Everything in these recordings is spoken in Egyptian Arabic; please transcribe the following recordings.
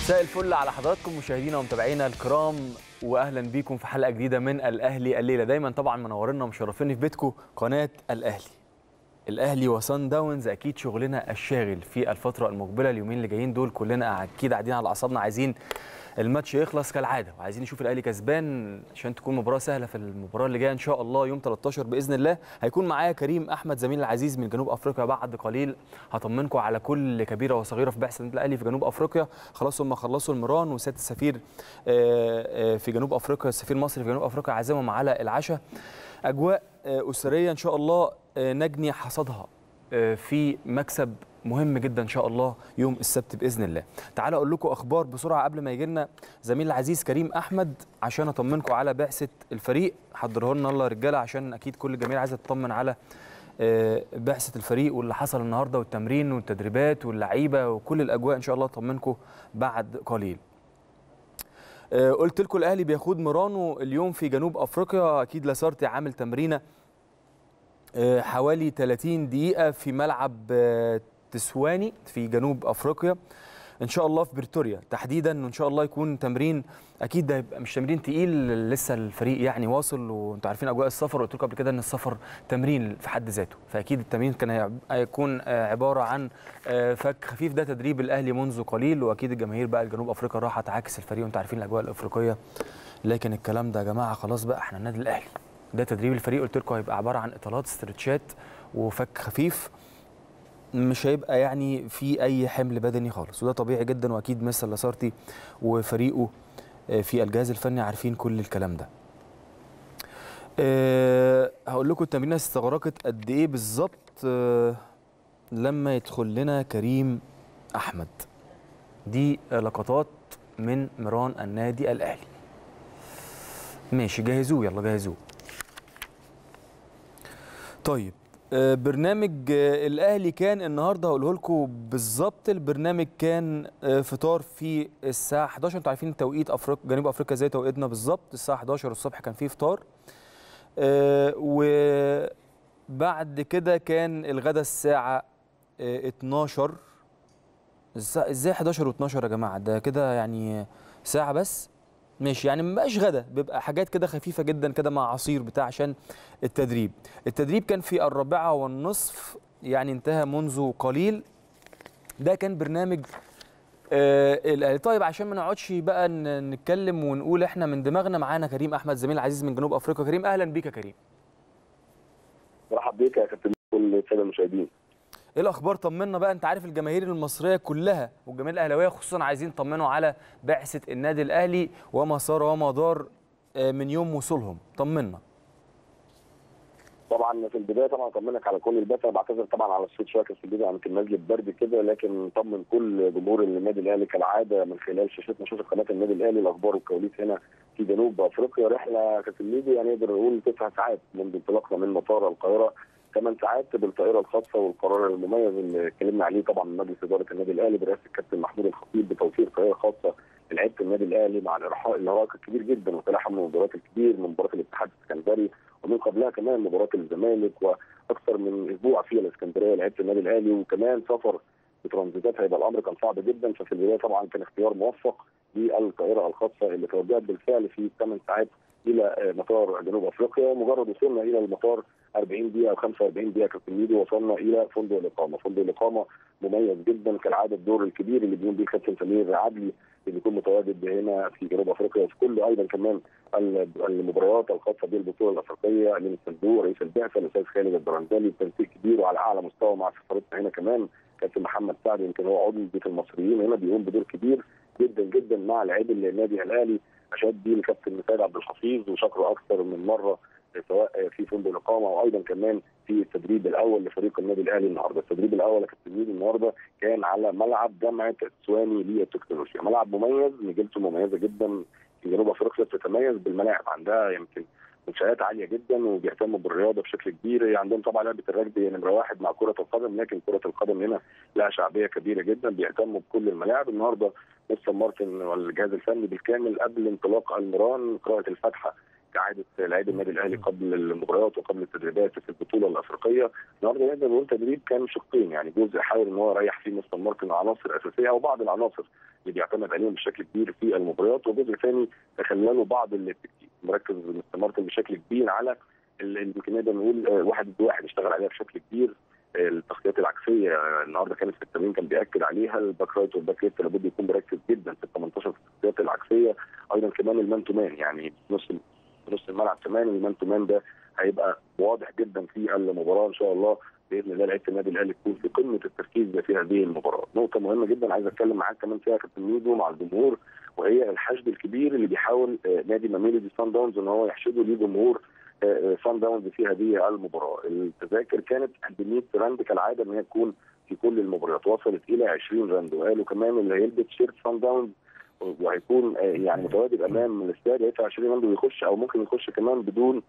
مساء الفل على حضراتكم مشاهدينا ومتابعينا الكرام واهلا بيكم في حلقه جديده من الاهلي الليله دايما طبعا منورنا ومشرفيني في بيتكم قناه الاهلي الاهلي وصن داونز اكيد شغلنا الشاغل في الفتره المقبله اليومين اللي جايين دول كلنا اكيد قاعدين على اعصابنا عايزين الماتش يخلص كالعاده وعايزين نشوف الاهلي كسبان عشان تكون مباراه سهله في المباراه اللي جايه ان شاء الله يوم 13 باذن الله هيكون معايا كريم احمد زميل العزيز من جنوب افريقيا بعد قليل هطمنكم على كل كبيره وصغيره في بعثه النادي الاهلي في جنوب افريقيا خلاص هم خلصوا المران وسياده السفير في جنوب افريقيا السفير المصري في جنوب افريقيا عزمهم على العشاء اجواء اسريه ان شاء الله نجني حصدها في مكسب مهم جدا ان شاء الله يوم السبت باذن الله تعالوا اقول لكم اخبار بسرعه قبل ما يجي لنا زميل العزيز كريم احمد عشان اطمنكم على بعثه الفريق حضروها لنا الله يا رجاله عشان اكيد كل الجماهير عايزه تطمن على بعثه الفريق واللي حصل النهارده والتمرين والتدريبات واللعيبه وكل الاجواء ان شاء الله اطمنكم بعد قليل قلت لكم الاهلي بياخد ميرانو اليوم في جنوب افريقيا اكيد لاسارتي عامل تمرينه حوالي 30 دقيقه في ملعب تسواني في جنوب افريقيا ان شاء الله في بريتوريا تحديدا وان شاء الله يكون تمرين اكيد ده هيبقى مش تمرين تقيل لسه الفريق يعني واصل وانتوا عارفين اجواء السفر وقلت لكم قبل كده ان السفر تمرين في حد ذاته فاكيد التمرين كان هيكون عباره عن فك خفيف ده تدريب الاهلي منذ قليل واكيد الجماهير بقى الجنوب افريقيا راح تعاكس الفريق وانتوا عارفين الاجواء الافريقيه لكن الكلام ده يا جماعه خلاص بقى احنا النادي الاهلي ده تدريب الفريق قلت لكم هيبقى عباره عن اطالات استرتشات وفك خفيف مش هيبقى يعني في اي حمل بدني خالص وده طبيعي جدا واكيد مستر لاسارتي وفريقه في الجهاز الفني عارفين كل الكلام ده أه هقول لكم التمرينه استغرقت قد ايه بالظبط أه لما يدخل لنا كريم احمد دي لقطات من ميران النادي الاهلي ماشي جهزوه يلا جهزوه طيب برنامج الاهلي كان النهارده هقوله لكم بالظبط البرنامج كان فطار في الساعه 11 انتوا عارفين توقيت افريقيا جنوب افريقيا زي توقيتنا بالظبط الساعه 11 الصبح كان في فطار وبعد كده كان الغدا الساعه 12 ازاي 11 و12 يا جماعه ده كده يعني ساعه بس ماشي يعني ما بقاش غدا بيبقى حاجات كده خفيفه جدا كده مع عصير بتاع عشان التدريب التدريب كان في الرابعه والنصف يعني انتهى منذ قليل ده كان برنامج آه الاهلي طيب عشان ما نقعدش بقى نتكلم ونقول احنا من دماغنا معانا كريم احمد زميل العزيز من جنوب افريقيا كريم اهلا بيك يا كريم مرحب بيك يا كابتن كل الساده المشاهدين ايه الاخبار طمنا بقى انت عارف الجماهير المصريه كلها والجماهير الاهلاويه خصوصا عايزين يطمنوا على بعثه النادي الاهلي وما صار وما دار من يوم وصولهم طمنا طبعا في البدايه طبعا اطمنك على كل البث انا بعتذر طبعا على الصوت شويه في البدايه يمكن نزله برد كده لكن طمن كل جمهور النادي الاهلي كالعاده من خلال شاشتنا شاشه قناه النادي الاهلي الاخبار والكواليس هنا في جنوب افريقيا رحله كانت الميديا يعني نقدر نقول تسع ساعات منذ انطلاقنا من مطار القاهره ثمان ساعات بالطائره الخاصه والقرار المميز اللي اتكلمنا عليه طبعا من مجلس اداره النادي الاهلي برئاسه الكابتن محمود الخطيب بتوفير طائره خاصه لعيبه النادي الاهلي مع الارهاق الارهاق الكبير جدا وتلاحم من المباريات الكبير من مباراه الاتحاد السكندري ومن قبلها كمان مباراه الزمالك واكثر من اسبوع في الاسكندريه لعيبه النادي الاهلي وكمان سفر بترانزيتات هيبقى الامر كان صعب جدا ففي البدايه طبعا كان اختيار موفق للطائره الخاصه اللي توجهت بالفعل في 8 ساعات الى مطار جنوب افريقيا مجرد وصولنا الى المطار 40 دقيقه او 45 دقيقه كابتن ميدو وصلنا الى فندق الاقامه، فندق الاقامه مميز جدا كالعاده الدور الكبير اللي بيقوم بيه كابتن سمير عدلي اللي بيكون متواجد هنا في جنوب افريقيا وفي كل ايضا كمان المباريات الخاصه بالبطوله الافريقيه امين الصندوق رئيس البعثه الاستاذ خالد البرنزالي تنسيق كبير وعلى اعلى مستوى مع سفارتنا هنا كمان كابتن محمد سعد يمكن هو عضو بيت المصريين هنا بيقوم بدور كبير جدا جدا مع لاعبي النادي الاهلي اشاد بيه الكابتن مساعد عبد الحفيظ وشكره اكثر من مره سواء في فندق الاقامه وايضا كمان في التدريب الاول لفريق النادي الاهلي النهارده، التدريب الاول يا كابتن النهارده كان على ملعب جامعه السواني للتكنولوجيا، ملعب مميز نجيلته مميزه جدا في جنوب افريقيا بتتميز بالملاعب عندها يمكن منشآت عاليه جدا وبيهتموا بالرياضه بشكل كبير عندهم طبعا لعبه الرجبي نمره واحد مع كره القدم لكن كره القدم هنا لها شعبيه كبيره جدا بيهتموا بكل الملاعب النهارده مستر مارتن والجهاز الفني بالكامل قبل انطلاق المران قراءه الفاتحه كعاده عاده لاعبي النادي الاهلي قبل المباريات وقبل التدريبات في البطوله الافريقيه النهارده نقدر نقول تدريب كان شقين يعني جزء حاول ان هو يريح فيه مستر مارتن عناصر اساسيه او بعض العناصر اللي بيعتمد عليهم بشكل كبير في المباريات وجزء ثاني تخلله بعض التكتيك مركز مستر مارتن بشكل كبير على يمكن نقدر نقول واحد ضد واحد اشتغل عليها بشكل كبير التغطيات العكسيه النهارده كانت في التمرين كان بياكد عليها الباك رايت والباك ليفت لابد يكون مركز جدا في ال 18 في التغطيات العكسيه ايضا كمان المان تو مان يعني نص نص الملعب كمان المان تو مان ده هيبقى واضح جدا في المباراه ان شاء الله باذن الله لعيبه النادي الاهلي تكون في قمه التركيز في هذه المباراه، نقطه مهمه جدا عايز اتكلم معاك كمان فيها كابتن ميدو مع الجمهور وهي الحشد الكبير اللي بيحاول نادي ماميلودي سان داونز ان هو يحشده ليه جمهور سان داونز في هذه المباراه، التذاكر كانت ب 100 راند كالعاده ان هي تكون في كل المباريات، وصلت الى 20 راند وقالوا كمان اللي هيلبس شيرت سان داونز وهيكون يعني متواجد امام الاستاد هيدفع 20 راند ويخش او ممكن يخش كمان بدون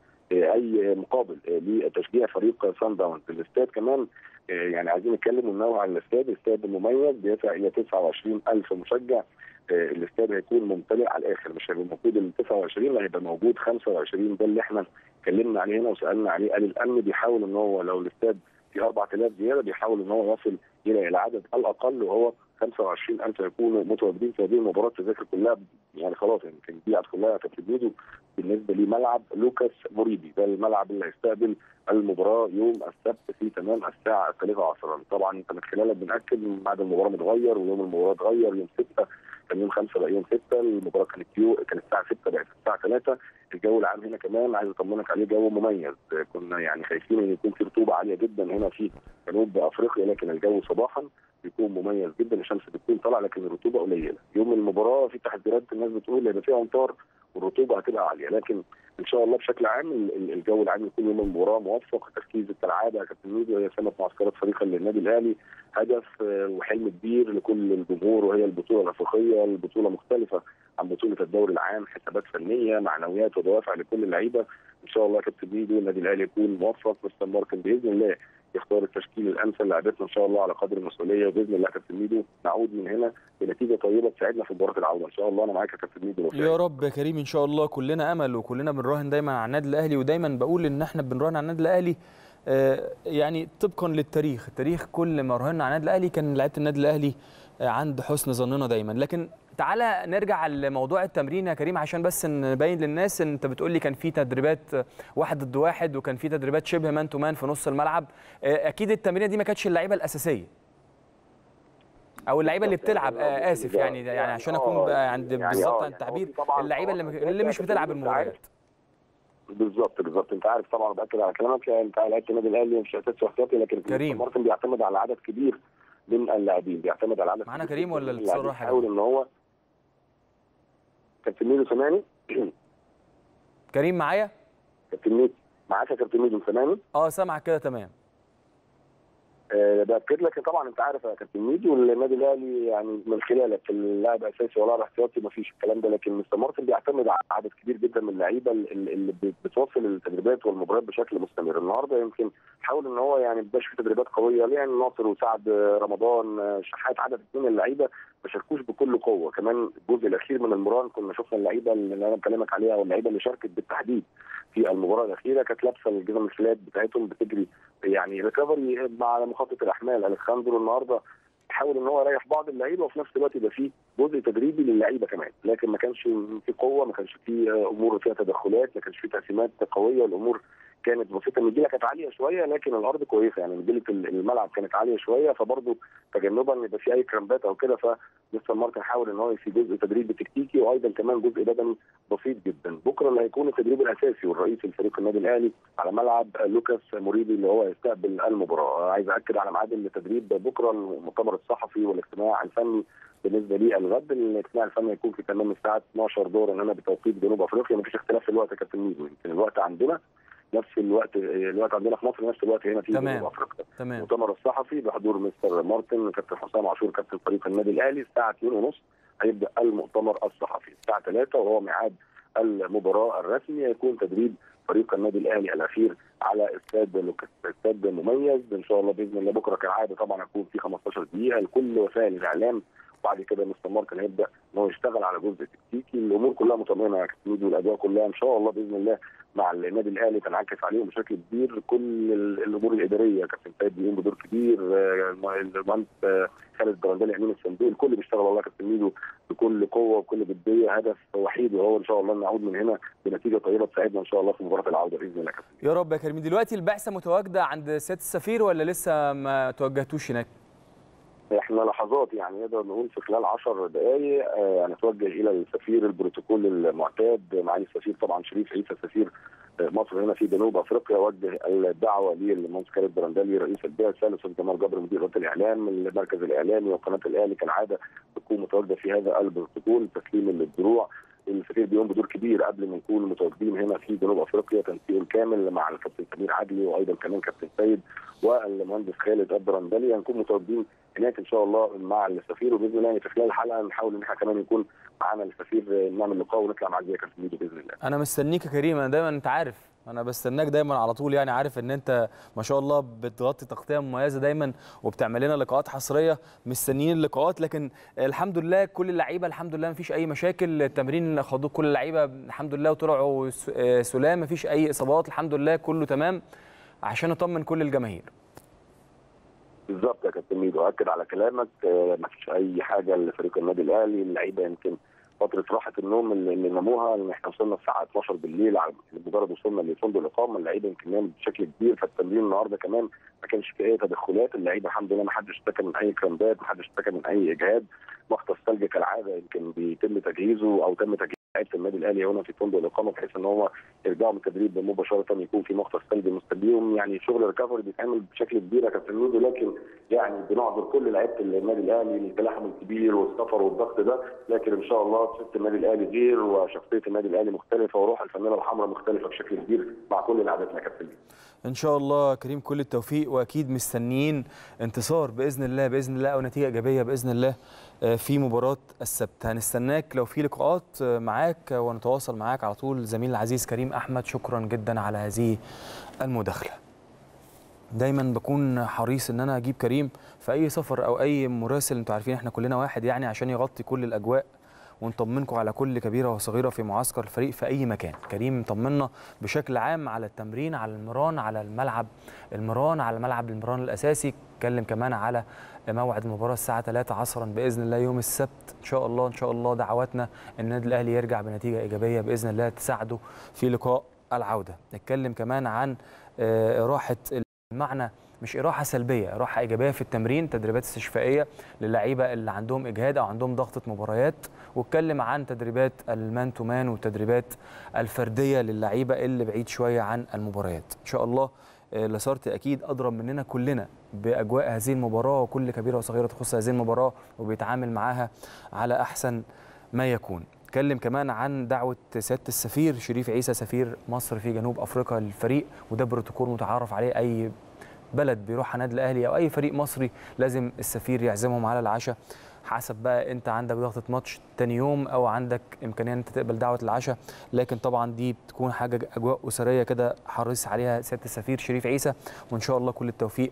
اي مقابل لتشجيع فريق سان داونز، الاستاد كمان يعني عايزين نتكلم وننوه عن الاستاد، الاستاد مميز بيدفع الى 29000 مشجع الاستاد هيكون ممتلئ على الاخر مش هيبقى موجود ال 29 لا هيبقى موجود 25 ده اللي احنا اتكلمنا عليه هنا وسالنا عليه قال الامن بيحاول ان هو لو الاستاد في 4000 زياده بيحاول ان هو يصل الى العدد الاقل وهو 25000 يكونوا متواجدين في هذه المباراه التذاكر كلها يعني خلاص يمكن يعني دي كلها كانت بالنسبه لملعب لوكاس موريدي ده الملعب اللي هيستقبل المباراه يوم السبت في تمام الساعه الثالثه عصرا طبعا انت من خلالك بناكد ميعاد المباراه متغير ويوم المباراه اتغير يوم 6 كان يوم 5 بقى يوم 6 المباراه كانت يو كانت الساعه 6 بقت الساعه 3 الجو العام هنا كمان عايز اطمنك عليه جو مميز كنا يعني خايفين ان يكون في رطوبه عاليه جدا هنا في جنوب افريقيا لكن الجو صباحا بيكون مميز جدا الشمس بتكون طالعه لكن الرطوبه قليله يوم المباراه في تحذيرات الناس بتقول هيبقى فيها امطار والرطوبه هتبقى عاليه لكن ان شاء الله بشكل عام الجو العام يكون يوم المباراه موفق تركيز كالعاده كابتن ميدو هي سنه معسكرات فريق للنادي الاهلي هدف وحلم كبير لكل الجمهور وهي البطوله الافريقيه البطوله مختلفه عن بطوله الدوري العام حسابات فنيه معنويات ودوافع لكل اللعيبه ان شاء الله كابتن ميدو النادي الاهلي يكون موفق مستر ماركن باذن الله يختار التشكيل الامثل لعبتنا ان شاء الله على قدر المسؤوليه وباذن الله كابتن ميدو نعود من هنا بنتيجه طيبه تساعدنا في مباراه العوده ان شاء الله انا معاك يا كابتن ميدو يا رب يا كريم ان شاء الله كلنا امل وكلنا بنراهن دايما على النادي الاهلي ودايما بقول ان احنا بنراهن على النادي الاهلي آه يعني طبقا للتاريخ التاريخ كل ما راهنا على النادي الاهلي كان لعيبه النادي الاهلي آه عند حسن ظننا دايما لكن تعالى نرجع لموضوع التمرين يا كريم عشان بس نبين للناس ان انت بتقول لي كان في تدريبات واحد ضد واحد وكان في تدريبات شبه مان تو مان في نص الملعب اكيد التمرينه دي ما كانتش اللعيبه الاساسيه او اللعيبه اللي بتلعب آه اسف يعني يعني عشان اكون عند بالظبط عن التعبير اللعيبه اللي, اللي مش بتلعب المباريات بالظبط بالظبط انت عارف طبعا باكد على كلامك انت لعيبه النادي الاهلي مش اساسي واحتياطي لكن كريم مارتن بيعتمد على عدد كبير من اللاعبين بيعتمد على عدد معانا كريم ولا الاتصال راح بيحاول ان هو كابتن ميدو سامعني كريم معايا كابتن ميدو معاك يا كابتن ميدو سامعني اه سامعك كده تمام أه باكد لك طبعا انت عارف يا كابتن ميدو النادي الاهلي يعني من خلالك اللاعب اساسي ولا احتياطي ما فيش الكلام ده لكن مستر مارتن بيعتمد على عدد كبير جدا من اللعيبه اللي بتوصل التدريبات والمباريات بشكل مستمر النهارده يمكن حاول ان هو يعني ما في تدريبات قويه يعني ناصر وسعد رمضان شحات عدد من اللعيبه ما شاركوش بكل قوه كمان الجزء الاخير من المران كنا شفنا اللعيبه اللي انا بكلمك عليها واللعيبه اللي شاركت بالتحديد في المباراه الاخيره كانت لابسه الجزم الفلات بتاعتهم بتجري يعني ريكفري مع مخطط الاحمال الكساندرو النهارده حاول ان هو يريح بعض اللعيبه وفي نفس الوقت يبقى فيه جزء تدريبي للعيبه كمان لكن ما كانش في قوه ما كانش في امور فيها تدخلات ما كانش في تقسيمات قويه الامور كانت بسيطه النجيله كانت عاليه شويه لكن الارض كويسه يعني نجيله الملعب كانت عاليه شويه فبرضه تجنبا ان يبقى في اي كرامبات او كده فمستر مارتن حاول ان هو في جزء تدريبي تكتيكي وايضا كمان جزء بدني بسيط جدا بكره اللي هيكون التدريب الاساسي والرئيسي لفريق النادي الاهلي على ملعب لوكاس موريدي اللي هو هيستقبل المباراه عايز اكد على ميعاد التدريب بكره المؤتمر الصحفي والاجتماع الفني بالنسبه لي الغد الاجتماع الفني هيكون في تمام الساعه 12 ظهرا هنا بتوقيت جنوب افريقيا مفيش اختلاف في الوقت يا كابتن ميدو يمكن الوقت عندنا نفس الوقت الوقت عندنا في مصر نفس الوقت هنا في جنوب افريقيا تمام المؤتمر الصحفي بحضور مستر مارتن كابتن حسام عاشور كابتن فريق النادي الاهلي الساعه 2:30 هيبدا المؤتمر الصحفي الساعه 3 وهو ميعاد المباراه الرسمي هيكون تدريب فريق النادي الاهلي الاخير على استاد لوكاس استاد مميز ان شاء الله باذن الله بكره كالعاده طبعا هيكون في 15 دقيقه لكل وسائل الاعلام بعد كده مستر ماركن هيبدا ان هو يشتغل على جزء تكتيكي الامور كلها مطمئنه يا كابتن والاجواء كلها ان شاء الله باذن الله مع النادي الاهلي تنعكس عليهم بشكل كبير كل الامور الاداريه كابتن سيد بيقوم بدور كبير المهندس خالد برندلي امين الصندوق الكل بيشتغل والله كابتن ميدو بكل قوه وكل جديه هدف وحيد وهو ان شاء الله نعود من هنا بنتيجه طيبه تساعدنا ان شاء الله في مباراه العوده باذن الله كابتن يا رب يا كريم دلوقتي البعثه متواجده عند سياده السفير ولا لسه ما توجهتوش هناك؟ احنا لحظات يعني نقدر نقول في خلال 10 دقائق آه هنتوجه الى السفير البروتوكول المعتاد معالي السفير طبعا شريف عيسى سفير مصر هنا في جنوب افريقيا وجه الدعوه للمهندس خالد برندلي رئيس البعثه الاستاذ جمال جبر مدير اداره الاعلام المركز الاعلامي وقناه الاهلي كالعاده تكون متواجده في هذا البروتوكول تسليم للدروع السفير بيقوم بدور كبير قبل ما نكون متواجدين هنا في جنوب افريقيا تنسيق الكامل مع الكابتن سمير عدلي وايضا كمان كابتن سيد والمهندس خالد الدرندلي هنكون متواجدين هناك ان شاء الله مع السفير وباذن الله في خلال الحلقه نحاول ان احنا كمان يكون معانا السفير نعمل لقاء ونطلع معاك زي كابتن ميدو باذن الله. انا مستنيك يا كريم انا دايما انت عارف انا بستناك دايما على طول يعني عارف ان انت ما شاء الله بتغطي تغطيه مميزه دايما وبتعمل لنا لقاءات حصريه مستنيين اللقاءات لكن الحمد لله كل اللعيبه الحمد لله ما فيش اي مشاكل التمرين خدوه كل اللعيبه الحمد لله وطلعوا سلام ما فيش اي اصابات الحمد لله كله تمام عشان نطمن كل الجماهير بالظبط يا كابتن ميدو اكد على كلامك ما فيش اي حاجه لفريق النادي الاهلي اللعيبه يمكن فتره راحه النوم اللي ناموها ان احنا وصلنا الساعه 12 بالليل على مجرد وصولنا لفندق الاقامه اللعيبه يمكن نامت بشكل كبير فالتمرين النهارده كمان ما كانش فيه اي تدخلات اللعيبه الحمد لله ما حدش اشتكى من اي كرامبات ما حدش اشتكى من اي اجهاد مختص ثلج كالعاده يمكن بيتم تجهيزه او تم تجهيز لعيبه النادي الاهلي هنا في فندق الاقامه بحيث ان هو يرجعوا من التدريب مباشره يكون في مختص ثلج مستنيهم يعني شغل ريكفري بيتعمل بشكل كبير يا كابتن ميدو لكن يعني بنعذر كل لعيبه النادي الاهلي للتلاحم الكبير والسفر والضغط ده لكن ان شاء الله شخصيه النادي الاهلي غير وشخصيه النادي الاهلي مختلفه وروح الفانيله الحمراء مختلفه بشكل كبير مع كل لعيبتنا يا كابتن ان شاء الله كريم كل التوفيق واكيد مستنيين انتصار باذن الله باذن الله او نتيجه ايجابيه باذن الله في مباراه السبت هنستناك لو في لقاءات معاك ونتواصل معاك على طول زميل العزيز كريم احمد شكرا جدا على هذه المداخله دايما بكون حريص ان انا اجيب كريم في اي سفر او اي مراسل انتوا عارفين احنا كلنا واحد يعني عشان يغطي كل الاجواء ونطمنكم على كل كبيره وصغيره في معسكر الفريق في اي مكان كريم طمنا بشكل عام على التمرين على المران على الملعب المران على ملعب المران الاساسي اتكلم كمان على موعد المباراه الساعه 3 عصرا باذن الله يوم السبت ان شاء الله ان شاء الله دعواتنا النادي الاهلي يرجع بنتيجه ايجابيه باذن الله تساعده في لقاء العوده نتكلم كمان عن راحه المعنى مش إراحة سلبية إراحة إيجابية في التمرين تدريبات استشفائية للعيبة اللي عندهم إجهاد أو عندهم ضغطة مباريات واتكلم عن تدريبات المان تو مان والتدريبات الفردية للعيبة اللي بعيد شوية عن المباريات إن شاء الله لاسارتي أكيد أضرب مننا كلنا بأجواء هذه المباراة وكل كبيرة وصغيرة تخص هذه المباراة وبيتعامل معاها على أحسن ما يكون اتكلم كمان عن دعوه سياده السفير شريف عيسى سفير مصر في جنوب افريقيا للفريق وده بروتوكول متعارف عليه اي بلد بيروح النادي الاهلي او اي فريق مصري لازم السفير يعزمهم على العشاء حسب بقى انت عندك ضغطه ماتش تاني يوم او عندك امكانيه ان انت تقبل دعوه العشاء لكن طبعا دي بتكون حاجه اجواء اسريه كده حريص عليها سياده السفير شريف عيسى وان شاء الله كل التوفيق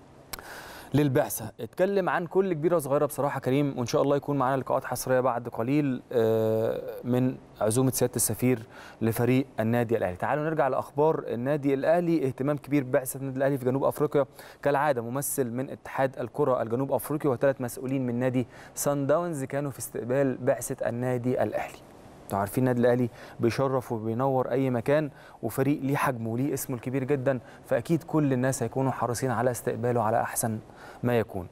للبعثه اتكلم عن كل كبيره وصغيره بصراحه كريم وان شاء الله يكون معانا لقاءات حصريه بعد قليل من عزومه سياده السفير لفريق النادي الاهلي تعالوا نرجع لاخبار النادي الاهلي اهتمام كبير بعثه النادي الاهلي في جنوب افريقيا كالعاده ممثل من اتحاد الكره الجنوب افريقي وثلاث مسؤولين من نادي سان داونز كانوا في استقبال بعثه النادي الاهلي انتوا عارفين النادي الاهلي بيشرف وبينور اي مكان وفريق ليه حجمه وليه اسمه الكبير جدا فاكيد كل الناس هيكونوا حريصين على استقباله على احسن ما يكون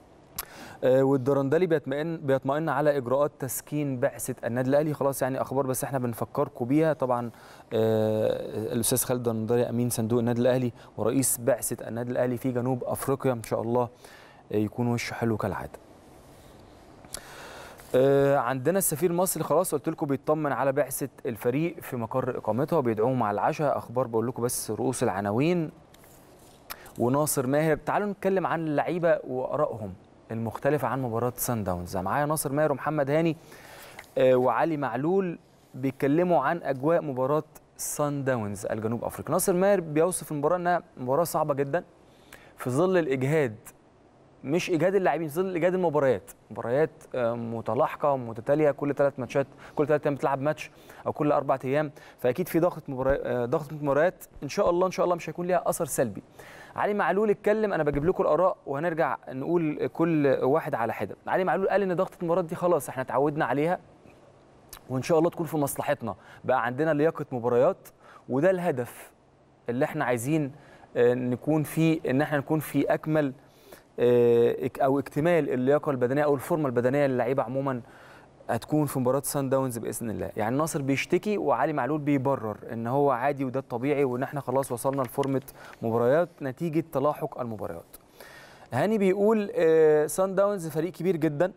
آه والدرندلي بيطمئن بيطمئن على اجراءات تسكين بعثه النادي الاهلي خلاص يعني اخبار بس احنا بنفكركم بيها طبعا آه الاستاذ خالد درندلي امين صندوق النادي الاهلي ورئيس بعثه النادي الاهلي في جنوب افريقيا ان شاء الله آه يكون وشه حلو كالعاده آه عندنا السفير المصري خلاص قلت لكم بيطمن على بعثه الفريق في مقر اقامتها وبيدعوهم على العشاء اخبار بقول لكم بس رؤوس العناوين وناصر ماهر تعالوا نتكلم عن اللعيبه وارائهم المختلفه عن مباراه سان داونز معايا ناصر ماهر ومحمد هاني آه وعلي معلول بيتكلموا عن اجواء مباراه سان داونز الجنوب افريقي ناصر ماهر بيوصف المباراه انها مباراه صعبه جدا في ظل الاجهاد مش ايجاد اللاعبين في ظل ايجاد المباريات مباريات آه، متلاحقه متتاليه كل ثلاث ماتشات كل ثلاث ايام بتلعب ماتش او كل اربع ايام فاكيد في ضغط مباريات ضغط مباريات ان شاء الله ان شاء الله مش هيكون ليها اثر سلبي علي معلول اتكلم انا بجيب لكم الاراء وهنرجع نقول كل واحد على حده علي معلول قال ان ضغط المباريات دي خلاص احنا اتعودنا عليها وان شاء الله تكون في مصلحتنا بقى عندنا لياقه مباريات وده الهدف اللي احنا عايزين آه، نكون فيه ان احنا نكون في اكمل آه، اك- او اكتمال اللياقه البدنيه او الفورمه البدنيه للعيبه عموما هتكون في مباراه سان داونز باذن الله يعني ناصر بيشتكي وعلي معلول بيبرر ان هو عادي وده الطبيعي وان احنا خلاص وصلنا لفورمه مباريات نتيجه تلاحق المباريات هاني بيقول آه، سان داونز فريق كبير جدا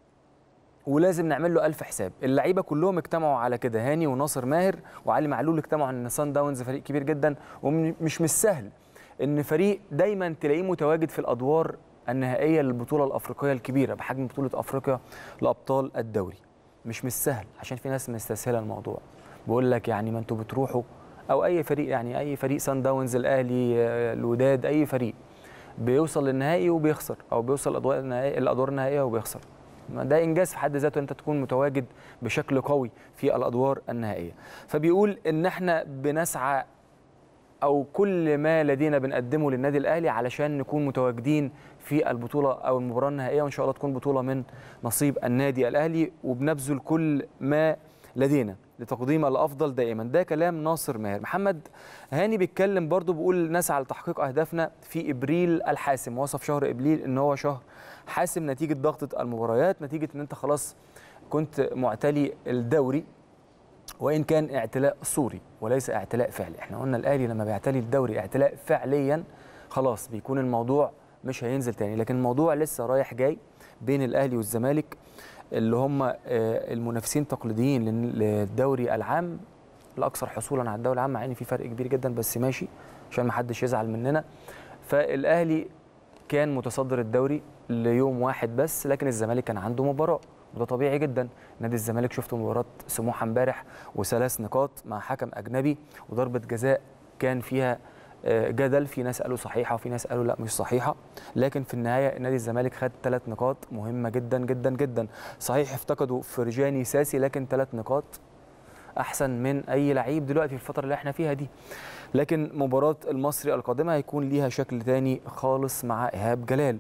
ولازم نعمل له ألف حساب اللعيبه كلهم اجتمعوا على كده هاني وناصر ماهر وعلي معلول اجتمعوا ان سان داونز فريق كبير جدا ومش مش سهل ان فريق دايما تلاقيه متواجد في الادوار النهائيه للبطوله الافريقيه الكبيره بحجم بطوله افريقيا لابطال الدوري مش مش سهل عشان في ناس مستسهله الموضوع بقول لك يعني ما انتوا بتروحوا او اي فريق يعني اي فريق سان داونز الاهلي آه، الوداد اي فريق بيوصل للنهائي وبيخسر او بيوصل الادوار النهائيه الادوار النهائيه وبيخسر ما ده انجاز في حد ذاته انت تكون متواجد بشكل قوي في الادوار النهائيه فبيقول ان احنا بنسعى او كل ما لدينا بنقدمه للنادي الاهلي علشان نكون متواجدين في البطوله او المباراه النهائيه وان شاء الله تكون بطوله من نصيب النادي الاهلي وبنبذل كل ما لدينا لتقديم الافضل دائما ده كلام ناصر ماهر محمد هاني بيتكلم برضو بيقول نسعى لتحقيق اهدافنا في ابريل الحاسم وصف شهر ابريل ان هو شهر حاسم نتيجه ضغطه المباريات نتيجه ان انت خلاص كنت معتلي الدوري وان كان اعتلاء صوري وليس اعتلاء فعلي احنا قلنا الاهلي لما بيعتلي الدوري اعتلاء فعليا خلاص بيكون الموضوع مش هينزل تاني لكن الموضوع لسه رايح جاي بين الاهلي والزمالك اللي هم آه، المنافسين التقليديين لل- للدوري العام الاكثر حصولا على الدوري العام مع ان في فرق كبير جدا بس ماشي عشان ما حدش يزعل مننا فالاهلي كان متصدر الدوري ليوم واحد بس لكن الزمالك كان عنده مباراه وده طبيعي جدا نادي الزمالك شفت مباراه سموحه امبارح وثلاث نقاط مع حكم اجنبي وضربه جزاء كان فيها آه، جدل في ناس قالوا صحيحه وفي ناس قالوا لا مش صحيحه لكن في النهايه نادي الزمالك خد ثلاث نقاط مهمه جدا جدا جدا صحيح افتقدوا فرجاني ساسي لكن ثلاث نقاط احسن من اي لعيب دلوقتي في الفتره اللي احنا فيها دي لكن مباراه المصري القادمه هيكون ليها شكل تاني خالص مع ايهاب جلال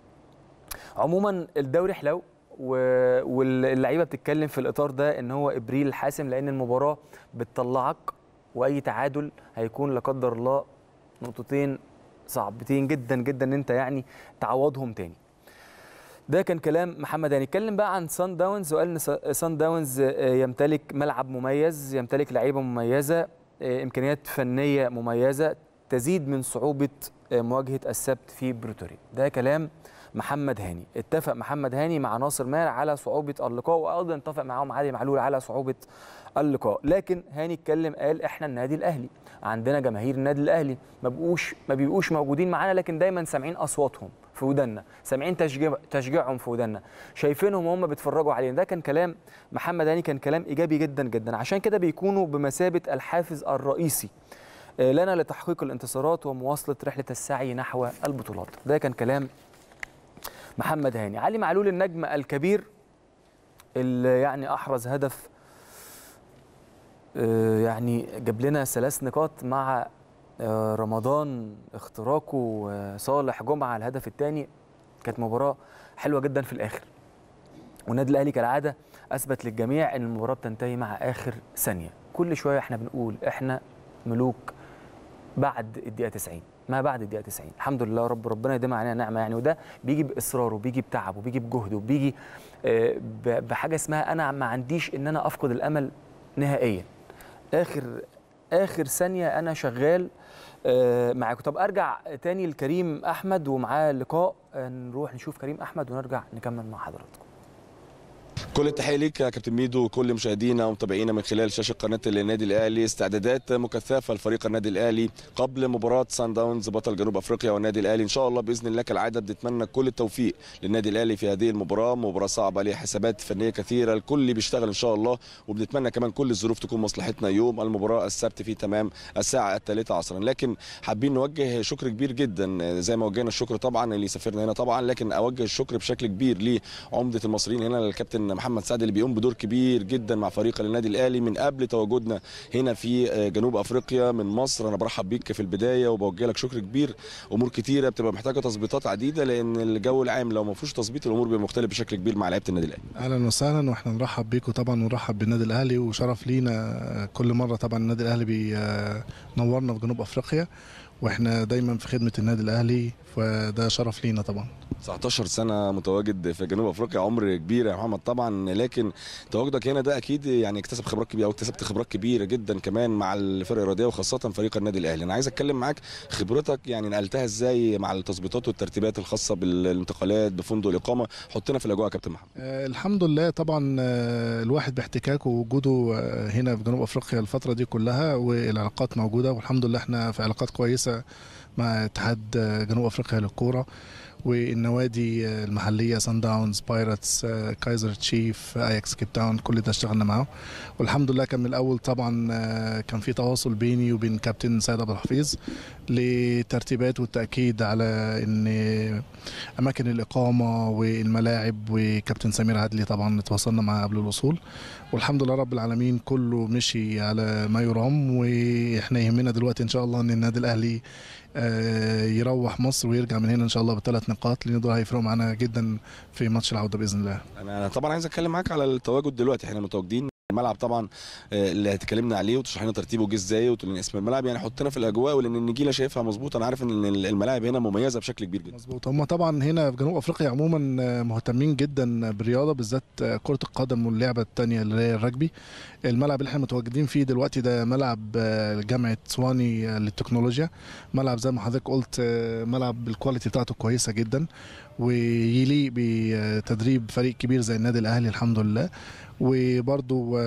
عموما الدوري حلو و- واللعيبه بتتكلم في الاطار ده ان هو ابريل حاسم لان المباراه بتطلعك واي تعادل هيكون لا قدر الله نقطتين صعبتين جدا جدا ان انت يعني تعوضهم تاني ده كان كلام محمد هاني اتكلم بقى عن سان داونز وقال ان سا- سان داونز آه، يمتلك ملعب مميز يمتلك لعيبه مميزه آه، امكانيات فنيه مميزه تزيد من صعوبه آه، مواجهه السبت في بريتوريا ده كلام محمد هاني اتفق محمد هاني مع ناصر ماهر على صعوبه اللقاء وايضا اتفق معاهم علي معلول على صعوبه اللقاء لكن هاني اتكلم قال احنا النادي الاهلي عندنا جماهير النادي الاهلي ما بقوش ما بيبقوش موجودين معانا لكن دايما سامعين اصواتهم في ودنا سامعين تشجيع تشجيعهم في ودنا شايفينهم وهم بيتفرجوا علينا ده كان كلام محمد هاني كان كلام ايجابي جدا جدا عشان كده بيكونوا بمثابه الحافز الرئيسي آه، لنا لتحقيق الانتصارات ومواصله رحله السعي نحو البطولات ده كان كلام محمد هاني علي معلول النجم الكبير اللي يعني احرز هدف آه، يعني جاب لنا ثلاث نقاط مع آه، رمضان اختراقه آه، صالح جمعه الهدف الثاني كانت مباراه حلوه جدا في الاخر والنادي الاهلي كالعاده اثبت للجميع ان المباراه بتنتهي مع اخر ثانيه كل شويه احنا بنقول احنا ملوك بعد الدقيقه 90 ما بعد الدقيقه 90 الحمد لله رب ربنا يديم علينا نعمه يعني وده بيجي باصراره بيجي بتعبه بيجي بجهده بيجي آه، ب- بحاجه اسمها انا ما عنديش ان انا افقد الامل نهائيا اخر اخر ثانيه انا شغال آه، معاكم طب ارجع تاني لكريم احمد ومعاه لقاء آه، نروح نشوف كريم احمد ونرجع نكمل مع حضراتكم كل التحيه ليك يا كابتن ميدو وكل مشاهدينا ومتابعينا من خلال شاشه قناه النادي الاهلي استعدادات مكثفه لفريق النادي الاهلي قبل مباراه سان داونز بطل جنوب افريقيا والنادي الاهلي ان شاء الله باذن الله كالعاده بنتمنى كل التوفيق للنادي الاهلي في هذه المباراه مباراه صعبه ليها حسابات فنيه كثيره الكل بيشتغل ان شاء الله وبنتمنى كمان كل الظروف تكون مصلحتنا يوم المباراه السبت في تمام الساعه الثالثه عصرا لكن حابين نوجه شكر كبير جدا زي ما وجهنا الشكر طبعا اللي سافرنا هنا طبعا لكن اوجه الشكر بشكل كبير لعمده المصريين هنا للكابتن محمد سعد اللي بيقوم بدور كبير جدا مع فريق النادي الاهلي من قبل تواجدنا هنا في جنوب افريقيا من مصر انا برحب بيك في البدايه وبوجه لك شكر كبير امور كتيره بتبقى محتاجه تظبيطات عديده لان الجو العام لو ما فيهوش تظبيط الامور بيبقى مختلف بشكل كبير مع لعيبه النادي الاهلي اهلا وسهلا واحنا نرحب بيكم طبعا ونرحب بالنادي الاهلي وشرف لينا كل مره طبعا النادي الاهلي بينورنا في جنوب افريقيا واحنا دايما في خدمه النادي الاهلي فده شرف لينا طبعا 19 سنه متواجد في جنوب افريقيا عمر كبير يا محمد طبعا لكن تواجدك هنا ده اكيد يعني اكتسب خبرات كبيره او اكتسبت خبرات كبيره جدا كمان مع الفرق الرياضيه وخاصه فريق النادي الاهلي انا عايز اتكلم معاك خبرتك يعني نقلتها ازاي مع التظبيطات والترتيبات الخاصه بالانتقالات بفندق الاقامه حطنا في الاجواء يا كابتن محمد آه الحمد لله طبعا آه الواحد باحتكاكه ووجوده آه هنا في جنوب افريقيا الفتره دي كلها والعلاقات موجوده والحمد لله احنا في علاقات كويسه مع اتحاد جنوب افريقيا للكوره والنوادي المحليه سان داونز بايرتس كايزر تشيف اياكس كيب تاون كل ده اشتغلنا معاه والحمد لله كان من الاول طبعا كان في تواصل بيني وبين كابتن سيد عبد الحفيظ لترتيبات والتاكيد على ان اماكن الاقامه والملاعب وكابتن سمير عدلي طبعا اتواصلنا معاه قبل الوصول والحمد لله رب العالمين كله مشي على ما يرام واحنا يهمنا دلوقتي ان شاء الله ان النادي الاهلي يروح مصر ويرجع من هنا ان شاء الله بثلاث نقاط لان دول هيفرقوا معانا جدا في ماتش العوده باذن الله. انا طبعا عايز اتكلم معاك على التواجد دلوقتي احنا متواجدين الملعب طبعا اللي اتكلمنا عليه وتشرح لنا ترتيبه جه ازاي وتقول لنا اسم الملعب يعني حطنا في الاجواء ولان النجيله شايفها مظبوط انا عارف ان الملاعب هنا مميزه بشكل كبير جدا مظبوط هم طبعا هنا في جنوب افريقيا عموما مهتمين جدا بالرياضه بالذات كره القدم واللعبه الثانيه اللي هي الرجبي الملعب اللي احنا متواجدين فيه دلوقتي ده ملعب جامعه سواني للتكنولوجيا ملعب زي ما حضرتك قلت ملعب الكواليتي بتاعته كويسه جدا ويليق بتدريب فريق كبير زي النادي الاهلي الحمد لله وبرضو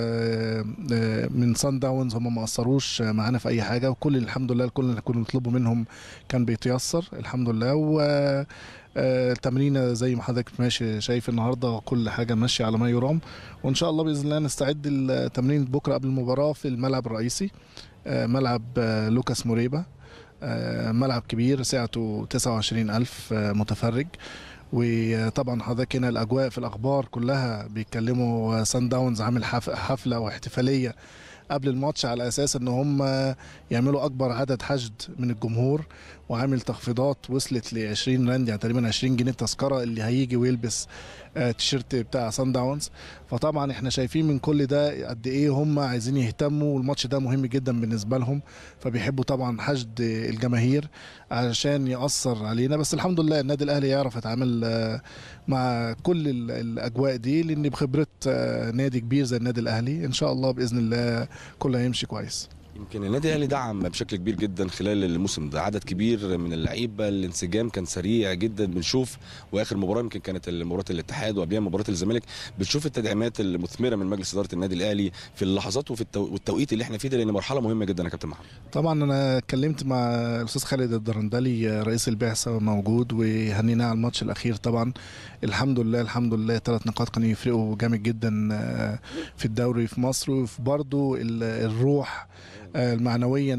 من سان داونز هم ما قصروش معانا في اي حاجه وكل الحمد لله كل اللي كنا نطلبه منهم كان بيتيسر الحمد لله و التمرينة زي ما حضرتك ماشي شايف النهارده كل حاجه ماشيه على ما يرام وان شاء الله باذن الله نستعد التمرين بكره قبل المباراه في الملعب الرئيسي ملعب لوكاس موريبا ملعب كبير سعته 29 ألف متفرج وطبعا حضرتك هنا الاجواء في الاخبار كلها بيتكلموا سان داونز عامل حفله واحتفاليه قبل الماتش على اساس ان هم يعملوا اكبر عدد حشد من الجمهور وعامل تخفيضات وصلت ل 20 راند يعني تقريبا 20 جنيه التذكره اللي هيجي ويلبس تيشيرت بتاع سان داونز فطبعا احنا شايفين من كل ده قد ايه هم عايزين يهتموا والماتش ده مهم جدا بالنسبه لهم فبيحبوا طبعا حشد الجماهير عشان ياثر علينا بس الحمد لله النادي الاهلي يعرف يتعامل مع كل الاجواء دي لان بخبره نادي كبير زي النادي الاهلي ان شاء الله باذن الله كله هيمشي كويس يمكن النادي الاهلي دعم بشكل كبير جدا خلال الموسم ده عدد كبير من اللعيبه الانسجام كان سريع جدا بنشوف واخر مباراه يمكن كانت مباراه الاتحاد وقبلها مباراه الزمالك بتشوف التدعيمات المثمره من مجلس اداره النادي الاهلي في اللحظات وفي التو... والتوقيت اللي احنا فيه ده لان مرحله مهمه جدا يا كابتن محمد طبعا انا اتكلمت مع الاستاذ خالد الدرندلي رئيس البعثه موجود وهنيناه على الماتش الاخير طبعا الحمد لله الحمد لله ثلاث نقاط كانوا يفرقوا جامد جدا في الدوري في مصر وفي برضه الروح معنويا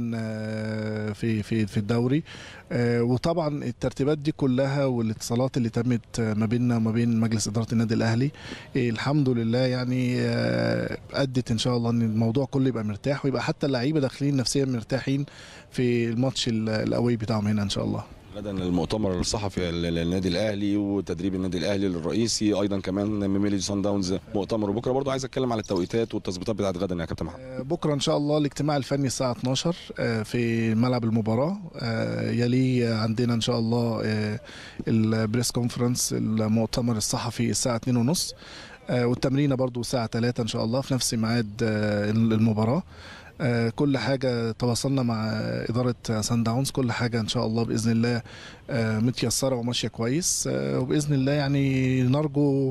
في في في الدوري وطبعا الترتيبات دي كلها والاتصالات اللي تمت ما بيننا وما بين مجلس اداره النادي الاهلي الحمد لله يعني ادت ان شاء الله ان الموضوع كله يبقى مرتاح ويبقى حتى اللعيبه داخلين نفسيا مرتاحين في الماتش الاوي بتاعهم هنا ان شاء الله غدا المؤتمر الصحفي للنادي الاهلي وتدريب النادي الاهلي الرئيسي ايضا كمان ميميلي سان داونز مؤتمر وبكره برضو عايز اتكلم على التوقيتات والتظبيطات بتاعت غدا يا كابتن محمد بكره ان شاء الله الاجتماع الفني الساعه 12 في ملعب المباراه يلي عندنا ان شاء الله البريس كونفرنس المؤتمر الصحفي الساعه 2:30 والتمرينه برضو الساعه 3 ان شاء الله في نفس ميعاد المباراه كل حاجة تواصلنا مع إدارة سان داونز كل حاجة إن شاء الله بإذن الله متيسرة وماشية كويس وبإذن الله يعني نرجو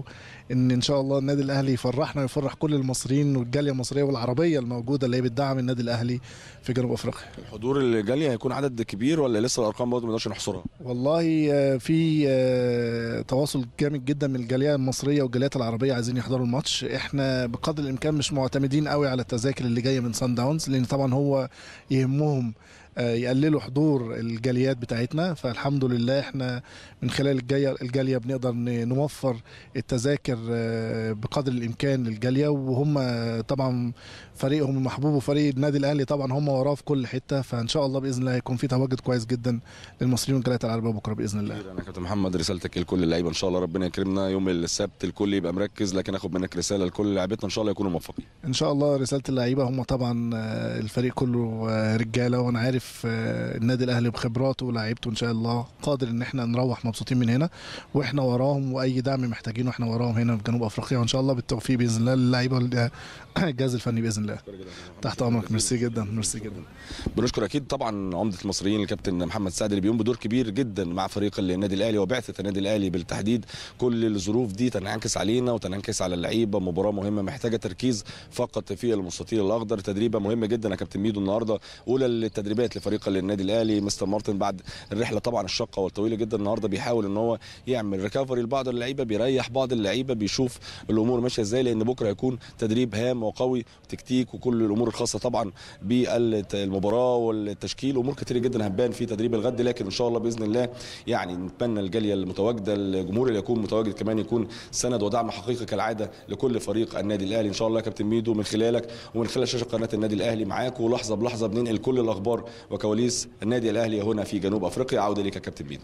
ان ان شاء الله النادي الاهلي يفرحنا ويفرح كل المصريين والجاليه المصريه والعربيه الموجوده اللي هي بتدعم النادي الاهلي في جنوب افريقيا الحضور اللي جالي هيكون عدد كبير ولا لسه الارقام برضه ما نقدرش نحصرها والله آه، في آه، تواصل جامد جدا من الجاليه المصريه والجاليات العربيه عايزين يحضروا الماتش احنا بقدر الامكان مش معتمدين قوي على التذاكر اللي جايه من سان داونز لان طبعا هو يهمهم آه، يقللوا حضور الجاليات بتاعتنا فالحمد لله احنا من خلال الجاليه الجاليه بنقدر ن- نوفر التذاكر آه، بقدر الامكان للجاليه وهم طبعا فريقهم المحبوب وفريق النادي الاهلي طبعا هم وراه في كل حته فان شاء الله باذن الله هيكون في تواجد كويس جدا للمصريين والجاليات العربيه بكره باذن الله انا كابتن محمد رسالتك لكل اللعيبه ان شاء الله ربنا يكرمنا يوم السبت الكل يبقى مركز لكن اخد منك رساله لكل لعيبتنا ان شاء الله يكونوا موفقين ان شاء الله رساله اللعيبه هم طبعا آه، الفريق كله آه، رجاله وانا عارف آه، النادي الاهلي بخبراته ولاعيبته ان شاء الله قادر ان احنا نروح مبسوطين من هنا واحنا وراهم واي دعم محتاجينه احنا وراهم هنا في جنوب افريقيا وان شاء الله بالتوفيق باذن الله للعيبه والجهاز الفني باذن الله تحت امرك ميرسي جدا ميرسي جدا بنشكر اكيد طبعا عمده المصريين الكابتن محمد سعد اللي بيقوم بدور كبير جدا مع فريق النادي الاهلي وبعثه النادي الاهلي بالتحديد كل الظروف دي تنعكس علينا وتنعكس على اللعيبه مباراه مهمه محتاجه تركيز فقط في المستطيل الاخضر تدريبه مهمه جدا يا كابتن ميدو النهارده اولى التدريبات لفريق النادي الاهلي مستر مارتن بعد الرحله طبعا الشاقه والطويله جدا النهارده بيحاول ان هو يعمل ريكفري لبعض اللعيبه بيريح بعض اللعيبه بيشوف الامور ماشيه ازاي لان بكره هيكون تدريب هام وقوي تكتيك وكل الامور الخاصه طبعا بالمباراه والتشكيل امور كتير جدا هتبان في تدريب الغد لكن ان شاء الله باذن الله يعني نتمنى الجاليه المتواجده الجمهور اللي يكون متواجد كمان يكون سند ودعم حقيقي كالعاده لكل فريق النادي الاهلي ان شاء الله يا كابتن ميدو من خلالك ومن خلال شاشه قناه النادي الاهلي معاك ولحظه بلحظه بننقل كل الاخبار وكواليس النادي الاهلي هنا في جنوب افريقيا عوده ليك يا كابتن ميدو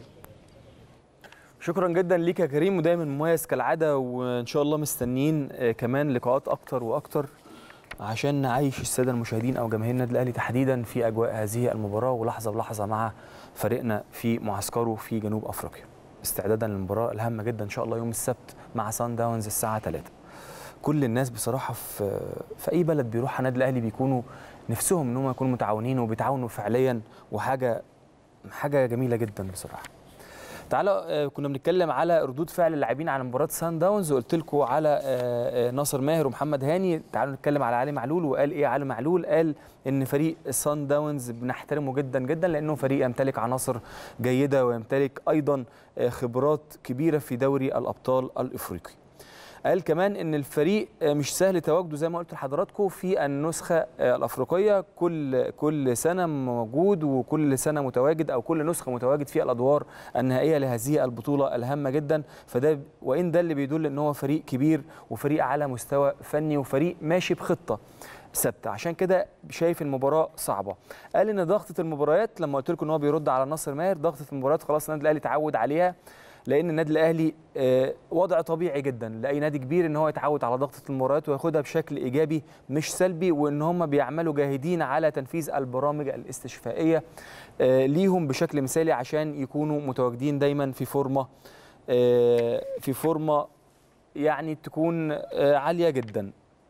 شكرا جدا ليك يا كريم ودايما مميز كالعاده وان شاء الله مستنيين آه، كمان لقاءات اكتر واكتر عشان نعيش الساده المشاهدين او جماهير النادي الاهلي تحديدا في اجواء هذه المباراه ولحظه بلحظه مع فريقنا في معسكره في جنوب افريقيا استعدادا للمباراه الهامه جدا ان شاء الله يوم السبت مع سان داونز الساعه 3 كل الناس بصراحه في في اي بلد بيروحها النادي الاهلي بيكونوا نفسهم ان هم يكونوا متعاونين وبيتعاونوا فعليا وحاجه حاجه جميله جدا بصراحه تعالى آه، كنا بنتكلم على ردود فعل اللاعبين على مباراه سان داونز وقلت لكم على آه، آه، ناصر ماهر ومحمد هاني تعالوا نتكلم على علي معلول وقال ايه علي معلول قال ان فريق سان داونز بنحترمه جدا جدا لانه فريق يمتلك عناصر جيده ويمتلك ايضا آه، خبرات كبيره في دوري الابطال الافريقي قال كمان ان الفريق آه، مش سهل تواجده زي ما قلت لحضراتكم في النسخه آه، الافريقيه كل كل سنه موجود وكل سنه متواجد او كل نسخه متواجد في الادوار النهائيه لهذه البطوله الهامه جدا فده وان ده اللي بيدل ان هو فريق كبير وفريق على مستوى فني وفريق ماشي بخطه ثابته عشان كده شايف المباراه صعبه قال ان ضغطه المباريات لما قلت لكم ان هو بيرد على ناصر ماهر ضغطه المباريات خلاص النادي الاهلي اتعود عليها لان النادي الاهلي آه، وضع طبيعي جدا لاي نادي كبير ان هو يتعود على ضغطه المباريات وياخدها بشكل ايجابي مش سلبي وان هم بيعملوا جاهدين على تنفيذ البرامج الاستشفائيه آه، ليهم بشكل مثالي عشان يكونوا متواجدين دايما في فورمه آه، في فورمه يعني تكون آه، عاليه جدا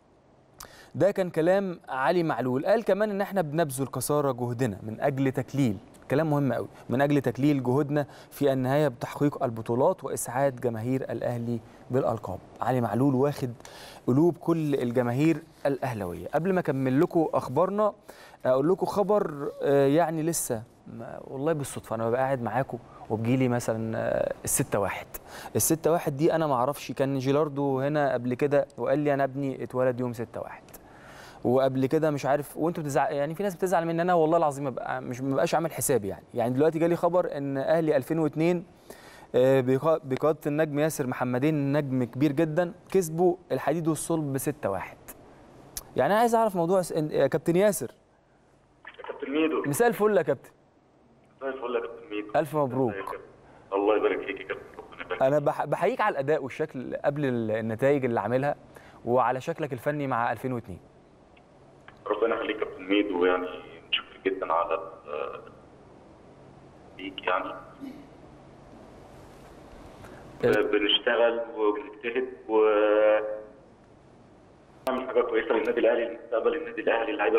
ده كان كلام علي معلول قال كمان ان احنا بنبذل قصارى جهدنا من اجل تكليل كلام مهم قوي من اجل تكليل جهودنا في النهايه بتحقيق البطولات واسعاد جماهير الاهلي بالالقاب علي معلول واخد قلوب كل الجماهير الاهلاويه قبل ما اكمل لكم اخبارنا اقول لكم خبر آه، يعني لسه ما- والله بالصدفه انا ببقى قاعد معاكم وبجيلي مثلا آه، الستة واحد الستة واحد دي انا ما اعرفش كان جيلاردو هنا قبل كده وقال لي انا ابني اتولد يوم ستة واحد وقبل كده مش عارف وانتوا بتزعل يعني في ناس بتزعل مني انا والله العظيم ببقى مش مبقاش عامل حسابي يعني يعني دلوقتي جالي خبر ان اهلي 2002 آه، بقا- بقياده النجم ياسر محمدين نجم كبير جدا كسبوا الحديد والصلب ب 6 1 يعني انا عايز اعرف موضوع س- إن- يا كابتن ياسر كابتن ميدو مساء الفل يا كابتن زي الفل يا كابتن ميدو الف مبروك ازيك يا كابتن؟ الله يبارك فيك يا كابتن ربنا يبارك انا بح- بحييك على الاداء والشكل قبل ال- النتائج اللي عاملها وعلى شكلك الفني مع 2002 ربنا يخليك يا كابتن ميدو يعني متشكر جدا على ال- ليك يعني ال- بنشتغل وبنجتهد و نعمل حاجه كويسه للنادي الاهلي لمستقبل النادي الاهلي اللعيبه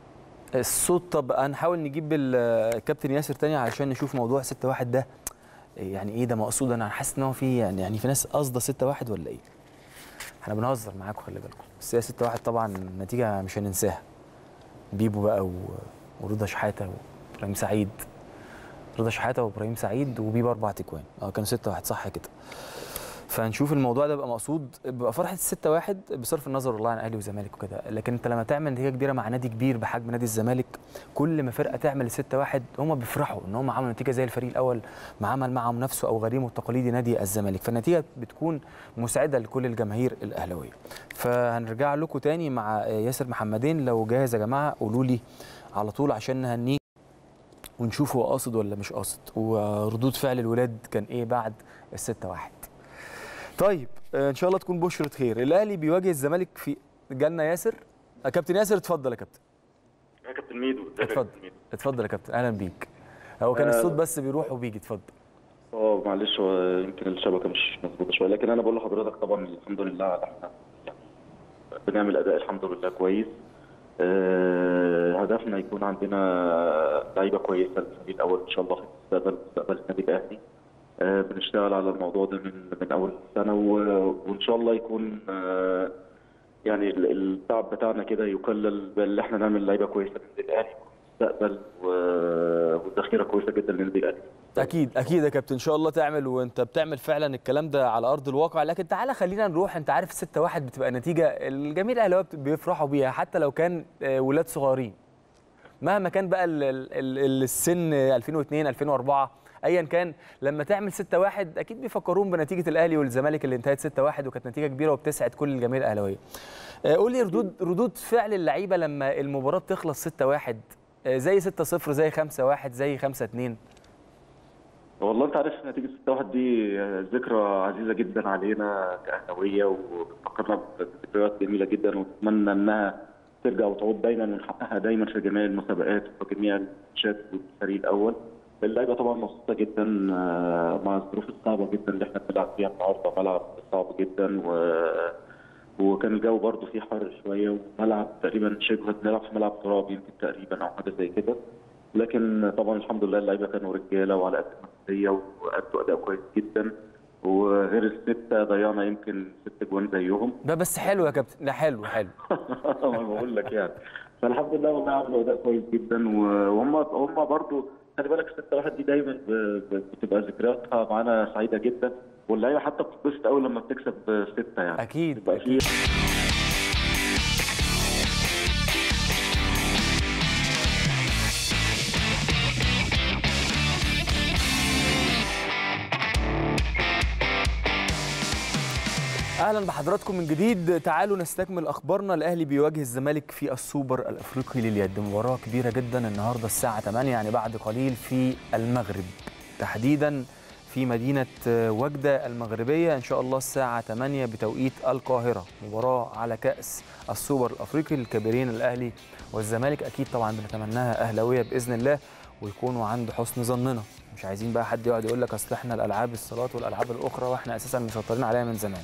الصوت طب هنحاول نجيب ال- الكابتن ياسر تاني علشان نشوف موضوع 6 1 ده يعني ايه ده مقصود انا حاسس ان هو في يعني يعني في ناس قاصده 6 1 ولا ايه احنا بنهزر معاكم خلي بالكم بس هي 6 1 طبعا نتيجه مش هننساها بيبو بقى و... ورضا شحاته وابراهيم سعيد رضا شحاته وابراهيم سعيد وبيبو اربع تكوان اه كانوا 6 1 صح كده فنشوف الموضوع ده بقى مقصود بقى فرحه الستة واحد بصرف النظر والله عن اهلي وزمالك وكده لكن انت لما تعمل نتيجه كبيره مع نادي كبير بحجم نادي الزمالك كل ما فرقه تعمل الستة واحد هم بيفرحوا ان هم عملوا نتيجه زي الفريق الاول ما عمل معهم نفسه او غريمه التقليدي نادي الزمالك فالنتيجه بتكون مساعده لكل الجماهير الاهلاويه فهنرجع لكم تاني مع ياسر محمدين لو جاهز يا جماعه قولوا لي على طول عشان نهنيه ونشوف هو قاصد ولا مش قاصد وردود فعل الولاد كان ايه بعد الستة واحد طيب آه، ان شاء الله تكون بشرة خير الاهلي بيواجه الزمالك في جالنا ياسر آه، كابتن ياسر اتفضل يا كابتن يا كابتن ميدو ازيك يا اتفضل كابتن ميدو اتفضل يا كابتن اهلا بيك هو كان آه. الصوت بس بيروح وبيجي اتفضل اه معلش هو يمكن الشبكه مش مظبوطه شويه لكن انا بقول لحضرتك طبعا الحمد لله على احنا يعني بنعمل اداء الحمد لله كويس آه، هدفنا يكون عندنا لعيبه كويسه الفريق الاول ان شاء الله في المستقبل مستقبل النادي الاهلي آه، بنشتغل على الموضوع ده من من اول السنه و- وان شاء الله يكون آه، يعني ال- التعب بتاعنا كده يقلل بان احنا نعمل لعيبه كويسه للنادي الاهلي مستقبل و- والذخيره كويسه جدا للنادي الاهلي اكيد اكيد يا كابتن ان شاء الله تعمل وانت بتعمل فعلا الكلام ده على ارض الواقع لكن تعالى خلينا نروح انت عارف 6 1 بتبقى نتيجه الجميع الاهلاويه بت- بيفرحوا بيها حتى لو كان آه، ولاد صغيرين مهما كان بقى ال- ال- ال- السن 2002 2004 ايا كان لما تعمل 6 1 اكيد بيفكرون بنتيجه الاهلي والزمالك اللي انتهت 6 1 وكانت نتيجه كبيره وبتسعد كل الجماهير الاهلاويه آه، قول لي ردود ردود فعل اللعيبه لما المباراه بتخلص 6 1 زي 6 0 زي 5 1 زي 5 2 والله انت عارف نتيجه 6 1 دي ذكرى عزيزه جدا علينا كاهلاويه وبتفكرنا بذكريات جميله جدا ونتمنى انها ترجع وتعود دايما ونحققها دايما في جميع المسابقات وفي جميع الماتشات والفريق الاول. اللعيبه طبعا مبسوطه جدا آه، مع الظروف الصعبه جدا اللي احنا بنلعب فيها النهارده ملعب صعب جدا و وكان الجو برضه فيه حر شويه وملعب تقريبا شبه بنلعب في ملعب تراب يمكن تقريبا او حاجه زي كده لكن طبعا الحمد لله اللعيبه كانوا رجاله وعلى قد المسؤوليه وادوا اداء كويس جدا وغير السته ضيعنا يمكن ست جوان زيهم ده بس حلو يا كابتن لا حلو حلو ما بقول لك يعني فالحمد لله والله عملوا اداء كويس جدا و- وهم هم برضه خلي بالك 6 1 دي دايما ب- ب- بتبقى ذكرياتها معانا سعيده جدا واللعيبه حتى بتتبسط قوي لما بتكسب سته يعني اكيد يبقى في اهلا بحضراتكم من جديد تعالوا نستكمل اخبارنا الاهلي بيواجه الزمالك في السوبر الافريقي لليد مباراه كبيره جدا النهارده الساعه 8 يعني بعد قليل في المغرب تحديدا في مدينه وجده المغربيه ان شاء الله الساعه 8 بتوقيت القاهره مباراه على كاس السوبر الافريقي للكبيرين الاهلي والزمالك اكيد طبعا بنتمناها اهلاويه باذن الله ويكونوا عند حسن ظننا مش عايزين بقى حد يقعد يقول لك اصل احنا الالعاب الصالات والالعاب الاخرى واحنا اساسا مسيطرين عليها من زمان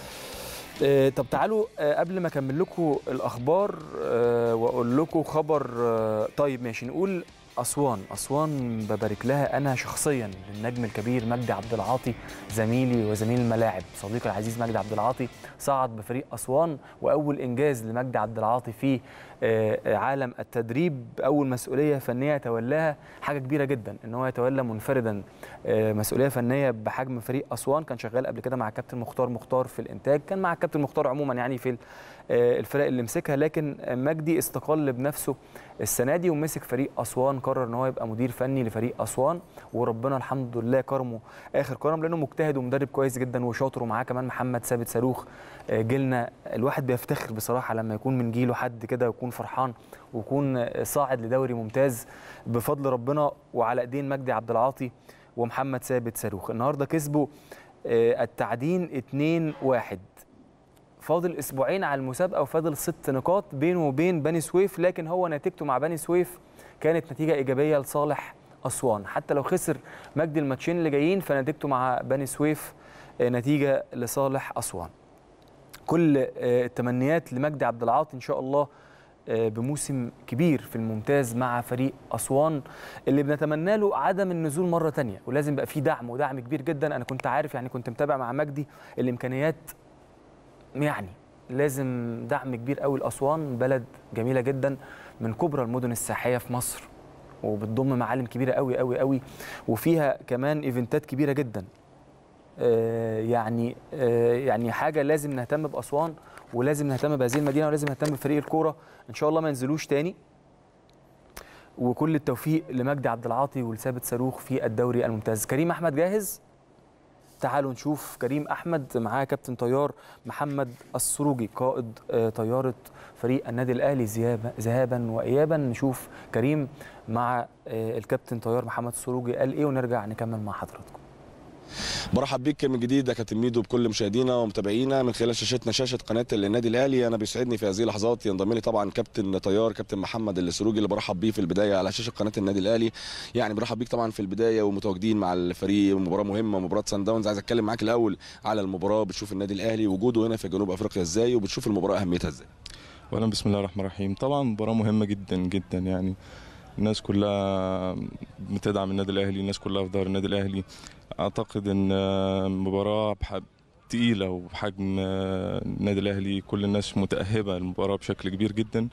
آه، طب تعالوا آه، قبل ما اكمل لكم الاخبار آه، واقول لكم خبر آه، طيب ماشي نقول اسوان اسوان ببارك لها انا شخصيا للنجم الكبير مجدي عبد العاطي زميلي وزميل الملاعب صديقي العزيز مجدي عبد العاطي صعد بفريق اسوان واول انجاز لمجدي عبد العاطي في آه، عالم التدريب اول مسؤوليه فنيه يتولاها حاجه كبيره جدا ان هو يتولى منفردا آه، مسؤوليه فنيه بحجم فريق اسوان كان شغال قبل كده مع كابتن مختار مختار في الانتاج كان مع كابتن مختار عموما يعني في ال- آه، الفرق اللي مسكها لكن آه، مجدي استقل بنفسه السنه دي ومسك فريق اسوان قرر ان هو يبقى مدير فني لفريق اسوان وربنا الحمد لله كرمه اخر كرم لانه مجتهد ومدرب كويس جدا وشاطر ومعاه كمان محمد ثابت صاروخ آه، جيلنا الواحد بيفتخر بصراحه لما يكون من جيله حد كده ويكون فرحان ويكون آه، صاعد لدوري ممتاز بفضل ربنا وعلى ايدين مجدي عبد العاطي ومحمد ثابت صاروخ النهارده كسبوا آه، التعدين 2-1 فاضل اسبوعين على المسابقه وفاضل ست نقاط بينه وبين بني سويف لكن هو نتيجته مع بني سويف كانت نتيجه ايجابيه لصالح اسوان حتى لو خسر مجدي الماتشين اللي جايين فنتيجته مع بني سويف آه، نتيجه لصالح اسوان كل آه، التمنيات لمجدي عبد العاطي ان شاء الله آه، بموسم كبير في الممتاز مع فريق اسوان اللي بنتمنى له عدم النزول مره تانية ولازم يبقى فيه دعم ودعم كبير جدا انا كنت عارف يعني كنت متابع مع مجدي الامكانيات يعني لازم دعم كبير قوي لاسوان بلد جميله جدا من كبرى المدن السياحيه في مصر وبتضم معالم كبيره قوي قوي قوي وفيها كمان ايفنتات كبيره جدا آه، يعني آه، يعني حاجه لازم نهتم باسوان ولازم نهتم بهذه المدينه ولازم نهتم بفريق الكوره ان شاء الله ما ينزلوش تاني وكل التوفيق لمجدي عبد العاطي ولثابت صاروخ في الدوري الممتاز كريم احمد جاهز تعالوا نشوف كريم احمد معاه كابتن طيار محمد السروجي قائد آه، طياره فريق النادي الاهلي ذهابا ذهابا وايابا نشوف كريم مع آه، الكابتن طيار محمد السروجي قال ايه ونرجع نكمل مع حضراتكم برحب بيك من جديد يا كابتن ميدو بكل مشاهدينا ومتابعينا من خلال شاشتنا شاشه قناه النادي الاهلي انا بيسعدني في هذه اللحظات ينضم لي طبعا كابتن طيار كابتن محمد السروجي اللي برحب بيه في البدايه على شاشه قناه النادي الاهلي يعني برحب بيك طبعا في البدايه ومتواجدين مع الفريق مباراه مهمه مباراه سان داونز عايز اتكلم معاك الاول على المباراه بتشوف النادي الاهلي وجوده هنا في جنوب افريقيا ازاي وبتشوف المباراه اهميتها ازاي اولا بسم الله الرحمن الرحيم طبعا مباراه مهمه جدا جدا يعني الناس كلها بتدعم النادي الاهلي الناس كلها في ظهر النادي الاهلي اعتقد ان مباراه بح- تقيله وبحجم النادي الاهلي كل الناس متاهبه المباراه بشكل كبير جدا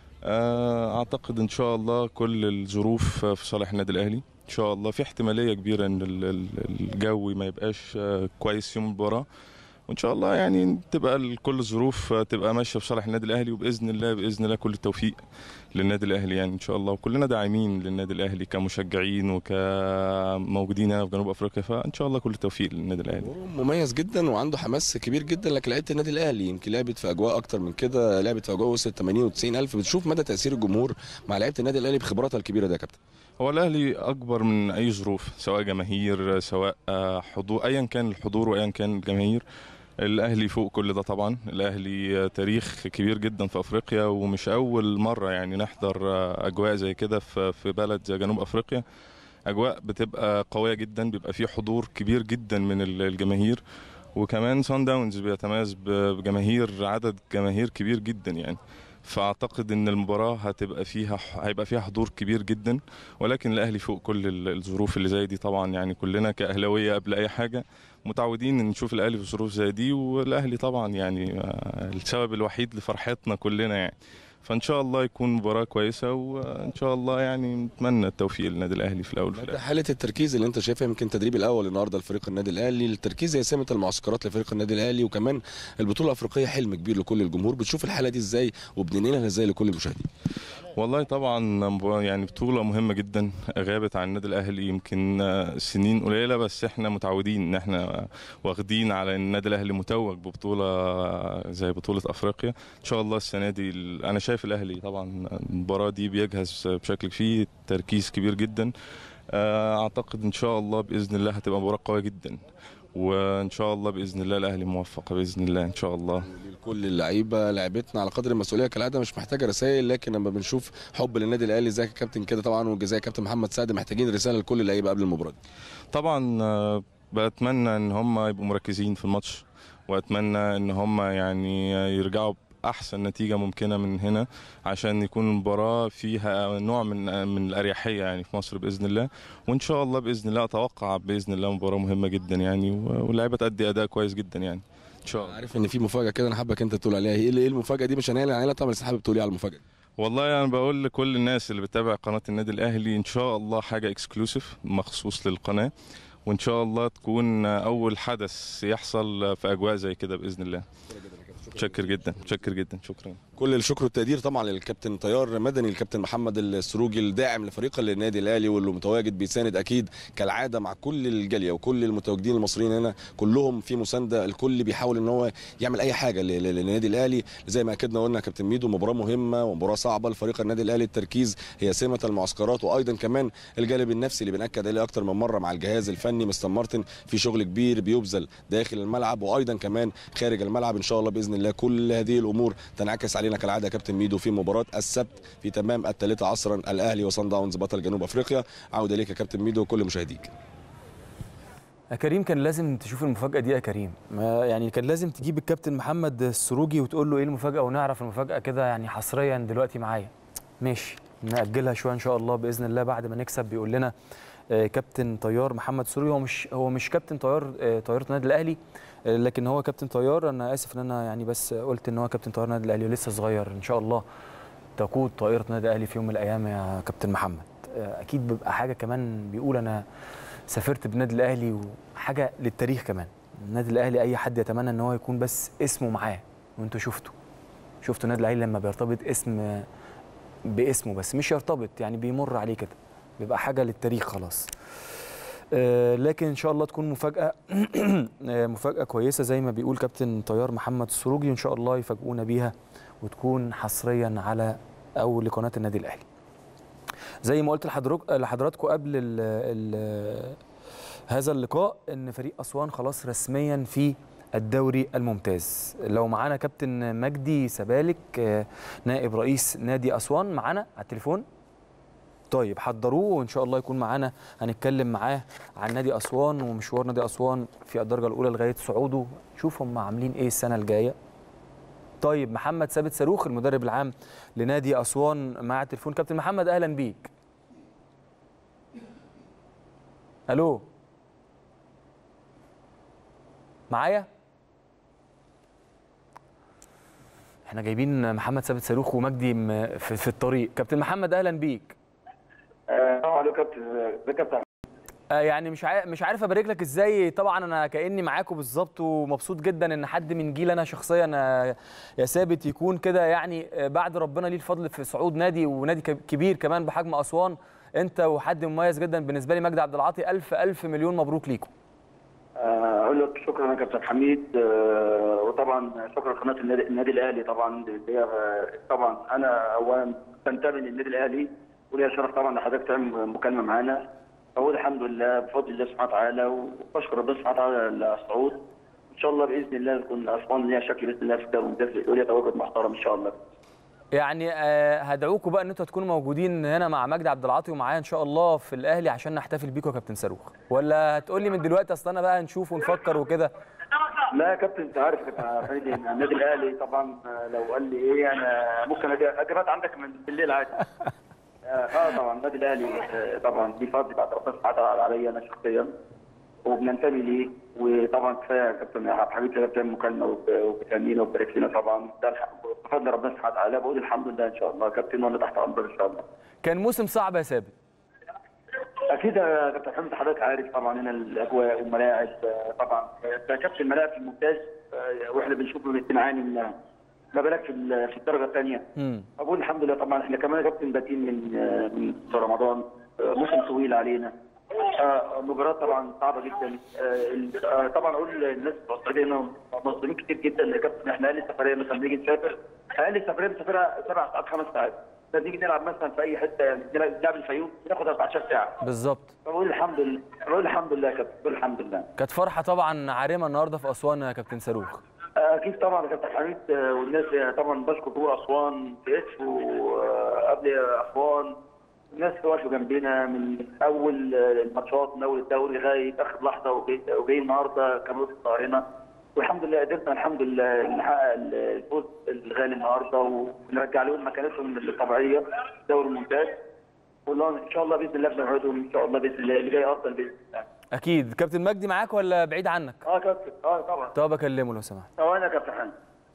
اعتقد ان شاء الله كل الظروف في صالح النادي الاهلي ان شاء الله في احتماليه كبيره ان ال- ال- الجو ما يبقاش كويس يوم المباراه وان شاء الله يعني تبقى ال- كل الظروف تبقى ماشيه في صالح النادي الاهلي وباذن الله باذن الله كل التوفيق للنادي الاهلي يعني ان شاء الله وكلنا داعمين للنادي الاهلي كمشجعين وكموجودين هنا في جنوب افريقيا فان شاء الله كل التوفيق للنادي الاهلي مميز جدا وعنده حماس كبير جدا لكن لعيبه النادي الاهلي يمكن لعبت في اجواء اكتر من كده لعبت في اجواء وصلت 80 و90 الف بتشوف مدى تاثير الجمهور مع لعيبه النادي الاهلي بخبراتها الكبيره ده يا كابتن هو الاهلي اكبر من اي ظروف سواء جماهير سواء آه، حضور ايا كان الحضور وايا كان الجماهير الاهلي فوق كل ده طبعا الاهلي آه، تاريخ كبير جدا في افريقيا ومش اول مره يعني نحضر آه، اجواء زي كده في في بلد زي جنوب افريقيا اجواء بتبقى قويه جدا بيبقى فيه حضور كبير جدا من ال- الجماهير وكمان سان داونز بيتميز ب- بجماهير عدد جماهير كبير جدا يعني فاعتقد ان المباراه هتبقى فيها هيبقى فيها حضور كبير جدا ولكن الاهلي فوق كل ال- الظروف اللي زي دي طبعا يعني كلنا كاهلاويه قبل اي حاجه متعودين ان نشوف الاهلي في ظروف زي دي والاهلي طبعا يعني آه، السبب الوحيد لفرحتنا كلنا يعني فان شاء الله يكون مباراه كويسه وان شاء الله يعني نتمنى التوفيق للنادي الاهلي في الاول وفي مدى الاخر حاله التركيز اللي انت شايفها يمكن التدريب الاول النهارده لفريق النادي الاهلي التركيز هي سمه المعسكرات لفريق النادي الاهلي وكمان البطوله الافريقيه حلم كبير لكل الجمهور بتشوف الحاله دي ازاي وبننقلها ازاي لكل المشاهدين والله طبعا مباراة- يعني بطولة مهمة جدا غابت عن النادي الأهلي يمكن آه، سنين قليلة بس احنا متعودين ان احنا واخدين على ان النادي الأهلي متوج ببطولة آه، زي بطولة أفريقيا إن شاء الله السنة دي ال- أنا شايف الأهلي طبعا المباراة دي بيجهز بشكل فيه تركيز كبير جدا آه، أعتقد إن شاء الله بإذن الله هتبقى مباراة قوية جدا وإن شاء الله بإذن الله الأهلي موفق بإذن الله إن شاء الله لكل اللعيبه لعبتنا على قدر المسؤوليه كالعاده مش محتاجه رسائل لكن لما بنشوف حب للنادي الاهلي زي كابتن كده طبعا وزي كابتن محمد سعد محتاجين رساله لكل اللعيبه قبل المباراه دي. طبعا آه، بتمنى ان هم يبقوا مركزين في الماتش واتمنى ان هم يعني يرجعوا باحسن نتيجه ممكنه من هنا عشان يكون المباراه فيها نوع من من الاريحيه يعني في مصر باذن الله وان شاء الله باذن الله اتوقع باذن الله مباراه مهمه جدا يعني واللعيبه تأدي اداء كويس جدا يعني ان شاء الله عارف ان في مفاجاه كده انا حابك انت تقول عليها ايه ايه المفاجاه دي مش هنعلن عليها طبعا بس حابب تقولي على المفاجاه دي. والله انا بقول لكل الناس اللي بتتابع قناه النادي الاهلي ان شاء الله حاجه اكسكلوسيف مخصوص للقناه وان شاء الله تكون اول حدث يحصل في اجواء زي كده باذن الله متشكر جدا متشكر جدا شكرا كل الشكر والتقدير طبعا للكابتن طيار مدني الكابتن محمد السروجي الداعم لفريق النادي الاهلي واللي متواجد بيساند اكيد كالعاده مع كل الجاليه وكل المتواجدين المصريين هنا كلهم في مسانده الكل بيحاول ان هو يعمل اي حاجه ل- ل- للنادي الاهلي زي ما اكدنا قلنا يا كابتن ميدو مباراه مهمه ومباراه صعبه لفريق النادي الاهلي التركيز هي سمه المعسكرات وايضا كمان الجانب النفسي اللي بناكد عليه اكتر من مره مع الجهاز الفني مستر مارتن في شغل كبير بيبذل داخل الملعب وايضا كمان خارج الملعب ان شاء الله باذن الله كل هذه الامور تنعكس علينا كالعاده يا كابتن ميدو في مباراه السبت في تمام الثالثه عصرا الاهلي وصن داونز بطل جنوب افريقيا عوده ليك يا كابتن ميدو وكل مشاهديك يا كريم كان لازم تشوف المفاجأة دي يا كريم ما يعني كان لازم تجيب الكابتن محمد السروجي وتقول له ايه المفاجأة ونعرف المفاجأة كده يعني حصريا دلوقتي معايا ماشي نأجلها شوية ان شاء الله بإذن الله بعد ما نكسب بيقول لنا آه، كابتن طيار محمد سروجي هو مش هو مش كابتن طيار آه، طيارة النادي الأهلي آه، لكن هو كابتن طيار انا اسف ان انا يعني بس قلت ان هو كابتن طيار النادي الأهلي ولسه صغير ان شاء الله تقود طائرة النادي الأهلي في يوم من الأيام يا كابتن محمد آه، أكيد بيبقى حاجة كمان بيقول أنا سافرت بالنادي الاهلي وحاجه للتاريخ كمان النادي الاهلي اي حد يتمنى ان هو يكون بس اسمه معاه وانتوا شفتوا شفتوا النادي الاهلي لما بيرتبط اسم باسمه بس مش يرتبط يعني بيمر عليه كده بيبقى حاجه للتاريخ خلاص آه، لكن ان شاء الله تكون مفاجاه آه، مفاجاه كويسه زي ما بيقول كابتن طيار محمد السروجي وان شاء الله يفاجئونا بيها وتكون حصريا على او لقناه النادي الاهلي زي ما قلت لحضرتك لحضراتكم قبل ال ال هذا اللقاء ان فريق اسوان خلاص رسميا في الدوري الممتاز لو معانا كابتن مجدي سبالك آه، نائب رئيس نادي اسوان معانا على التليفون طيب حضروه وان شاء الله يكون معانا هنتكلم معاه عن نادي اسوان ومشوار نادي اسوان في الدرجه الاولى لغايه صعوده شوف هم عاملين ايه السنه الجايه طيب محمد ثابت صاروخ المدرب العام لنادي اسوان مع التليفون كابتن محمد اهلا بيك الو معايا احنا جايبين محمد ثابت صاروخ ومجدي م- في, في الطريق كابتن محمد اهلا بيك السلام عليكم كابتن ازيك يا كابتن آه، يعني مش عارف مش عارف ابارك لك ازاي طبعا انا كاني معاكم بالظبط ومبسوط جدا ان حد من جيل انا شخصيا آه، يا ثابت يكون كده يعني آه، بعد ربنا ليه الفضل في صعود نادي ونادي كب- كبير كمان بحجم اسوان انت وحد مميز جدا بالنسبه لي مجدي عبد العاطي الف الف مليون مبروك ليكم آه، اقول لك شكرا يا كابتن حميد آه، وطبعا شكرا قناه النادي, النادي الاهلي طبعا اللي هي آه، طبعا انا اولا بنتمي للنادي الاهلي وليا شرف طبعا ان حضرتك تعمل مكالمه معانا اقول الحمد لله بفضل الله سبحانه وتعالى وبشكر ربنا سبحانه وتعالى على الصعود ان شاء الله باذن الله تكون اسوان ليها شكل باذن الله في الدوري الممتاز وليها تواجد محترم ان شاء الله يعني آه، هدعوكم بقى ان انتوا تكونوا موجودين هنا مع مجدي عبد العاطي ومعايا ان شاء الله في الاهلي عشان نحتفل بيكم يا كابتن صاروخ ولا هتقول لي من دلوقتي اصل انا بقى نشوف ونفكر وكده لا يا كابتن انت عارف يا كابتن فريد إن النادي الاهلي طبعا آه، لو قال لي ايه انا ممكن اجي اجي أبات عندك من بالليل عادي اه آه، طبعا النادي الاهلي آه، طبعا دي فضل بعد ربنا سبحانه وتعالى عليا انا شخصيا وبننتمي ليه وطبعا كفايه يا كابتن عبد الحميد كده بتعمل مكالمه وب- وبتهنينا وبتبارك لنا طبعا ده الح- بفضل ربنا سبحانه وتعالى بقول الحمد لله ان شاء الله يا كابتن وانا تحت امرك ان شاء الله كان موسم صعب يا ثابت اكيد يا كابتن حمد حضرتك عارف طبعا هنا الاجواء والملاعب آه، طبعا آه، كابتن الملاعب في الممتاز آه، واحنا بنشوف بنعاني منها ما بالك في ال- في الدرجه الثانيه امم اقول الحمد لله طبعا احنا كمان يا كابتن بادئين من آه، من رمضان آه، موسم طويل علينا آه، مباراه طبعا صعبه جدا آه، ال- آه، طبعا اقول للناس بتوع السعوديه انهم مظلومين كتير جدا يا كابتن احنا اقل سفريه مثلا بنيجي نسافر اقل سفريه بنسافرها سبع ساعات خمس ساعات نيجي نلعب مثلا في اي حته يعني نلعب الفيوم ناخد 14 ساعه بالظبط بقول الحمد لله بقول الحمد لله يا كابتن بقول الحمد لله كانت فرحه طبعا عارمه النهارده في اسوان يا كابتن صاروخ اكيد طبعا يا كابتن حميد آه، والناس آه، طبعا بشكر جمهور اسوان في ادفو آه، قبل اسوان الناس اللي واقفه جنبنا من اول آه، الماتشات من اول الدوري لغايه اخر لحظه وجاي وجاي النهارده كانوا في ظهرنا والحمد لله قدرنا الحمد لله نحقق الفوز الغالي النهارده ونرجع لهم مكانتهم الطبيعيه في الدوري الممتاز والله ان شاء الله باذن الله بنوعدهم ان شاء الله باذن الله اللي جاي افضل باذن الله اكيد كابتن مجدي معاك ولا بعيد عنك اه كابتن اه طبعا طب اكلمه لو سمحت ثواني يا كابتن حميد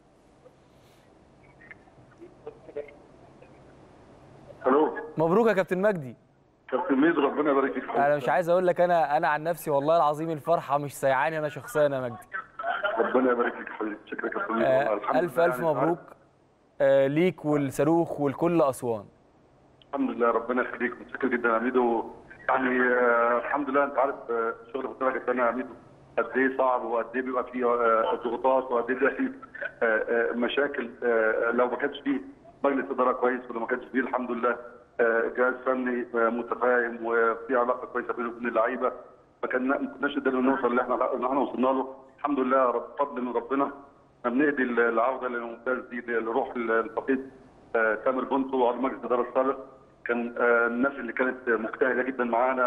الو مبروك يا كابتن مجدي كابتن ميدو ربنا يبارك فيك انا مش عايز اقول لك انا انا عن نفسي والله العظيم الفرحه مش سيعاني انا شخصيا يا مجدي ربنا يبارك فيك يا حبيبي شكرا يا كابتن ميدو آه، والله الحمد الف لله الف يعني مبروك آه، ليك والصاروخ والكل اسوان الحمد لله ربنا يخليك متشكر جدا يا ميدو يعني آه الحمد لله انت عارف آه، الشغل في الدرجه الثانيه يا ميدو قد ايه صعب وقد ايه بيبقى فيه آه، ضغوطات وقد ايه بيبقى فيه آه، آه، مشاكل آه، لو ما كانش فيه مجلس اداره كويس ولو ما كانش فيه الحمد لله آه، جهاز فني آه، متفاهم وفي علاقه كويسه بينه وبين اللعيبه فكان ما كناش قدرنا نوصل اللي احنا اللي احنا وصلنا له الحمد لله رب فضل من ربنا بنهدي العوده للممتاز دي لروح الفقيد آه، تامر بونتو وعضو مجلس الاداره السابق كان آه، الناس اللي كانت مجتهده جدا معانا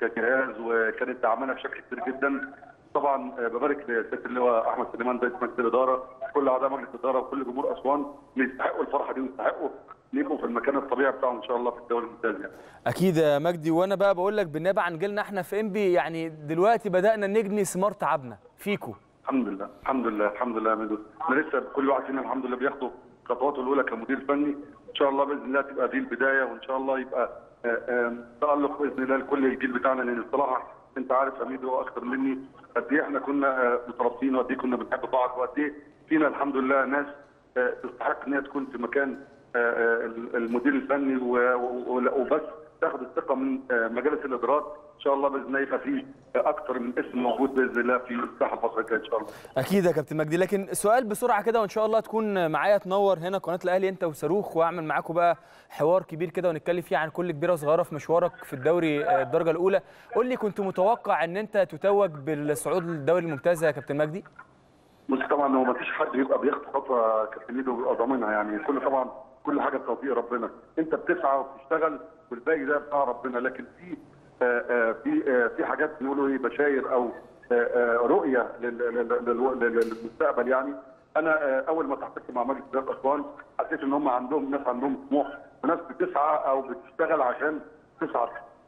كجهاز وكانت دعمنا بشكل كبير جدا طبعا آه، ببارك لسياده اللواء احمد سليمان رئيس مجلس الاداره كل اعضاء مجلس الاداره وكل جمهور اسوان اللي يستحقوا الفرحه دي ويستحقوا إن يبقوا في المكان الطبيعي بتاعهم ان شاء الله في الدوري الممتاز يعني. اكيد يا مجدي وانا بقى بقول لك بالنيابه عن جيلنا احنا في انبي يعني دلوقتي بدانا نجني ثمار تعبنا فيكو الحمد لله الحمد لله الحمد لله يا ميدو احنا لسه كل واحد فينا الحمد لله بياخدوا خطواته الاولى كمدير فني ان شاء الله باذن الله تبقى دي البدايه وان شاء الله يبقى آه، آه، تالق باذن الله لكل الجيل بتاعنا لان الصراحه انت عارف يا ميدو اكتر مني قد ايه احنا كنا آه، مترابطين وقد ايه كنا بنحب بعض وقد ايه فينا الحمد لله ناس آه، تستحق ان هي تكون في مكان آه، آه، المدير الفني و- و- وبس تاخد الثقه من آه، مجالس الادارات ان شاء الله باذن الله يبقى في اكتر من اسم موجود باذن الله في الساحه الفتره الجايه ان شاء الله اكيد يا كابتن مجدي لكن سؤال بسرعه كده وان شاء الله تكون معايا تنور هنا قناه الاهلي انت وصاروخ واعمل معاكم بقى حوار كبير كده ونتكلم فيه عن كل كبيره وصغيره في مشوارك في الدوري آه، الدرجه الاولى قول لي كنت متوقع ان انت تتوج بالصعود للدوري الممتاز يا كابتن مجدي بص طبعا هو ما فيش حد بيبقى بياخد خطوه كابتن ميدو بيبقى ضامنها يعني كل طبعا كل حاجه بتوفيق ربنا انت بتسعى وبتشتغل والباقي ده بتاع ربنا لكن في آه، آه، في آه، في حاجات بيقولوا ايه بشاير او آه، آه، رؤيه لل- لل- لل- لل- للمستقبل يعني انا آه، اول ما تحققت مع مجلس اداره اسوان حسيت ان هم عندهم ناس عندهم طموح وناس بتسعى او بتشتغل عشان تصعد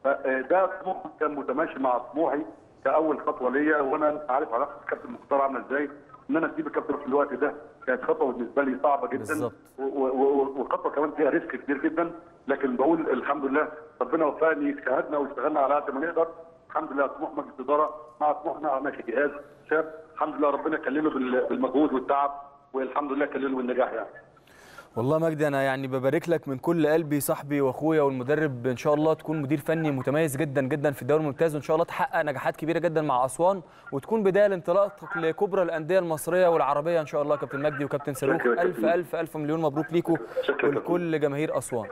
فده طموح كان متماشي مع طموحي كاول خطوه ليا وانا عارف علاقه الكابتن مختار عامله ازاي ان انا اسيب الكابتن في الوقت ده كانت خطوه بالنسبه لي صعبه جدا بالظبط. و- و- و- وخطوه كمان فيها ريسك كبير جدا لكن بقول الحمد لله ربنا وفقني اجتهدنا واشتغلنا على قد ما نقدر الحمد لله طموح مجلس الاداره مع طموحنا انا كجهاز شاب الحمد لله ربنا كلله بال- بالمجهود والتعب والحمد لله كلله بالنجاح يعني والله مجدي انا يعني ببارك لك من كل قلبي صاحبي واخويا والمدرب ان شاء الله تكون مدير فني متميز جدا جدا في الدوري الممتاز وان شاء الله تحقق نجاحات كبيره جدا مع اسوان وتكون بدايه لانطلاقك لكبرى الانديه المصريه والعربيه ان شاء الله كابتن مجدي وكابتن صاروخ شكرا يا الف كابتن. الف الف مليون مبروك ليكم شكرا يا ولكل جماهير اسوان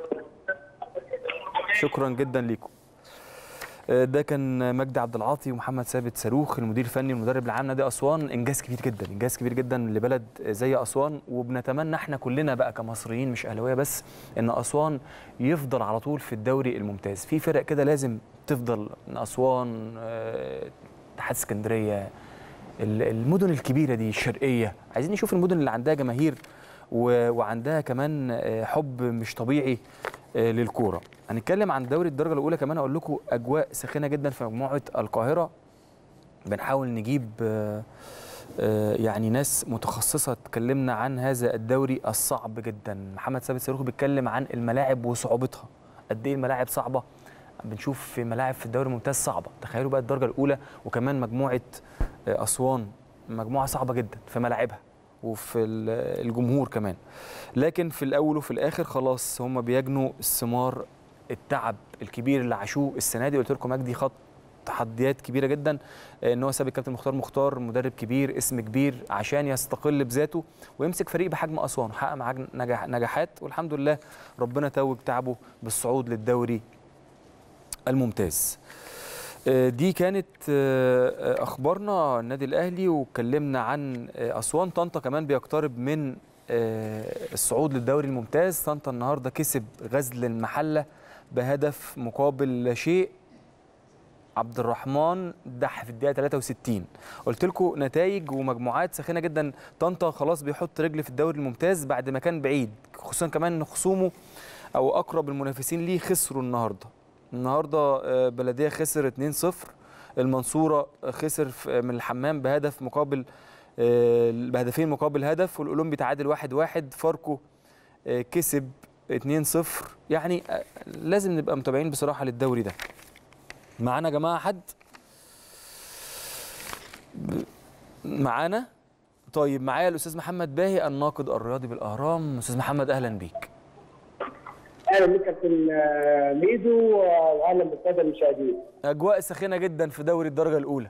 شكرا جدا ليكم آه، ده كان مجدي عبد العاطي ومحمد ثابت صاروخ المدير الفني المدرب العام نادي اسوان انجاز كبير جدا انجاز كبير جدا لبلد زي اسوان وبنتمنى احنا كلنا بقى كمصريين مش اهلاويه بس ان اسوان يفضل على طول في الدوري الممتاز في فرق كده لازم تفضل من اسوان آه، اتحاد اسكندريه ال- المدن الكبيره دي الشرقيه عايزين نشوف المدن اللي عندها جماهير و- وعندها كمان آه، حب مش طبيعي آه، للكوره هنتكلم عن دوري الدرجه الاولى كمان اقول لكم اجواء ساخنه جدا في مجموعه القاهره بنحاول نجيب آه، آه، يعني ناس متخصصه تكلمنا عن هذا الدوري الصعب جدا محمد ثابت صاروخ بيتكلم عن الملاعب وصعوبتها قد ايه الملاعب صعبه بنشوف في ملاعب في الدوري الممتاز صعبه تخيلوا بقى الدرجه الاولى وكمان مجموعه آه، اسوان مجموعه صعبه جدا في ملاعبها وفي ال- الجمهور كمان لكن في الاول وفي الاخر خلاص هم بيجنوا الثمار التعب الكبير اللي عاشوه السنه دي قلت لكم مجدي خط تحديات كبيره جدا آه، ان هو ساب الكابتن مختار مختار مدرب كبير اسم كبير عشان يستقل بذاته ويمسك فريق بحجم اسوان وحقق معاه نجاح نجاحات والحمد لله ربنا توج تعبه بالصعود للدوري الممتاز آه، دي كانت آه، آه، اخبارنا النادي الاهلي واتكلمنا عن آه، اسوان طنطا كمان بيقترب من آه، الصعود للدوري الممتاز طنطا النهارده كسب غزل المحله بهدف مقابل لا شيء عبد الرحمن دح في الدقيقه 63 قلت لكم نتائج ومجموعات ساخنه جدا طنطا خلاص بيحط رجل في الدوري الممتاز بعد ما كان بعيد خصوصا كمان ان خصومه او اقرب المنافسين ليه خسروا النهارده النهارده آه، بلديه خسر 2-0 المنصوره خسر في- من الحمام بهدف مقابل آه، بهدفين مقابل هدف والاولمبي تعادل 1-1 فاركو آه، كسب 2-0 يعني آه، لازم نبقى متابعين بصراحه للدوري ده معانا يا جماعه حد ب- معانا طيب معايا الاستاذ محمد باهي الناقد الرياضي بالاهرام استاذ محمد اهلا بيك اهلا بك كابتن آه، ميدو آه، واهلا بالساده المشاهدين. اجواء ساخنه جدا في دوري الدرجه الاولى